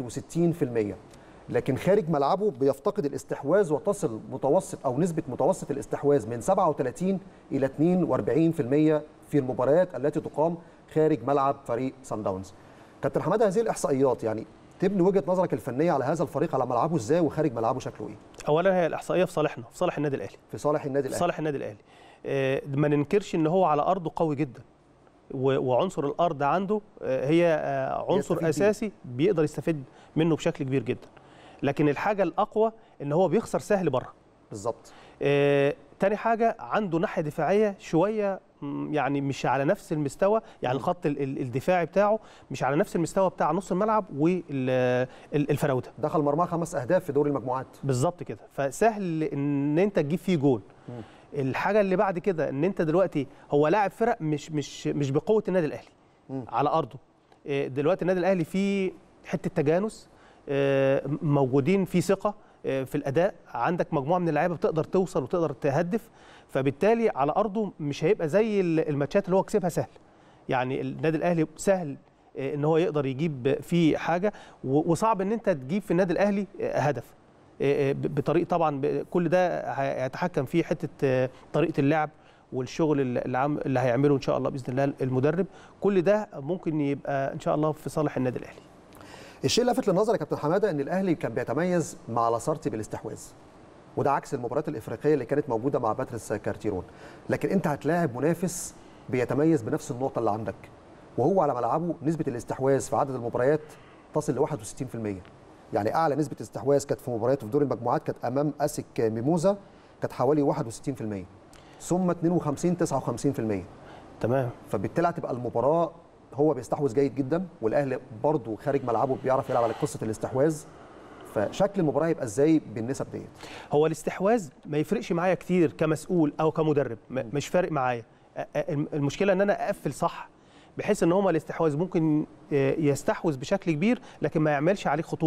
61% لكن خارج ملعبه بيفتقد الاستحواذ وتصل متوسط او نسبه متوسط الاستحواذ من 37 الى 42% في المباريات التي تقام خارج ملعب فريق سان داونز. كابتن حماده هذه الاحصائيات يعني تبني وجهه نظرك الفنيه على هذا الفريق على ملعبه ازاي وخارج ملعبه شكله ايه؟ اولا هي الاحصائيه في صالحنا في صالح النادي الاهلي في صالح النادي في الاهلي صالح النادي الاهلي آه، ما ننكرش ان هو على ارضه قوي جدا و- وعنصر الارض عنده آه، هي آه، عنصر يستفيد بيه. اساسي بيقدر يستفيد منه بشكل كبير جدا لكن الحاجه الاقوى ان هو بيخسر سهل بره بالظبط آه، تاني حاجه عنده ناحيه دفاعيه شويه مم، يعني مش على نفس المستوى يعني الخط ال- ال- الدفاعي بتاعه مش على نفس المستوى بتاع نص الملعب والفراوده دخل مرماه خمس اهداف في دوري المجموعات بالظبط كده فسهل ان انت تجيب فيه جول الحاجه اللي بعد كده ان انت دلوقتي هو لاعب فرق مش مش مش بقوه النادي الاهلي على ارضه إيه، دلوقتي النادي الاهلي فيه حته تجانس آه، موجودين في ثقه آه، في الاداء عندك مجموعه من اللعيبه بتقدر توصل وتقدر تهدف فبالتالي على ارضه مش هيبقى زي ال- الماتشات اللي هو كسبها سهل يعني النادي الاهلي سهل آه، ان هو يقدر يجيب فيه حاجه و- وصعب ان انت تجيب في النادي الاهلي آه، هدف آه، آه، ب- بطريقه طبعا ب- كل ده هيتحكم فيه حته آه، طريقه اللعب والشغل اللي اللي عم- اللي هيعمله ان شاء الله باذن الله المدرب كل ده ممكن يبقى ان شاء الله في صالح النادي الاهلي الشيء اللافت للنظر يا كابتن حماده ان الاهلي كان بيتميز مع لاسارتي بالاستحواذ وده عكس المباريات الافريقيه اللي كانت موجوده مع باتريس كارتيرون لكن انت هتلاعب منافس بيتميز بنفس النقطه اللي عندك وهو على ملعبه نسبه الاستحواذ في عدد المباريات تصل ل 61% يعني اعلى نسبه استحواذ كانت في مبارياته في دور المجموعات كانت امام اسك ميموزا كانت حوالي 61% ثم 52 59% تمام فبالتالي هتبقى المباراه هو بيستحوذ جيد جدا والاهلي برضه خارج ملعبه بيعرف يلعب على قصه الاستحواذ فشكل المباراه هيبقى ازاي بالنسب ديت هو الاستحواذ ما يفرقش معايا كتير كمسؤول او كمدرب م- مش فارق معايا أ- أ- الم- المشكله ان انا اقفل صح بحيث ان هما الاستحواذ ممكن آه، يستحوذ بشكل كبير لكن ما يعملش عليه خطوره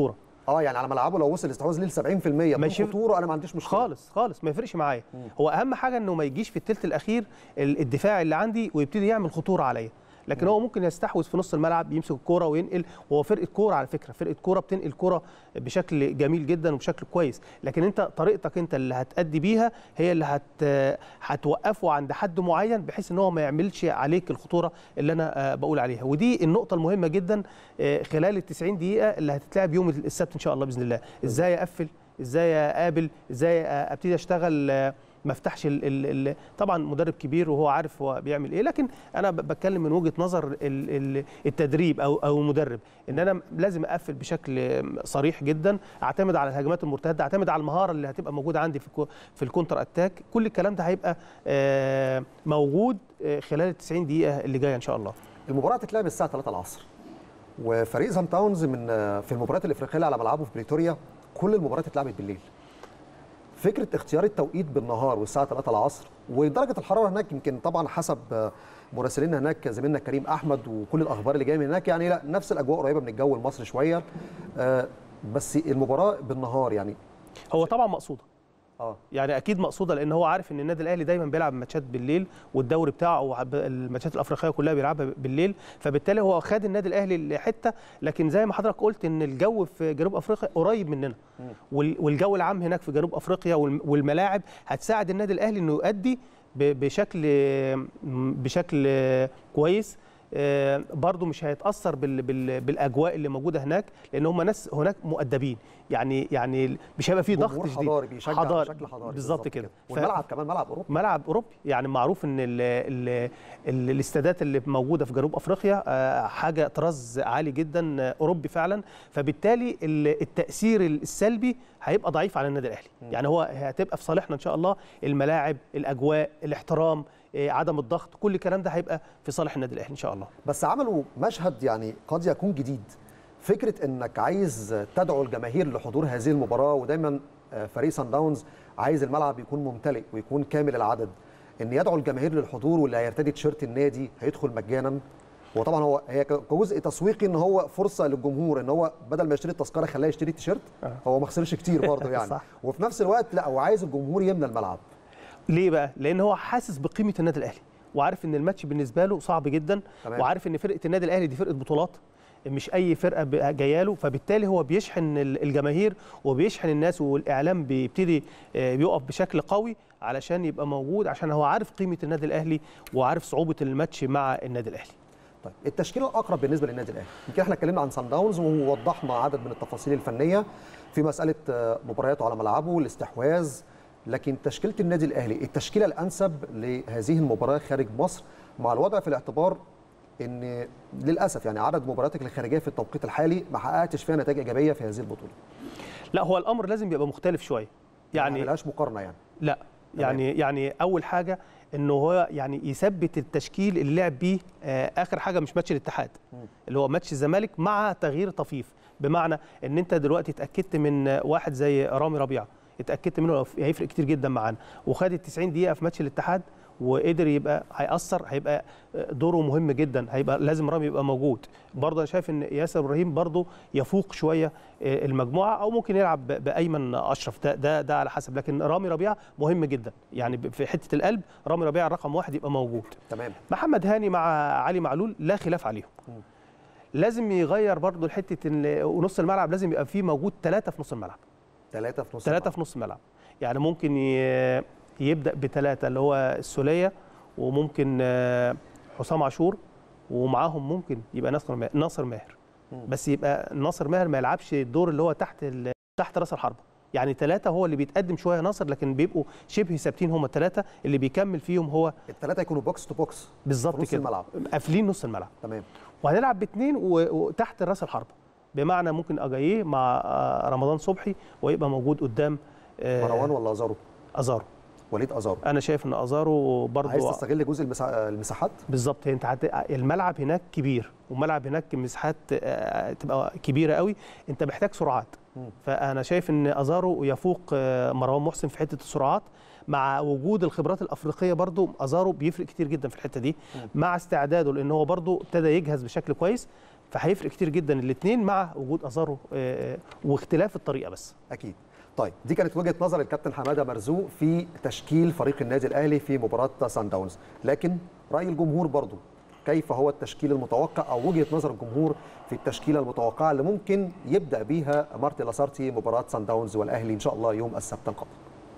اه يعني على ملعبه لو وصل الاستحواذ ليه ل 70% بدون يشوف- خطوره انا ما عنديش مشكله خالص خالص ما يفرقش معايا هو اهم حاجه انه ما يجيش في الثلث الاخير ال- الدفاع اللي عندي ويبتدي يعمل خطوره عليا لكن هو ممكن يستحوذ في نص الملعب يمسك الكوره وينقل وهو فرقه كوره على فكره فرقه كوره بتنقل كوره بشكل جميل جدا وبشكل كويس لكن انت طريقتك انت اللي هتأدي بيها هي اللي هت هتوقفه عند حد معين بحيث ان هو ما يعملش عليك الخطوره اللي انا آه، بقول عليها ودي النقطه المهمه جدا آه، خلال ال 90 دقيقه اللي هتتلعب يوم السبت ان شاء الله باذن الله ازاي اقفل ازاي اقابل ازاي ابتدي اشتغل آه، ما افتحش ال ال ال طبعا مدرب كبير وهو عارف هو بيعمل ايه لكن انا ب- بتكلم من وجهه نظر ال ال التدريب او او المدرب ان انا لازم اقفل بشكل صريح جدا اعتمد على الهجمات المرتده اعتمد على المهاره اللي هتبقى موجوده عندي في الكو- في الكونتر اتاك كل الكلام ده هيبقى آه، موجود آه، خلال ال 90 دقيقه اللي جايه ان شاء الله المباراه هتتلعب الساعه 3 العصر وفريق سان داونز من في المباريات الافريقيه اللي على ملعبه في بريتوريا كل المباريات اتلعبت بالليل فكره اختيار التوقيت بالنهار والساعه 3 العصر ودرجه الحراره هناك يمكن طبعا حسب مراسلينا هناك زميلنا كريم احمد وكل الاخبار اللي جايه من هناك يعني لا نفس الاجواء قريبه من الجو المصري شويه آه، بس المباراه بالنهار يعني هو طبعا مقصوده اه يعني اكيد مقصوده لان هو عارف ان النادي الاهلي دايما بيلعب ماتشات بالليل والدوري بتاعه او عب- الماتشات الافريقيه كلها بيلعبها بالليل فبالتالي هو خد النادي الاهلي لحته لكن زي ما حضرتك قلت ان الجو في جنوب افريقيا قريب مننا وال- والجو العام هناك في جنوب افريقيا والم- والملاعب هتساعد النادي الاهلي انه يؤدي ب- بشكل بشكل كويس آه، برضو مش هيتاثر بال بال بالاجواء اللي موجوده هناك لان هم ناس هناك مؤدبين يعني يعني مش هيبقى فيه ضغط جمهور شديد حضاري بيشجع حضاري بشكل حضاري بالظبط كده ف- والملعب كمان ملعب اوروبي ملعب اوروبي يعني معروف ان ال ال ال الاستادات اللي موجوده في جنوب افريقيا آه، حاجه طراز عالي جدا آه، اوروبي فعلا فبالتالي ال- التاثير السلبي هيبقى ضعيف على النادي الاهلي يعني هو هتبقى في صالحنا ان شاء الله الملاعب الاجواء الاحترام آه، عدم الضغط كل الكلام ده هيبقى في صالح النادي الاهلي ان شاء الله بس عملوا مشهد يعني قد يكون جديد فكره انك عايز تدعو الجماهير لحضور هذه المباراه ودايما آه، فريق سان داونز عايز الملعب يكون ممتلئ ويكون كامل العدد ان يدعو الجماهير للحضور واللي هيرتدي تيشيرت النادي هيدخل مجانا وطبعا هو هي ك- كجزء تسويقي ان هو فرصه للجمهور ان هو بدل ما يشتري التذكره خلاه يشتري التيشيرت هو ما خسرش كتير برضه يعني صح. وفي نفس الوقت لا هو عايز الجمهور يملى الملعب ليه بقى؟ لان هو حاسس بقيمه النادي الاهلي وعارف ان الماتش بالنسبه له صعب جدا تمام. وعارف ان فرقه النادي الاهلي دي فرقه بطولات مش اي فرقه ب- جايه له فبالتالي هو بيشحن ال- الجماهير وبيشحن الناس والاعلام بيبتدي آه، بيقف بشكل قوي علشان يبقى موجود عشان هو عارف قيمه النادي الاهلي وعارف صعوبه الماتش مع النادي الاهلي طيب التشكيله الاقرب بالنسبه للنادي الاهلي يمكن احنا اتكلمنا عن سان داونز ووضحنا عدد من التفاصيل الفنيه في مساله آه، مبارياته على ملعبه الاستحواذ لكن تشكيله النادي الاهلي التشكيله الانسب لهذه المباراه خارج مصر مع الوضع في الاعتبار ان للاسف يعني عدد مبارياتك الخارجيه في التوقيت الحالي ما حققتش فيها نتائج ايجابيه في هذه البطوله لا هو الامر لازم يبقى مختلف شويه يعني ملهاش مقارنه يعني لا يعني يعني اول حاجه انه هو يعني يثبت التشكيل اللي لعب بيه آه، اخر حاجه مش ماتش الاتحاد اللي هو ماتش الزمالك مع تغيير طفيف بمعنى ان انت دلوقتي اتاكدت من آه، واحد زي رامي ربيعه اتاكدت منه هيفرق كتير جدا معانا وخد ال 90 دقيقه في ماتش الاتحاد وقدر يبقى هيأثر هيبقى دوره مهم جدا هيبقى لازم رامي يبقى موجود برضه انا شايف ان ياسر ابراهيم برضه يفوق شويه المجموعه او ممكن يلعب ب- بايمن اشرف ده ده ده على حسب لكن رامي ربيعه مهم جدا يعني ب- في حته القلب رامي ربيعه رقم واحد يبقى موجود تمام محمد هاني مع علي معلول لا خلاف عليهم لازم يغير برضه حته ان ونص الملعب لازم يبقى فيه موجود ثلاثه في نص الملعب ثلاثه في نص ثلاثه في نص الملعب يعني ممكن ي- يبدا بثلاثه اللي هو السوليه وممكن آه، حسام عاشور ومعاهم ممكن يبقى ناصر ما- ناصر ماهر بس يبقى ناصر ماهر ما يلعبش الدور اللي هو تحت ال- تحت راس الحربه يعني ثلاثه هو اللي بيتقدم شويه ناصر لكن بيبقوا شبه ثابتين هم الثلاثه اللي بيكمل فيهم هو الثلاثه يكونوا بوكس تو بوكس بالظبط نص كده الملعب. قافلين نص الملعب تمام وهنلعب باثنين و- وتحت راس الحربه بمعنى ممكن اجاييه مع آه، رمضان صبحي ويبقى موجود قدام آه، مروان ولا ازارو ازارو وليد ازارو انا شايف ان ازارو برضو عايز تستغل جزء المسا... المساحات بالظبط انت هت... الملعب هناك كبير والملعب هناك مساحات آه، تبقى كبيره قوي انت محتاج سرعات مم. فانا شايف ان ازارو يفوق آه، مروان محسن في حته السرعات مع وجود الخبرات الافريقيه برضو ازارو بيفرق كتير جدا في الحته دي مع استعداده لان هو برضو ابتدى يجهز بشكل كويس فهيفرق كتير جدا الاثنين مع وجود ازارو آه، واختلاف الطريقه بس اكيد طيب دي كانت وجهه نظر الكابتن حماده مرزوق في تشكيل فريق النادي الاهلي في مباراه سان داونز لكن راي الجمهور برضو كيف هو التشكيل المتوقع او وجهه نظر الجمهور في التشكيله المتوقعه اللي ممكن يبدا بيها مارتي لاسارتي مباراه سان داونز والاهلي ان شاء الله يوم السبت القادم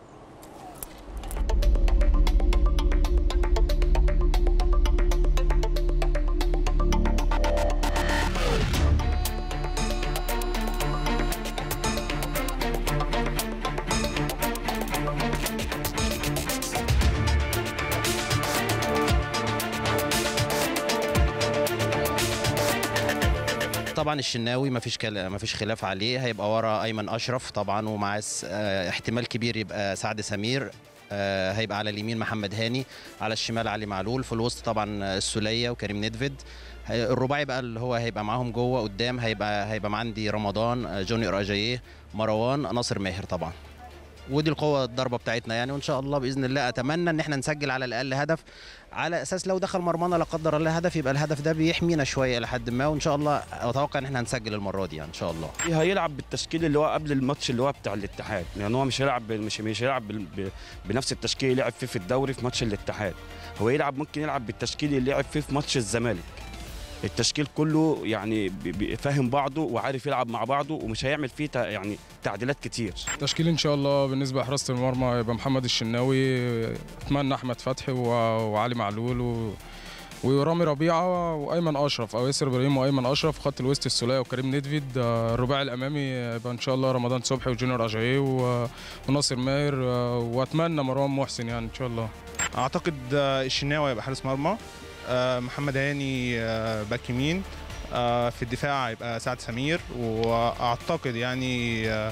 طبعا الشناوي مفيش كلا مفيش خلاف عليه هيبقى ورا ايمن اشرف طبعا ومع احتمال كبير يبقى سعد سمير آه، هيبقى على اليمين محمد هاني على الشمال علي معلول في الوسط طبعا السوليه وكريم ندفد هي- الرباعي بقى اللي هو هيبقى معاهم جوه قدام هيبقى هيبقى عندي رمضان آه، جوني راجاييه مروان ناصر ماهر طبعا ودي القوة الضربة بتاعتنا يعني وإن شاء الله بإذن الله أتمنى إن احنا نسجل على الأقل هدف على أساس لو دخل مرمانا لا قدر الله هدف يبقى الهدف ده بيحمينا شوية لحد ما وإن شاء الله أتوقع إن احنا هنسجل المرة دي يعني إن شاء الله هيلعب بالتشكيل اللي هو قبل الماتش اللي هو بتاع الاتحاد يعني هو مش هيلعب بال- مش مش هيلعب بال- ب- بنفس التشكيل اللي لعب فيه في الدوري في ماتش الاتحاد هو يلعب ممكن يلعب بالتشكيل اللي لعب فيه في ماتش الزمالك التشكيل كله يعني بي- بي- فاهم بعضه وعارف يلعب مع بعضه ومش هيعمل فيه تع- يعني تعديلات كتير تشكيل ان شاء الله بالنسبه لحراسه المرمى يبقى محمد الشناوي اتمنى احمد فتحي و- وعلي معلول و... ورامي ربيعه وايمن اشرف او ياسر ابراهيم وايمن اشرف خط الوسط السوليه وكريم ندفيد آه، الرباعي الامامي يبقى ان شاء الله رمضان صبحي وجونيور اجاييه و... وناصر ماهر آه، واتمنى مروان محسن يعني ان شاء الله اعتقد آه، الشناوي هيبقى حارس مرمى آه، محمد هاني آه، باك يمين آه، في الدفاع هيبقى سعد سمير واعتقد يعني آه،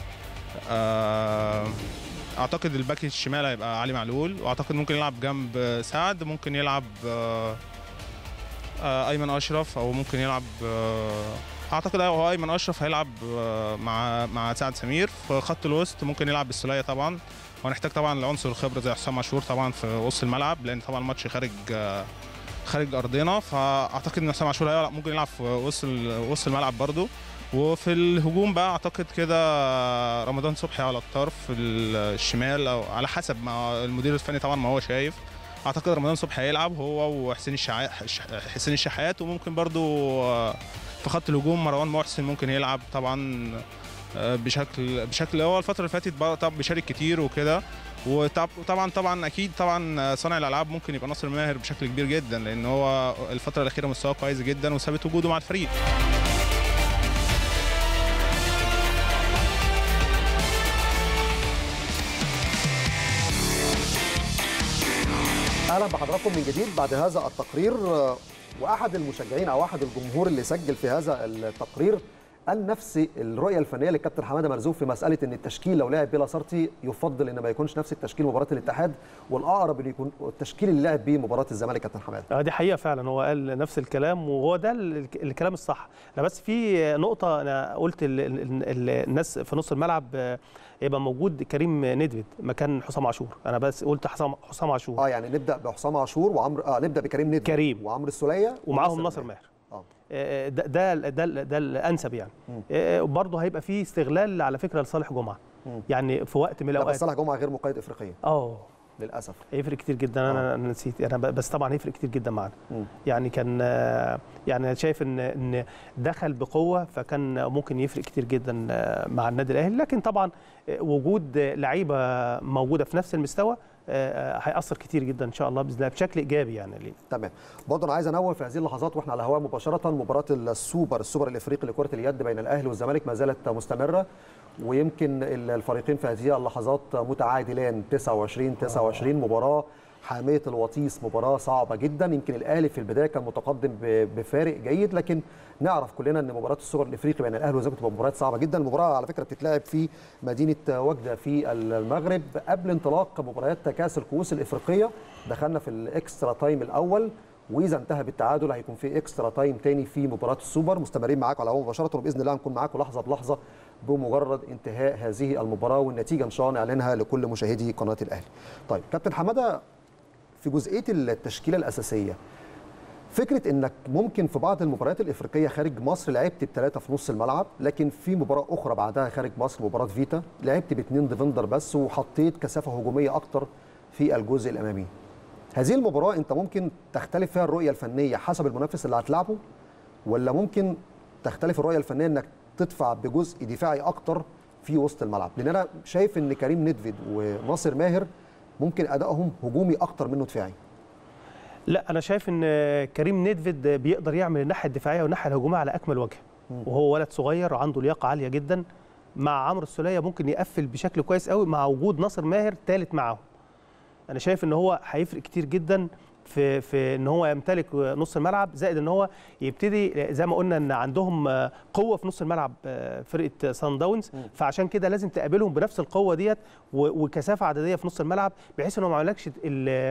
آه، اعتقد الباك الشمال هيبقى علي معلول واعتقد ممكن يلعب جنب سعد ممكن يلعب آه، آه، ايمن اشرف او ممكن يلعب آه، اعتقد هو ايمن اشرف هيلعب آه، مع مع سعد سمير في خط الوسط ممكن يلعب بالسوليه طبعا وهنحتاج طبعا العنصر الخبره زي حسام عاشور طبعا في وسط الملعب لان طبعا الماتش خارج آه، خارج ارضنا فاعتقد ان حسام عاشور هيلعب- ممكن يلعب في وسط ال- وسط الملعب برده وفي الهجوم بقى اعتقد كده رمضان صبحي على الطرف الشمال او على حسب ما المدير الفني طبعا ما هو شايف اعتقد رمضان صبحي هيلعب هو وحسين الشحات حسين الشحات وممكن برضو آه، في خط الهجوم مروان محسن ممكن يلعب طبعا آه، بشكل بشكل هو الفتره اللي فاتت بقى طب بيشارك كتير وكده وطب- وطبعا طبعا اكيد طبعا صانع الالعاب ممكن يبقى ناصر ماهر بشكل كبير جدا لان هو الفتره الاخيره مستواه كويس جدا وثابت وجوده مع الفريق اهلا بحضراتكم من جديد بعد هذا التقرير آه، واحد المشجعين او احد الجمهور اللي سجل في هذا التقرير قال نفس الرؤيه الفنيه للكابتن حماده مرزوق في مساله ان التشكيل لو لعب بلا سارتي يفضل ان ما يكونش نفس التشكيل مباراه الاتحاد والاقرب اللي يكون التشكيل اللي لعب بيه مباراه الزمالك كابتن حماده اه دي حقيقه فعلا هو قال نفس الكلام وهو ده ال- الكلام الصح لا بس في نقطه انا قلت ال- ال- ال- الناس في نص الملعب آه، يبقى موجود كريم ندفد مكان حسام عاشور انا بس قلت حسام حسام عاشور اه يعني نبدا بحسام عاشور وعمرو اه نبدا بكريم ندفد كريم وعمرو السوليه ومعاهم ناصر ماهر اه آه، ده ده ده, ده الانسب يعني وبرضه هيبقى في استغلال على فكره لصالح جمعه مم. يعني في وقت من لا الاوقات بس صالح جمعه غير مقيد افريقيا اه للاسف هيفرق كتير جدا انا انا نسيت انا ب- بس طبعا هيفرق كتير جدا معانا مم. يعني كان آه، يعني أنا شايف ان ان دخل بقوه فكان ممكن يفرق كتير جدا آه، مع النادي الاهلي لكن طبعا آه، وجود لعيبه موجوده في نفس المستوى آه، هيأثر كتير جدا ان شاء الله باذن الله بشكل ايجابي يعني ليه تمام برضه انا عايز انوه في هذه اللحظات واحنا على الهواء مباشره مباراه السوبر السوبر الافريقي لكره اليد بين الاهلي والزمالك ما زالت مستمره ويمكن الفريقين في هذه اللحظات متعادلان 29 29 مباراه حاميه الوطيس مباراه صعبه جدا يمكن الاهلي في البدايه كان متقدم ب- بفارق جيد لكن نعرف كلنا ان مباراه السوبر الافريقي بين الاهلي والزمالك بتبقى مباراه صعبه جدا المباراه على فكره بتتلعب في مدينه وجده في المغرب قبل انطلاق مباريات كاس الكؤوس الافريقيه دخلنا في الاكسترا تايم الاول واذا انتهى بالتعادل هيكون في اكسترا تايم تاني في مباراه السوبر مستمرين معاكم على الهواء مباشره وباذن الله هنكون معاكم لحظه بلحظه بمجرد انتهاء هذه المباراه والنتيجه ان شاء الله نعلنها لكل مشاهدي قناه الاهلي. طيب كابتن حماده في جزئيه التشكيله الاساسيه فكره انك ممكن في بعض المباريات الافريقيه خارج مصر لعبت بثلاثه في نص الملعب لكن في مباراه اخرى بعدها خارج مصر مباراه فيتا لعبت باثنين ديفندر بس وحطيت كثافه هجوميه اكتر في الجزء الامامي هذه المباراه انت ممكن تختلف فيها الرؤيه الفنيه حسب المنافس اللي هتلعبه ولا ممكن تختلف الرؤيه الفنيه انك تدفع بجزء دفاعي اكتر في وسط الملعب لان انا شايف ان كريم ندفيد وناصر ماهر ممكن ادائهم هجومي اكتر منه دفاعي لا انا شايف ان كريم ندفيد بيقدر يعمل الناحيه الدفاعيه والناحيه الهجوميه على اكمل وجه وهو ولد صغير وعنده لياقه عاليه جدا مع عمرو السوليه ممكن يقفل بشكل كويس قوي مع وجود ناصر ماهر ثالث معاهم انا شايف ان هو هيفرق كتير جدا في في ان هو يمتلك نص الملعب زائد ان هو يبتدي زي ما قلنا ان عندهم قوه في نص الملعب فرقه سان داونز فعشان كده لازم تقابلهم بنفس القوه ديت وكثافه عدديه في نص الملعب بحيث انه ما يعملكش ال ال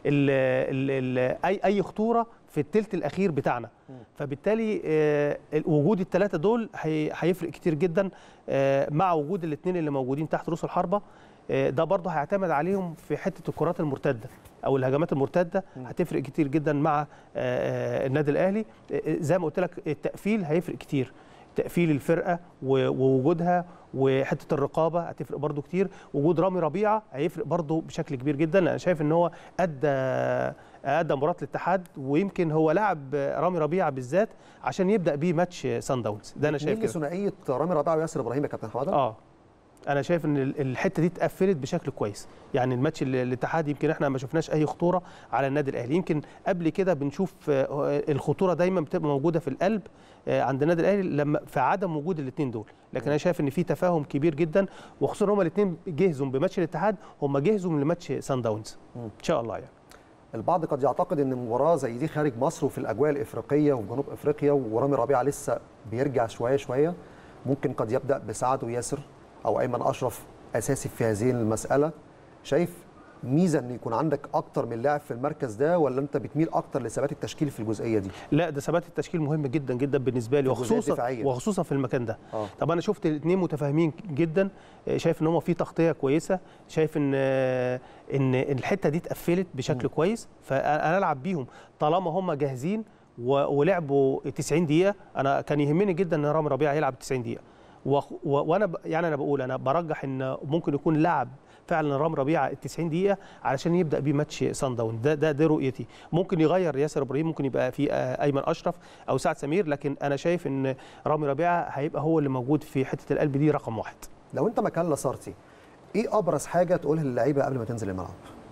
ال اي اي خطوره في الثلث الاخير بتاعنا فبالتالي وجود الثلاثه دول هيفرق كتير جدا مع وجود الاثنين اللي موجودين تحت رؤوس الحربه ده برضه هيعتمد عليهم في حته الكرات المرتده او الهجمات المرتده هتفرق كتير جدا مع النادي الاهلي زي ما قلت لك التقفيل هيفرق كتير تقفيل الفرقه ووجودها وحته الرقابه هتفرق برضو كتير وجود رامي ربيعه هيفرق برضو بشكل كبير جدا انا شايف ان هو ادى ادى مباراه الاتحاد ويمكن هو لعب رامي ربيعه بالذات عشان يبدا بيه ماتش سان داونز ده انا شايف كده ثنائيه رامي ربيعه وياسر ابراهيم يا كابتن حماده اه انا شايف ان الحته دي اتقفلت بشكل كويس يعني الماتش الاتحاد يمكن احنا ما شفناش اي خطوره على النادي الاهلي يمكن قبل كده بنشوف الخطوره دايما بتبقى موجوده في القلب عند النادي الاهلي لما في عدم وجود الاثنين دول لكن انا شايف ان في تفاهم كبير جدا وخصوصا هما الاثنين جهزوا بماتش الاتحاد هم جهزوا لماتش سان داونز ان شاء الله يعني البعض قد يعتقد ان مباراه زي دي خارج مصر وفي الاجواء الافريقيه وفي جنوب افريقيا ورامي ربيعه لسه بيرجع شويه شويه ممكن قد يبدا بسعد وياسر او ايمن اشرف اساسي في هذه المساله شايف ميزه ان يكون عندك اكتر من لاعب في المركز ده ولا انت بتميل اكتر لثبات التشكيل في الجزئيه دي لا ده ثبات التشكيل مهم جدا جدا بالنسبه لي وخصوصا وخصوصا في المكان ده آه. طب انا شفت الاثنين متفاهمين جدا شايف ان هم في تغطيه كويسه شايف ان ان الحته دي اتقفلت بشكل م. كويس فانا العب بيهم طالما هم جاهزين ولعبوا 90 دقيقه انا كان يهمني جدا ان رامي ربيعه يلعب 90 دقيقه وانا ب... يعني انا بقول انا برجح ان ممكن يكون لعب فعلا رام ربيعه ال 90 دقيقه علشان يبدا بيه ماتش سان داون ده ده دي رؤيتي ممكن يغير ياسر ابراهيم ممكن يبقى في ايمن اشرف او سعد سمير لكن انا شايف ان رامي ربيعه هيبقى هو اللي موجود في حته القلب دي رقم واحد لو انت مكان لاسارتي ايه ابرز حاجه تقولها للعيبه قبل ما تنزل الملعب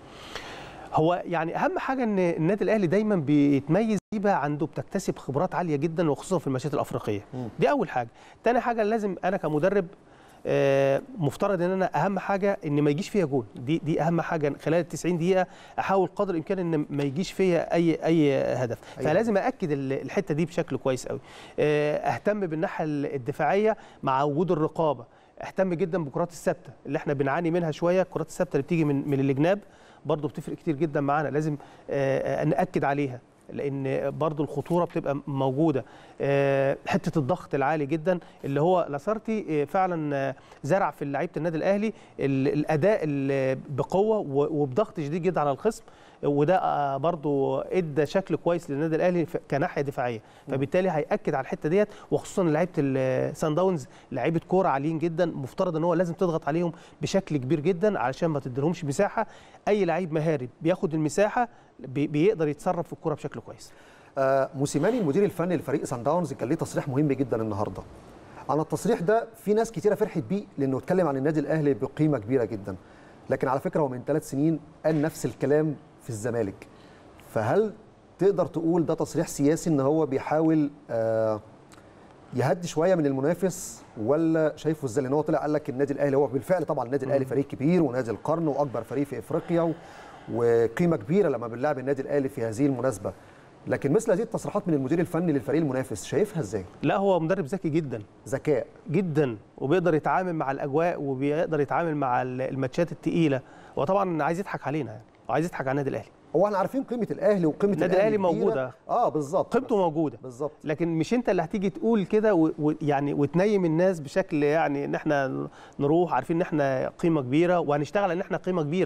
هو يعني اهم حاجه ان النادي الاهلي دايما بيتميز بقى عنده بتكتسب خبرات عاليه جدا وخصوصا في الماتشات الافريقيه م. دي اول حاجه تاني حاجه لازم انا كمدرب آه مفترض ان انا اهم حاجه ان ما يجيش فيها جول دي دي اهم حاجه خلال ال 90 دقيقه احاول قدر الامكان ان ما يجيش فيها اي اي هدف أيوة. فلازم اكد الحته دي بشكل كويس قوي آه اهتم بالناحيه الدفاعيه مع وجود الرقابه اهتم جدا بالكرات الثابته اللي احنا بنعاني منها شويه الكرات الثابته اللي بتيجي من من الجناب برضه بتفرق كتير جدا معانا لازم آه ناكد عليها لان برضو الخطوره بتبقى موجوده حته الضغط العالي جدا اللي هو لاسارتي فعلا زرع في لعيبه النادي الاهلي الاداء بقوه وبضغط شديد جدا على الخصم وده برضو ادى شكل كويس للنادي الاهلي كناحيه دفاعيه فبالتالي هياكد على الحته ديت وخصوصا لعيبه السان داونز لعيبه كوره عاليين جدا مفترض ان هو لازم تضغط عليهم بشكل كبير جدا علشان ما تديلهمش مساحه اي لعيب مهاري بياخد المساحه بيقدر يتصرف في الكوره بشكل كويس آه موسيماني المدير الفني لفريق سان داونز كان ليه تصريح مهم جدا النهارده عن التصريح ده في ناس كتيره فرحت بيه لانه اتكلم عن النادي الاهلي بقيمه كبيره جدا لكن على فكره هو من ثلاث سنين قال نفس الكلام في الزمالك فهل تقدر تقول ده تصريح سياسي ان هو بيحاول آه يهدي شويه من المنافس ولا شايفه ازاي لان هو طلع قال لك النادي الاهلي هو بالفعل طبعا النادي الاهلي فريق كبير ونادي القرن واكبر فريق في افريقيا وقيمه كبيره لما بنلعب النادي الاهلي في هذه المناسبه لكن مثل هذه التصريحات من المدير الفني للفريق المنافس شايفها ازاي لا هو مدرب ذكي جدا ذكاء جدا وبيقدر يتعامل مع الاجواء وبيقدر يتعامل مع الماتشات الثقيله وطبعا عايز يضحك علينا يعني وعايز يضحك على النادي الاهلي هو احنا عارفين قيمه الاهلي وقيمه النادي الاهلي موجوده اه بالظبط قيمته موجوده بالظبط لكن مش انت اللي هتيجي تقول كده ويعني وتنيم الناس بشكل يعني ان احنا نروح عارفين ان احنا قيمه كبيره وهنشتغل ان احنا قيمه كبيره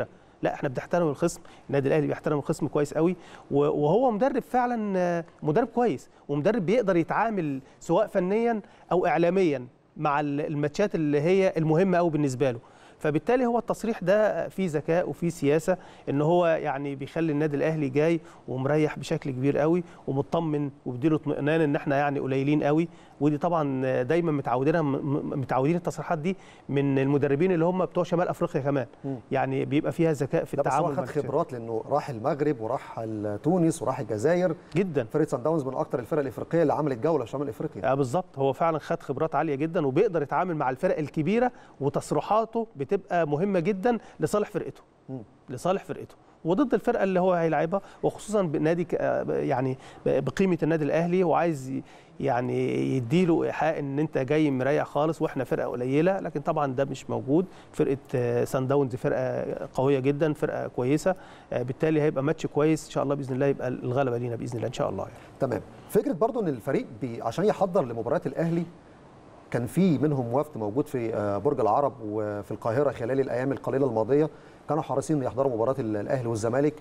لا احنا بنحترم الخصم النادي الاهلي بيحترم الخصم كويس قوي و- وهو مدرب فعلا آه، مدرب كويس ومدرب بيقدر يتعامل سواء فنيا او اعلاميا مع ال- الماتشات اللي هي المهمه قوي بالنسبه له فبالتالي هو التصريح ده فيه ذكاء وفيه سياسه ان هو يعني بيخلي النادي الاهلي جاي ومريح بشكل كبير قوي ومطمن وبيديله اطمئنان ان احنا يعني قليلين قوي ودي طبعا دايما متعودين متعودين التصريحات دي من المدربين اللي هم بتوع شمال افريقيا كمان يعني بيبقى فيها ذكاء في لا بس التعامل هو مع خد الشركة. خبرات لانه راح المغرب وراح تونس وراح الجزائر جدا فرقه سان داونز من اكثر الفرق الافريقيه اللي عملت جوله في شمال افريقيا اه بالظبط هو فعلا خد خبرات عاليه جدا وبيقدر يتعامل مع الفرق الكبيره وتصريحاته بتبقى مهمه جدا لصالح فرقته لصالح فرقته وضد الفرقه اللي هو هيلاعبها وخصوصا بنادي ك- آه يعني ب- بقيمه النادي الاهلي وعايز ي- يعني يديله ايحاء ان انت جاي مريح خالص واحنا فرقه قليله لكن طبعا ده مش موجود فرقه آه، سان داونز فرقه قويه جدا فرقه كويسه آه، بالتالي هيبقى ماتش كويس ان شاء الله باذن الله يبقى الغلبه لينا باذن الله ان شاء الله يعني. تمام فكره برضو ان الفريق بي عشان يحضر لمباريات الاهلي كان في منهم وفد موجود في آه، برج العرب وفي القاهره خلال الايام القليله الماضيه كانوا حريصين ان يحضروا مباراه ال- الاهلي والزمالك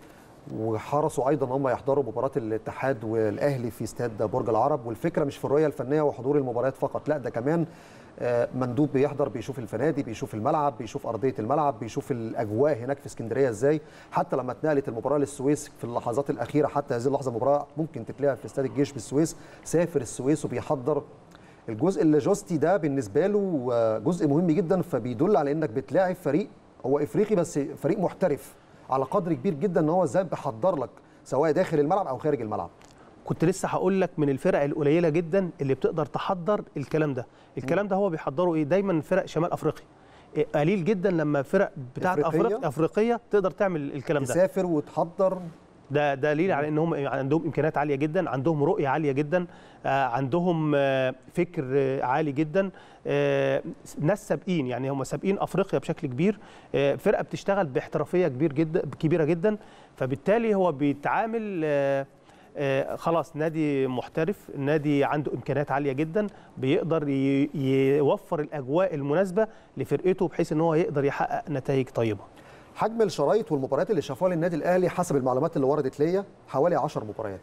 وحرصوا ايضا ان هم يحضروا مباراه الاتحاد والاهلي في استاد برج العرب والفكره مش في الرؤيه الفنيه وحضور المباريات فقط لا ده كمان آه، مندوب بيحضر بيشوف الفنادي بيشوف الملعب بيشوف ارضيه الملعب بيشوف الاجواء هناك في اسكندريه ازاي حتى لما اتنقلت المباراه للسويس في اللحظات الاخيره حتى هذه اللحظه المباراه ممكن تتلعب في استاد الجيش بالسويس سافر السويس وبيحضر الجزء اللوجستي ده بالنسبه له آه، جزء مهم جدا فبيدل على انك بتلاعب فريق هو افريقي بس فريق محترف على قدر كبير جدا ان هو ازاي بيحضر لك سواء داخل الملعب او خارج الملعب كنت لسه هقول لك من الفرق القليله جدا اللي بتقدر تحضر الكلام ده الكلام ده هو بيحضره ايه دايما فرق شمال افريقيا إيه، قليل جدا لما فرق بتاعت إفريقية؟ افريقيا افريقيه تقدر تعمل الكلام ده تسافر وتحضر ده دليل على ان هم عندهم امكانيات عاليه جدا عندهم رؤيه عاليه جدا آه، عندهم آه، فكر آه، عالي جدا آه، ناس سابقين يعني هم سابقين افريقيا بشكل كبير آه، فرقه بتشتغل باحترافيه كبير جدا كبيره جدا فبالتالي هو بيتعامل آه، آه، خلاص نادي محترف نادي عنده امكانيات عاليه جدا بيقدر ي- يوفر الاجواء المناسبه لفرقته بحيث ان هو يقدر يحقق نتائج طيبه حجم الشرايط والمباريات اللي شافوها للنادي الاهلي حسب المعلومات اللي وردت ليا حوالي 10 مباريات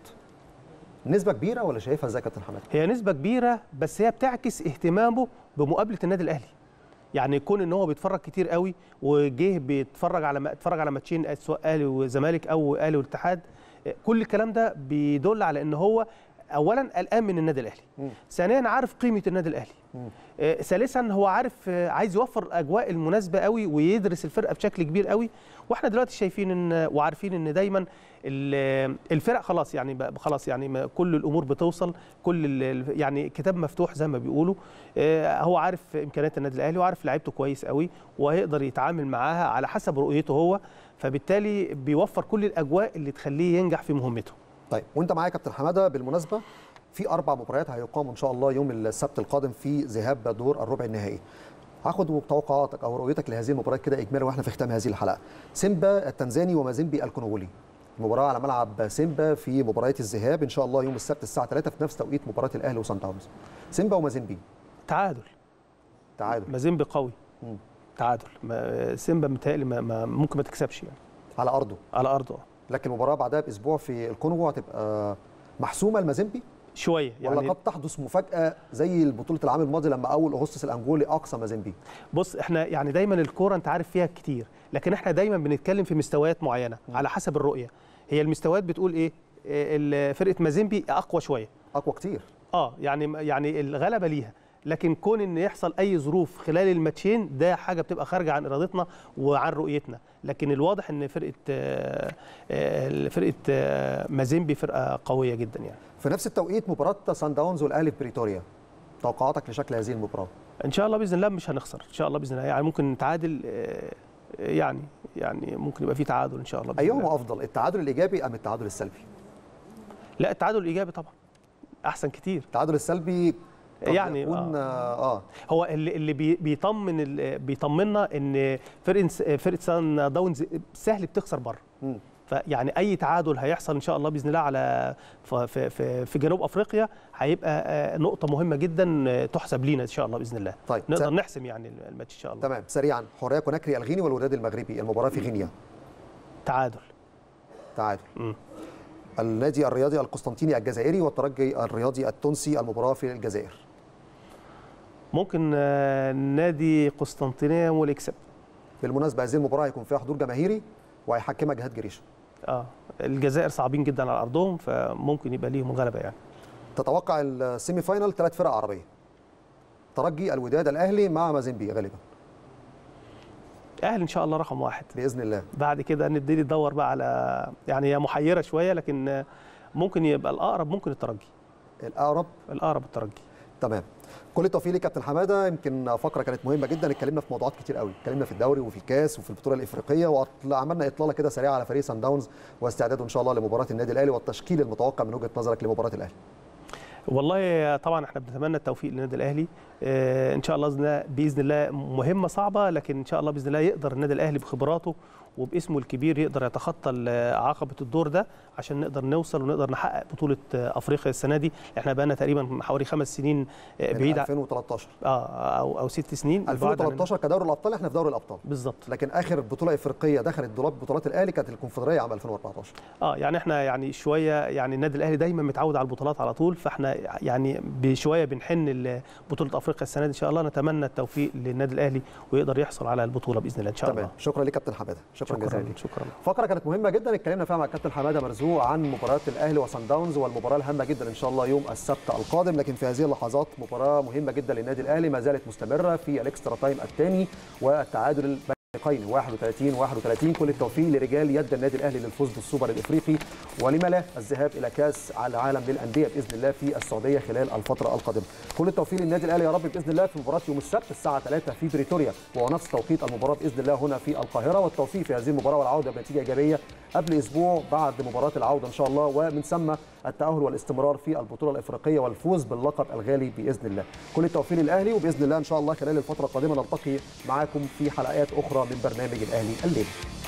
نسبه كبيره ولا شايفها ازاي يا كابتن حماد هي نسبة كبيرة بس هي بتعكس اهتمامه بمقابلة النادي الأهلي يعني يكون ان هو بيتفرج كتير قوي وجه بيتفرج على اتفرج على ماتشين سواء اهلي وزمالك او اهلي والاتحاد كل الكلام ده بيدل على ان هو اولا قلقان من النادي الاهلي ثانيا عارف قيمه النادي الاهلي آه، ثالثا هو عارف آه، عايز يوفر الاجواء المناسبه قوي ويدرس الفرقه بشكل كبير قوي واحنا دلوقتي شايفين ان وعارفين ان دايما ال- الفرق خلاص يعني بقى- خلاص يعني ما- كل الامور بتوصل كل ال- يعني كتاب مفتوح زي ما بيقولوا آه، هو عارف امكانيات النادي الاهلي وعارف لعيبته كويس قوي وهيقدر يتعامل معاها على حسب رؤيته هو فبالتالي بيوفر كل الاجواء اللي تخليه ينجح في مهمته طيب وانت معايا يا كابتن حماده بالمناسبه في اربع مباريات هيقاموا ان شاء الله يوم السبت القادم في ذهاب دور الربع النهائي هاخد توقعاتك او رؤيتك لهذه المباريات كده اجمالا واحنا في ختام هذه الحلقه سيمبا التنزاني ومازيمبي الكونغولي المباراه على ملعب سيمبا في مباراه الذهاب ان شاء الله يوم السبت الساعه 3 في نفس توقيت مباراه الاهلي وسان داونز سيمبا ومازيمبي تعادل تعادل مازيمبي قوي تعادل ما- سيمبا متهيألي ما- ما- ممكن ما تكسبش يعني على ارضه على ارضه آه. لكن المباراه بعدها باسبوع في الكونغو هتبقى محسومه المازيمبي شويه ولا يعني قد تحدث مفاجاه زي بطوله العام الماضي لما اول اغسطس الانجولي اقصى مازيمبي بص احنا يعني دايما الكوره انت عارف فيها كتير لكن احنا دايما بنتكلم في مستويات معينه على حسب الرؤيه هي المستويات بتقول ايه آه، ال- فرقه مازيمبي اقوى شويه اقوى كتير اه يعني يعني الغلبه ليها لكن كون ان يحصل اي ظروف خلال الماتشين ده حاجه بتبقى خارجه عن ارادتنا وعن رؤيتنا لكن الواضح ان فرقه آه، آه، فرقه آه، مازيمبي فرقه قويه جدا يعني في نفس التوقيت مباراه سان داونز والاهلي في بريتوريا توقعاتك لشكل هذه المباراه ان شاء الله باذن الله مش هنخسر ان شاء الله باذن الله يعني ممكن نتعادل آه، يعني يعني ممكن يبقى في تعادل ان شاء الله بإذن الله. ايهما افضل التعادل الايجابي ام التعادل السلبي لا التعادل الايجابي طبعا احسن كتير التعادل السلبي قد يعني يكون آه. اه هو اللي اللي بي- بيطمن ال- بيطمنا ان فرقه فرقه سان داونز سهل بتخسر بره فيعني اي تعادل هيحصل ان شاء الله باذن الله على ف- في في, في جنوب افريقيا هيبقى آه، نقطه مهمه جدا آه، تحسب لينا ان شاء الله باذن الله طيب نقدر س- نحسم يعني الماتش ان شاء الله تمام سريعا حوريه كوناكري الغيني والوداد المغربي المباراه في غينيا تعادل تعادل النادي الرياضي القسطنطيني الجزائري والترجي الرياضي التونسي المباراه في الجزائر ممكن آه، نادي قسطنطينيه هو اللي يكسب بالمناسبه هذه المباراه هيكون فيها حضور جماهيري وهيحكمها جهاد جريشه اه الجزائر صعبين جدا على ارضهم فممكن يبقى ليهم غلبه يعني تتوقع السيمي فاينال ثلاث فرق عربيه ترجي الوداد الاهلي مع مازيمبي غالبا اهلي ان شاء الله رقم واحد باذن الله بعد كده نبتدي ندور بقى على يعني هي محيره شويه لكن ممكن يبقى الاقرب ممكن الترجي الاقرب الاقرب الترجي تمام كل التوفيق ليك كابتن حماده يمكن فقره كانت مهمه جدا اتكلمنا في موضوعات كتير قوي اتكلمنا في الدوري وفي الكاس وفي البطوله الافريقيه وعملنا اطلاله كده سريعه على فريق سان داونز واستعداده ان شاء الله لمباراه النادي الاهلي والتشكيل المتوقع من وجهه نظرك لمباراه الاهلي والله طبعا احنا بنتمنى التوفيق للنادي الاهلي اه ان شاء الله باذن الله مهمه صعبه لكن ان شاء الله باذن الله يقدر النادي الاهلي بخبراته وباسمه الكبير يقدر يتخطى عقبه الدور ده عشان نقدر نوصل ونقدر نحقق بطوله افريقيا السنه دي احنا بقى لنا تقريبا حوالي خمس سنين بعيد 2013 اه او او ست سنين 2013 كدوري الابطال احنا في دوري الابطال بالظبط لكن اخر بطوله افريقيه دخلت دولاب بطولات الاهلي كانت الكونفدراليه عام 2014 اه يعني احنا يعني شويه يعني النادي الاهلي دايما متعود على البطولات على طول فاحنا يعني بشويه بنحن بطوله افريقيا السنه دي ان شاء الله نتمنى التوفيق للنادي الاهلي ويقدر يحصل على البطوله باذن الله ان شاء تمام. الله شكرا لك كابتن حماده شكرا, شكرا جزيلا شكرا فقره كانت مهمه جدا اتكلمنا فيها مع الكابتن حماده مرزوق عن مباراه الاهلي وصن داونز والمباراه الهامه جدا ان شاء الله يوم السبت القادم لكن في هذه اللحظات مباراه مهمه جدا للنادي الاهلي ما زالت مستمره في الاكسترا تايم الثاني والتعادل الفريقين 31 31 كل التوفيق لرجال يد النادي الاهلي للفوز بالسوبر الافريقي ولما لا الذهاب الى كاس العالم للانديه باذن الله في السعوديه خلال الفتره القادمه كل التوفيق للنادي الاهلي يا رب باذن الله في مباراه يوم السبت الساعه 3 في بريتوريا وهو نفس توقيت المباراه باذن الله هنا في القاهره والتوفيق في هذه المباراه والعوده بنتيجه ايجابيه قبل اسبوع بعد مباراه العوده ان شاء الله ومن ثم التاهل والاستمرار في البطوله الافريقيه والفوز باللقب الغالي باذن الله كل التوفيق للاهلي وباذن الله ان شاء الله خلال الفتره القادمه نلتقي معاكم في حلقات اخرى من برنامج الاهلي الليله